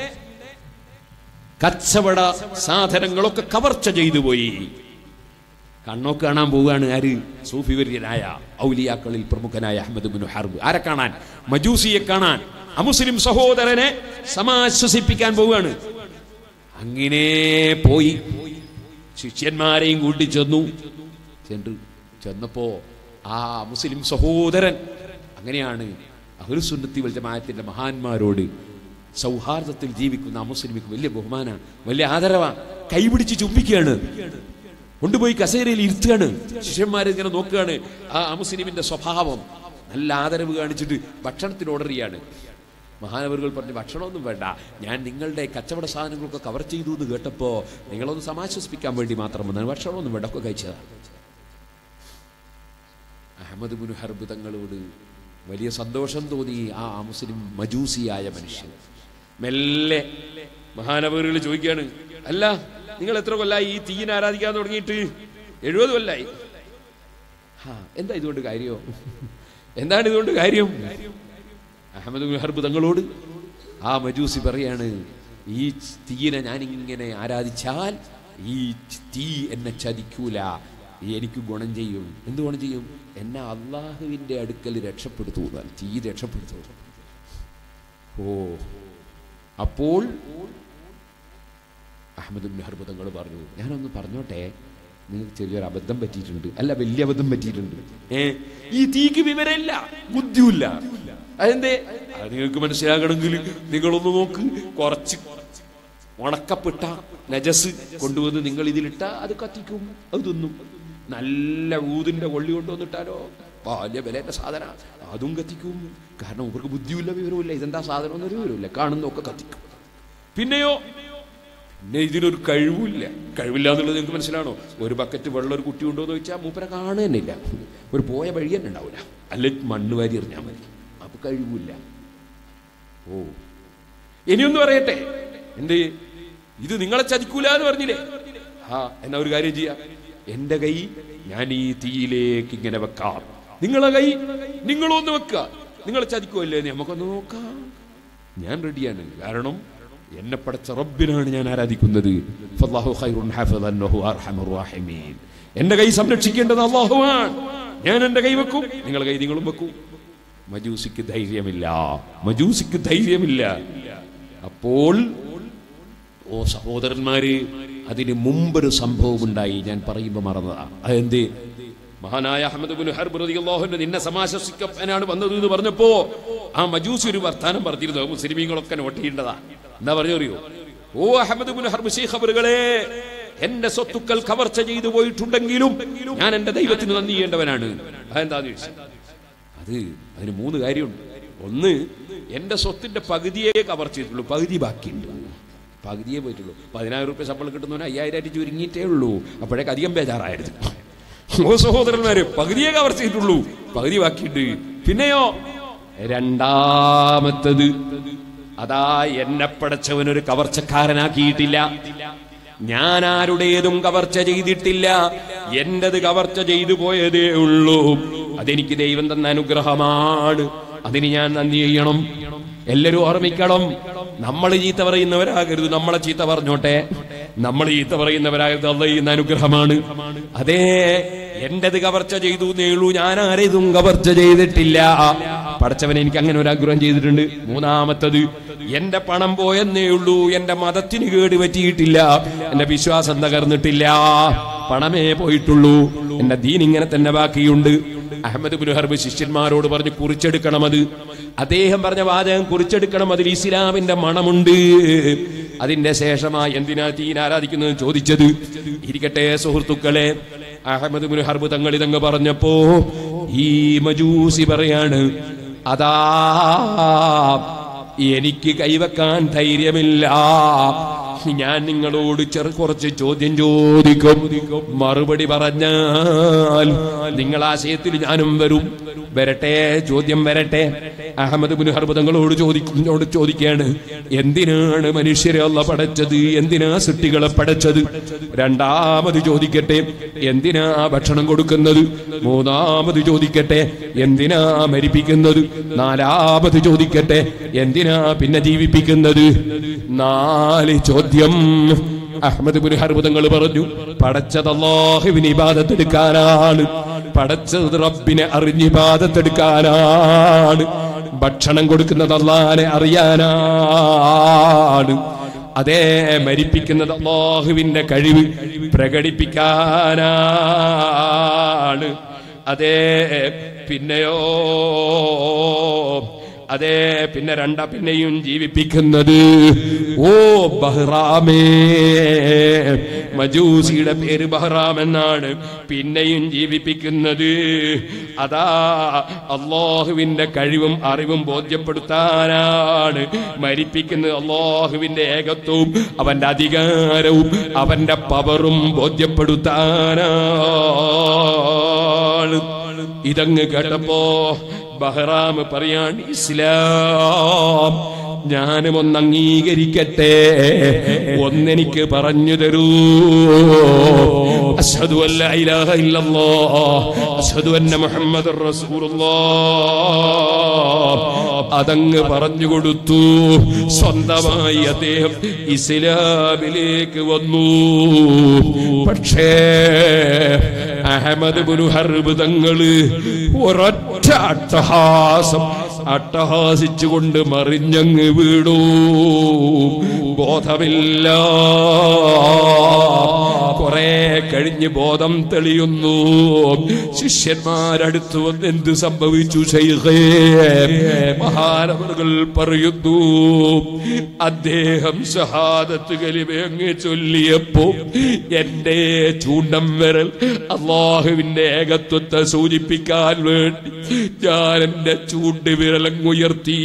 കച്ചവട സാധനങ്ങളൊക്കെ കവർച്ച ചെയ്തു പോയി കണ്ണൊക്കെ കാണാൻ പോവുകയാണ് ആര് സൂഫി വര്യനായ ഔലിയാക്കളിൽ പ്രമുഖനായ അഹമ്മദ് ബിൻ ഹർബ് ആരെ കാണാൻ മജൂസിയെ കാണാൻ അമുസ്ലിം സഹോദരനെ സമാശ്വസിപ്പിക്കാൻ പോവുകയാണ് അങ്ങനെ പോയി ശിഷ്യന്മാരെയും കൂട്ടി ചെന്നു ചെன்று ചെന്നപ്പോ ആ മുസ്ലിം സഹോദരൻ അങ്ങനെയാണ് അഹുസുന്നത്തി വൽ ജമാഅത്തിന്റെ മഹാന്മാരോട് സൗഹാർദ്ദത്തിൽ ജീവിക്കുന്ന ആ മുസ്ലിമിക്ക് വലിയ ബഹുമാന വലിയ ആദരവാണ് കൈപിടിച്ച് ചുംബിക്കുകയാണ് കൊണ്ടുപോയി കസേരയിൽ ഇരുത്തുകയാണ് ശിഷ്യന്മാർ ഇങ്ങനെ നോക്കുകയാണ് ആ മുസ്ലിമിന്റെ സ്വഭാവം നല്ല ആദരവ് കാണിച്ചിട്ട് ഭക്ഷണത്തിന് ഓർഡർ ചെയ്യാണ് മഹാനവറുകൾ പറഞ്ഞു ഭക്ഷണമൊന്നും വേണ്ട ഞാൻ നിങ്ങളുടെ കച്ചവട സാധനങ്ങളൊക്കെ കവർ ചെയ്തു എന്ന് കേട്ടപ്പോ നിങ്ങളൊന്ന് സമാശ്വസിപ്പിക്കാൻ വേണ്ടി മാത്രം വന്നാണ് ഭക്ഷണമൊന്നും വേണ്ട ഒക്കെ കഴിച്ചതാണ് അഹമ്മദ് ബുൻ ഹർബ് തങ്ങളോട് വലിയ സന്തോഷം തോന്നി ആ മുസ്ലിം മജൂസിയായ മനുഷ്യൻ മെല്ലെ മഹാനവറുകൾ ചോദിക്കുകയാണ് അല്ല നിങ്ങൾ എത്ര കൊല്ലായി ഈ തീയിനെ ആരാധിക്കാൻ തുടങ്ങിയിട്ട് എഴുപത് കൊല്ലായി ഹാ എന്താ ഇതുകൊണ്ട് കാര്യോ എന്താണ് ഇതുകൊണ്ട് കാര്യം അഹമ്മദ് ബിൻ ഹർബ് തങ്ങളോട് ആ മജൂസി പറയാണ് ഈ തീയിനെ ഞാൻ ഇങ്ങനെ ആരാധിച്ചാൽ ഈ തീ എന്നെ ചതിക്കൂല എനിക്ക് ഗുണം ചെയ്യും എന്ത് ഗുണം ചെയ്യും എന്നെ അള്ളാഹുവിന്റെ അടുക്കൽ രക്ഷപ്പെടുത്തു എന്നാൽ തീ രക്ഷപ്പെടുത്തു ഓ അപ്പോൾ അഹമ്മദ് ബിൻ ഹർബ് തങ്ങൾ പറഞ്ഞു ഞാനൊന്ന് പറഞ്ഞോട്ടെ നിങ്ങൾക്ക് ചെറിയൊരു അബദ്ധം പറ്റിയിട്ടുണ്ട് അല്ല വലിയ അബദ്ധം പറ്റിയിട്ടുണ്ട് ഏ ഈ തീക്ക് വിവരമില്ല ബുദ്ധിയില്ല അതെന്തേ അത് നിങ്ങൾക്ക് മനസ്സിലാകണമെങ്കിൽ നിങ്ങളൊന്ന് നോക്ക് കുറച്ച് ഉണക്കപ്പെട്ട നജസ് കൊണ്ടുവന്ന് നിങ്ങൾ ഇതിലിട്ട അത് കത്തിക്കും അത് തിന്നും നല്ല ഊതിന്റെ കൊള്ളി കൊണ്ടുവന്നിട്ടാലോ വലിയ വിലയുടെ സാധന അതും കത്തിക്കും കാരണം ഇവർക്ക് ബുദ്ധിയില്ല വിവരമില്ല ഇതെന്താ സാധനം എന്നൊരു വിവരമില്ല കാണുന്നൊക്കെ കത്തിക്കും പിന്നെയോ പിന്നെ ഇതിനൊരു കഴിവില്ല കഴിവില്ല എന്നുള്ളത് നിങ്ങൾക്ക് മനസ്സിലാണോ ഒരു ബക്കറ്റ് വെള്ളം ഒരു കുട്ടി ഉണ്ടോ എന്ന് ചോദിച്ചാൽ മൂപ്പരെ കാണുന്നില്ല ഒരു പോയ വഴി തന്നെ ഉണ്ടാവില്ല അല്ലെ മണ്ണ് വാരി എറിഞ്ഞാൽ മതി അപ്പൊ കഴിവില്ല ഓ ഇനിയൊന്ന് പറയട്ടെ എന്ത് ഇത് നിങ്ങളെ ചതിക്കൂല എന്ന് പറഞ്ഞില്ലേ ആ എന്നാ ഒരു കാര്യം ചെയ്യാം എന്റെ കൈ ഞാൻ ഈ തീയിലേക്ക് ഇങ്ങനെ വെക്കാം നിങ്ങളെ കൈ നിങ്ങളൊന്ന് വെക്കുക നിങ്ങളെ ചതിക്കുമല്ലേ എന്ന് നമുക്കൊന്ന് നോക്കാം ഞാൻ റെഡിയാണ് കാരണം എന്നെ പടച്ച റബ്ബിനാണ് ഞാൻ ആരാധിക്കുന്നത് ഫല്ലാഹു ഖൈറുൻ ഹഫിളൻ വഹു അർഹമുർ റാഹിമീൻ എന്റെ കൈ സംരക്ഷിക്കേണ്ടത് അള്ളാഹുവാണ് ഞാൻ എന്റെ കൈ വെക്കും നിങ്ങൾ കൈ നിങ്ങളും വെക്കും മജൂസിക്ക് ധൈര്യമില്ല മജൂസിക്ക് ധൈര്യമില്ല അപ്പോൾ ഓ സഹോദരന്മാര് അതിന് മുമ്പൊരു സംഭവം ഉണ്ടായി ഞാൻ പറയുമ്പോൾ മറന്നതാ അതെന്ത് മഹാനായ അഹമ്മദ് ബിൻ ഹർബ് റളിയല്ലാഹുവിന്റെ നിന്നെ സമാശ്വസിക്കാനാണ് വന്നത് എന്ന് പറഞ്ഞപ്പോ ആ മജൂസി ഒരു വർത്താനം പറഞ്ഞിരുന്നു മുസ്ലിമീങ്ങളൊക്കെ നോട്ട് ചെയ്യേണ്ടതാ എന്താ പറഞ്ഞു അറിയോ ഓ അഹമ്മദ് ബിൻ ഹർബ് ശൈഖ് അവറുകളെ എന്റെ സ്വത്തുക്കൾ കവർച്ച ചെയ്തു പോയിട്ടുണ്ടെങ്കിലും ഞാൻ എന്റെ ദൈവത്തിന് നന്ദി ചെയ്യേണ്ടവനാണ് അതെന്താന്ന് ചോദിച്ചു അത് അതിന് മൂന്ന് കാര്യമുണ്ട് ഒന്ന് എന്റെ സ്വത്തിന്റെ പകുതിയെ കവർ ചെയ്തിട്ടുള്ളൂ പകുതി ബാക്കിയുണ്ട് പകുതിയെ പോയിട്ടുള്ളൂ പതിനായിരം റുപ്യ ശമ്പളം കിട്ടുന്നവന് അയ്യായിരം ആയിട്ട് ചുരുങ്ങിയിട്ടേ ഉള്ളൂ അപ്പോഴേക്ക് അധികം ബേജാറായിരുന്നു ഓ സഹോദരന്മാര് പകുതിയെ കവർ ചെയ്തിട്ടുള്ളൂ പകുതി ബാക്കിയുണ്ട് പിന്നെയോ രണ്ടാമത്തത് അതാ എന്നെ പടച്ചവനൊരു കവർച്ചക്കാരനാക്കിയിട്ടില്ല ഞാൻ ആരുടേതും കവർച്ച ചെയ്തിട്ടില്ല എന്റത് കവർച്ച ചെയ്തു പോയതേ ഉള്ളൂ അതെനിക്ക് ദൈവം തന്ന അനുഗ്രഹമാണ് അതിന് ഞാൻ നന്ദി ചെയ്യണം എല്ലാരും ഓർമ്മിക്കണം നമ്മൾ ചീത്ത പറയുന്നവരാകരുത് നമ്മളെ ചീത്ത പറഞ്ഞോട്ടെ നമ്മൾ ചീത്ത പറയുന്നവരാകരുത് അല്ല ചെയ്യുന്ന അനുഗ്രഹമാണ് അതേ എന്റത് കവർച്ച ചെയ്തു നേളൂ ഞാൻ ആരേതും കവർച്ച ചെയ്തിട്ടില്ല പടച്ചവൻ എനിക്ക് അങ്ങനെ ഒരു ആഗ്രഹം ചെയ്തിട്ടുണ്ട് മൂന്നാമത്തത് എന്റെ പണം പോയെന്നേ ഉള്ളൂ എന്റെ മതത്തിന് കേട് പറ്റിയിട്ടില്ല എന്റെ വിശ്വാസം തകർന്നിട്ടില്ല പണമേ പോയിട്ടുള്ളൂ എന്റെ ദീൻ ഇങ്ങനെ തന്നെ ബാക്കിയുണ്ട് അഹമ്മദ് ബിൻ ഹർബ് ശിഷ്യന്മാരോട് പറഞ്ഞ് കുറിച്ചെടുക്കണം അത് അദ്ദേഹം പറഞ്ഞ വാചകം കുറിച്ചെടുക്കണം അതിൽ ഇസ്ലാമിന്റെ മണമുണ്ട് അതിന്റെ ശേഷമായി എന്തിനാ തീൻ ആരാധിക്കുന്നത് ചോദിച്ചത് ഇരിക്കട്ടെ സുഹൃത്തുക്കളെ അഹമ്മദ് ബിൻ ഹർബ് തങ്ങൾ ഇതങ്ങ് പറഞ്ഞപ്പോ ഈ മജൂസി പറയാണ് അതാ എനിക്ക് കൈവക്കാൻ ധൈര്യമില്ല ഞാൻ നിങ്ങളോട് ചെറു കുറച്ച് ചോദ്യം ചോദിക്കും മറുപടി പറഞ്ഞാൽ നിങ്ങൾ ആശയത്തിൽ ഞാനും വരും വരട്ടെ ചോദ്യം വരട്ടെ അഹമ്മദ് ബിൻ ഹർബ് തങ്ങളോട് ചോദിക്കുന്നോട് ചോദിക്കാണ് എന്തിനാണ് മനുഷ്യരെ അല്ല പടച്ചത് എന്തിനാ സൃഷ്ടികളെ പടച്ചത് രണ്ടാമത് ചോദിക്കട്ടെ എന്തിനാ ഭക്ഷണം കൊടുക്കുന്നത് മൂന്നാമത് ചോദിക്കട്ടെ എന്തിനാ മരിപ്പിക്കുന്നത് നാലാമത് ചോദിക്കട്ടെ എന്തിനാ പിന്നെ ജീവിപ്പിക്കുന്നത് നാല് ചോദ്യം അഹമ്മദ് ബിൻ ഹർബുദങ്ങൾ പറഞ്ഞു പടച്ചത് അള്ളാഹുവിന് ഇബാദത്തെടുക്കാനാണ് പടച്ചത് റബ്ബിനെ അറിഞ്ഞ് ഇബാദത്തെടുക്കാനാണ് ഭക്ഷണം കൊടുക്കുന്നത് അള്ളാനെ അറിയാനാണ് അതേ മരിപ്പിക്കുന്നത് അള്ളാഹുവിന്റെ കഴിവ് പ്രകടിപ്പിക്കാനാണ് അതേ പിന്നെയോ അതെ പിന്നെ രണ്ട പിന്നെയും ജീവിപ്പിക്കുന്നത് ഓ ബഹ്റാമേ മജൂസിയുടെ പേര് ബഹ്റാം എന്നാണ് പിന്നെയും ജീവിപ്പിക്കുന്നത് അതാ അള്ളാഹുവിന്റെ കഴിവും അറിവും ബോധ്യപ്പെടുത്താനാണ് മരിപ്പിക്കുന്നത് അള്ളാഹുവിന്റെ ഏകത്വവും അവന്റെ അധികാരവും അവന്റെ പവറും ബോധ്യപ്പെടുത്താനാണ് ഇതങ്ങ് കേട്ടപ്പോ ബഹ്റാം പറയാണ് ഇസ്ലാം ഞാനും ഒന്ന് അംഗീകരിക്കട്ടെ ഒന്നെനിക്ക് പറഞ്ഞു തരൂ അഷ്ഹദു അല്ല ഇലാഹ ഇല്ലല്ലാഹ് അഷ്ഹദു അന്ന മുഹമ്മദുർ റസൂലുള്ളാഹ് അതങ്ങ് പറഞ്ഞു കൊടുത്തു സ്വന്തമായി അദ്ദേഹം ഇസ്ലാമിലേക്ക് വന്നു പക്ഷേ അഹമ്മദ് ബുനു ഹർബ് തങ്ങള് ഒരൊറ്റ അട്ടഹാസം അട്ടഹാസിച്ചുകൊണ്ട് മറിഞ്ഞങ്ങ് വീണു ബോധമില്ല കുറെ കഴിഞ്ഞ് ബോധം തെളിയുന്നു ശിഷ്യന്മാരടുത്ത് വന്ന് എന്ത് സംഭവിച്ചു ശൈഖേ മഹാനവറുകൾ പറയുന്നു അദ്ദേഹം ഷഹാദത്ത് കലിമയങ്ങ് ചൊല്ലിയപ്പോ എന്റെ ചൂണ്ടം വിരൽ അള്ളാഹുവിന്റെ ഏകത്വത്തെ സൂചിപ്പിക്കാൻ വേണ്ടി ഞാൻ എന്റെ ചൂണ്ട് വിരലങ്ങുയർത്തി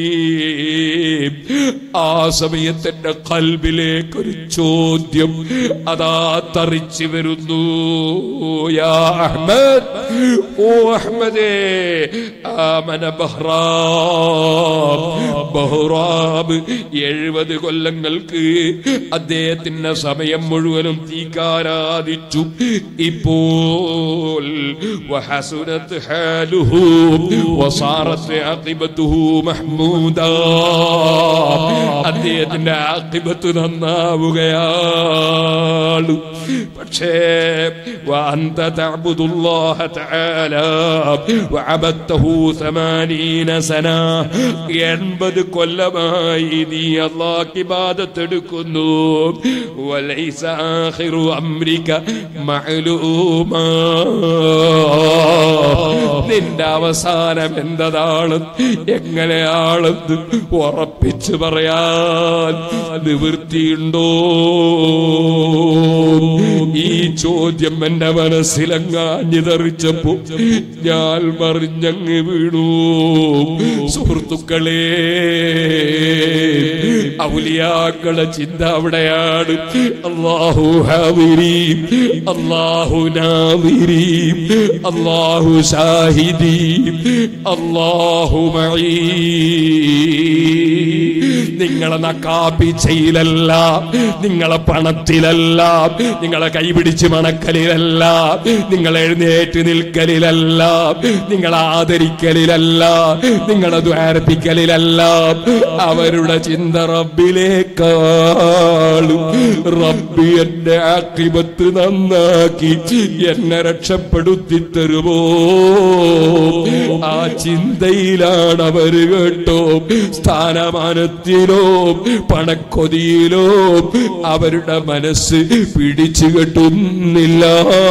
ആ സമയത്ത് എന്റെ കൽബിലേക്ക് ഒരു ചോദ്യം അതാ തറിച്ചു വരുന്നു യാ അഹ്മദ് ഓ അഹ്മദേ ആമന ബഹ്റാം ബഹ്റാം എഴുപത് കൊല്ലങ്ങൾക്ക് അദ്ദേഹത്തിന്റെ സമയം മുഴുവനും തീക്കാരാധിച്ചു ഇപ്പോൾ وحسنت حاله وصارت عاقبته محمودا അദ്ദേഹത്തിന്റെ ആക്കിബത്ത് നന്നാവുകയാണ് പക്ഷേ وأنت تعبد الله تعالى وعبدته ثمانين سنة എൺപത് കൊല്ലമായി നീ അള്ളാഹ് ഇബാദത്തെടുക്കുന്നു വലൈസ ആഖിറു അംരിക മഅലൂമാ നിന്റെ അവസാനം എന്തതാണ് എങ്ങനെയാണെന്ന് ഉറപ്പിച്ചു പറയാൻ നിവൃത്തിയുണ്ടോ ഈ ചോദ്യം എന്റെ മനസ്സിലങ്ങാഞ്ഞിതറിച്ചപ്പോ ഞാൻ മറിഞ്ഞങ്ങ് വീണു സുഹൃത്തുക്കളെ ഔലിയാക്കളെ ചിന്ത അവിടെയാണ് അള്ളാഹു ഹാവിരീം അള്ളാഹു നാവിരീം അള്ളാഹു ഷാഹിദീം അള്ളാഹു മഈ നിങ്ങളെ നക്കാപ്പിച്ചയിലല്ല നിങ്ങളെ പണത്തിലല്ല നിങ്ങളെ കൈപിടിച്ച് മണക്കലിലല്ല നിങ്ങൾ എഴുന്നേറ്റ് നിൽക്കലിലല്ല നിങ്ങളെ ആദരിക്കലിലല്ല നിങ്ങളെ ദ്വാരപ്പിക്കലിലല്ല അവരുടെ ചിന്ത റബ്ബിലേക്കാളും റബ്ബി എന്റെ ആക്കിബത്ത് നന്നാക്കി എന്നെ രക്ഷപ്പെടുത്തി തരുമോ ആ ചിന്തയിലാണ് അവര് കേട്ടോ സ്ഥാനമാനത്തിലോ പണക്കൊതിയിലോ അവരുടെ മനസ്സ് പിടിച്ചു കെട്ടുന്നില്ല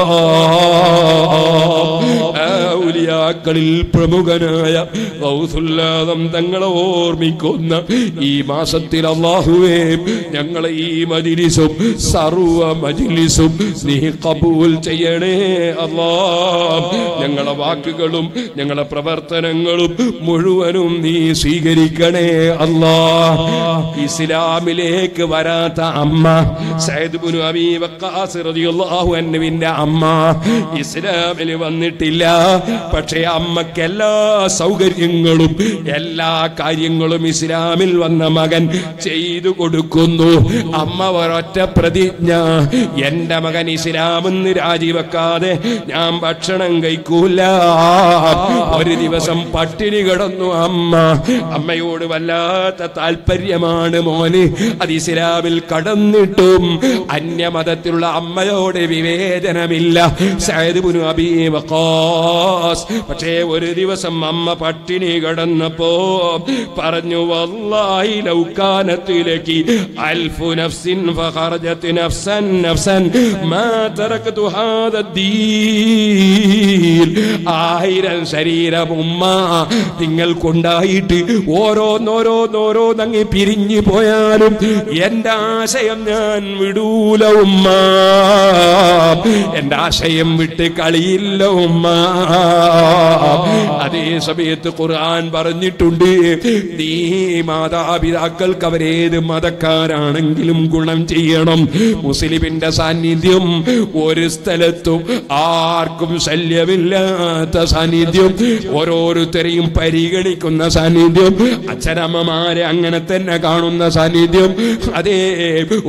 ഔലിയാക്കളിൽ പ്രമുഖനായ ഗൗസുല്ലാദം തങ്ങളെ ഓർമ്മിക്കുന്ന ഈ മാസത്തിൽ അള്ളാഹുവേ ഞങ്ങളെ ഈ മജിലിസും സർവ മജിലിസും നീ കബൂൽ ചെയ്യണേ അല്ലാ ഞങ്ങളെ വാക്കുകളും ഞങ്ങളെ പ്രവർത്തനങ്ങളും മുഴുവനും നീ സ്വീകരിക്കണേ അല്ലാ ഇസ്ലാമിലേക്ക് വരാത്ത അമ്മ സയ്യിദ് ബിനു അബീ വഖാസ് റളിയല്ലാഹു അൻഹുവിന്റെ അമ്മ ഇസ്ലാമിൽ വന്നിട്ടില്ല പക്ഷേ അമ്മക്ക് എല്ലാ സൗകര്യങ്ങളും എല്ലാ കാര്യങ്ങളും ഇസ്ലാമിൽ വന്ന മകൻ ചെയ്തു കൊടുക്കുന്നു അമ്മ ഒരൊറ്റ പ്രതിജ്ഞ എന്റെ മകൻ ഇസ്ലാമെന്ന് രാജിവെക്കാതെ ഞാൻ ഭക്ഷണം കഴിക്കൂല ഒരു ദിവസം പട്ടിണി കിടന്നു അമ്മ അമ്മയോട് വല്ലാത്ത താല്പര്യമാണ് മോന് അത് ഇസ്ലാമിൽ കടന്നിട്ടും അന്യമതത്തിലുള്ള അമ്മയോട് വിവേചനമില്ല സയ്യിദ് ഇബ്നു അബീ വഖാസ് പക്ഷേ ഒരു ദിവസം അമ്മ പട്ടിണി കിടന്നപ്പോ പറഞ്ഞു വല്ലാഹി ലൗ കാനത്ത് ലകി അൽഫു നഫ്സിൻ ഫഖറജത് നഫ്സൻ നഫ്സൻ മാ തറക്തു ഹാദ ദീൻ ആയിരം ശരീരം ഉമ്മ നിങ്ങൾക്കുണ്ടായിട്ട് ഓരോന്നോരോന്നോരോന്നങ്ങി പിരിഞ്ഞു പോയാലും എന്റെ ആശയം ഞാൻ വിടൂല ഉമ്മ എന്റെ ആശയം വിട്ട് കളിയില്ല ഉമ്മ അതേ സമയത്ത് ഖുർആൻ പറഞ്ഞിട്ടുണ്ട് നീ മാതാപിതാക്കൾക്ക് അവരേത് മതക്കാരാണെങ്കിലും ഗുണം ചെയ്യണം മുസ്ലിമിന്റെ സാന്നിധ്യം ഒരു സ്ഥലത്തും ആർക്കും ശല്യമില്ലാത്ത സാന്നിധ്യം ഓരോരുത്തരെയും പരിഗണിക്കുന്ന സാന്നിധ്യം അച്ഛനമ്മമാരെ അങ്ങനെ തന്നെ കാണുന്ന സാന്നിധ്യം അതേ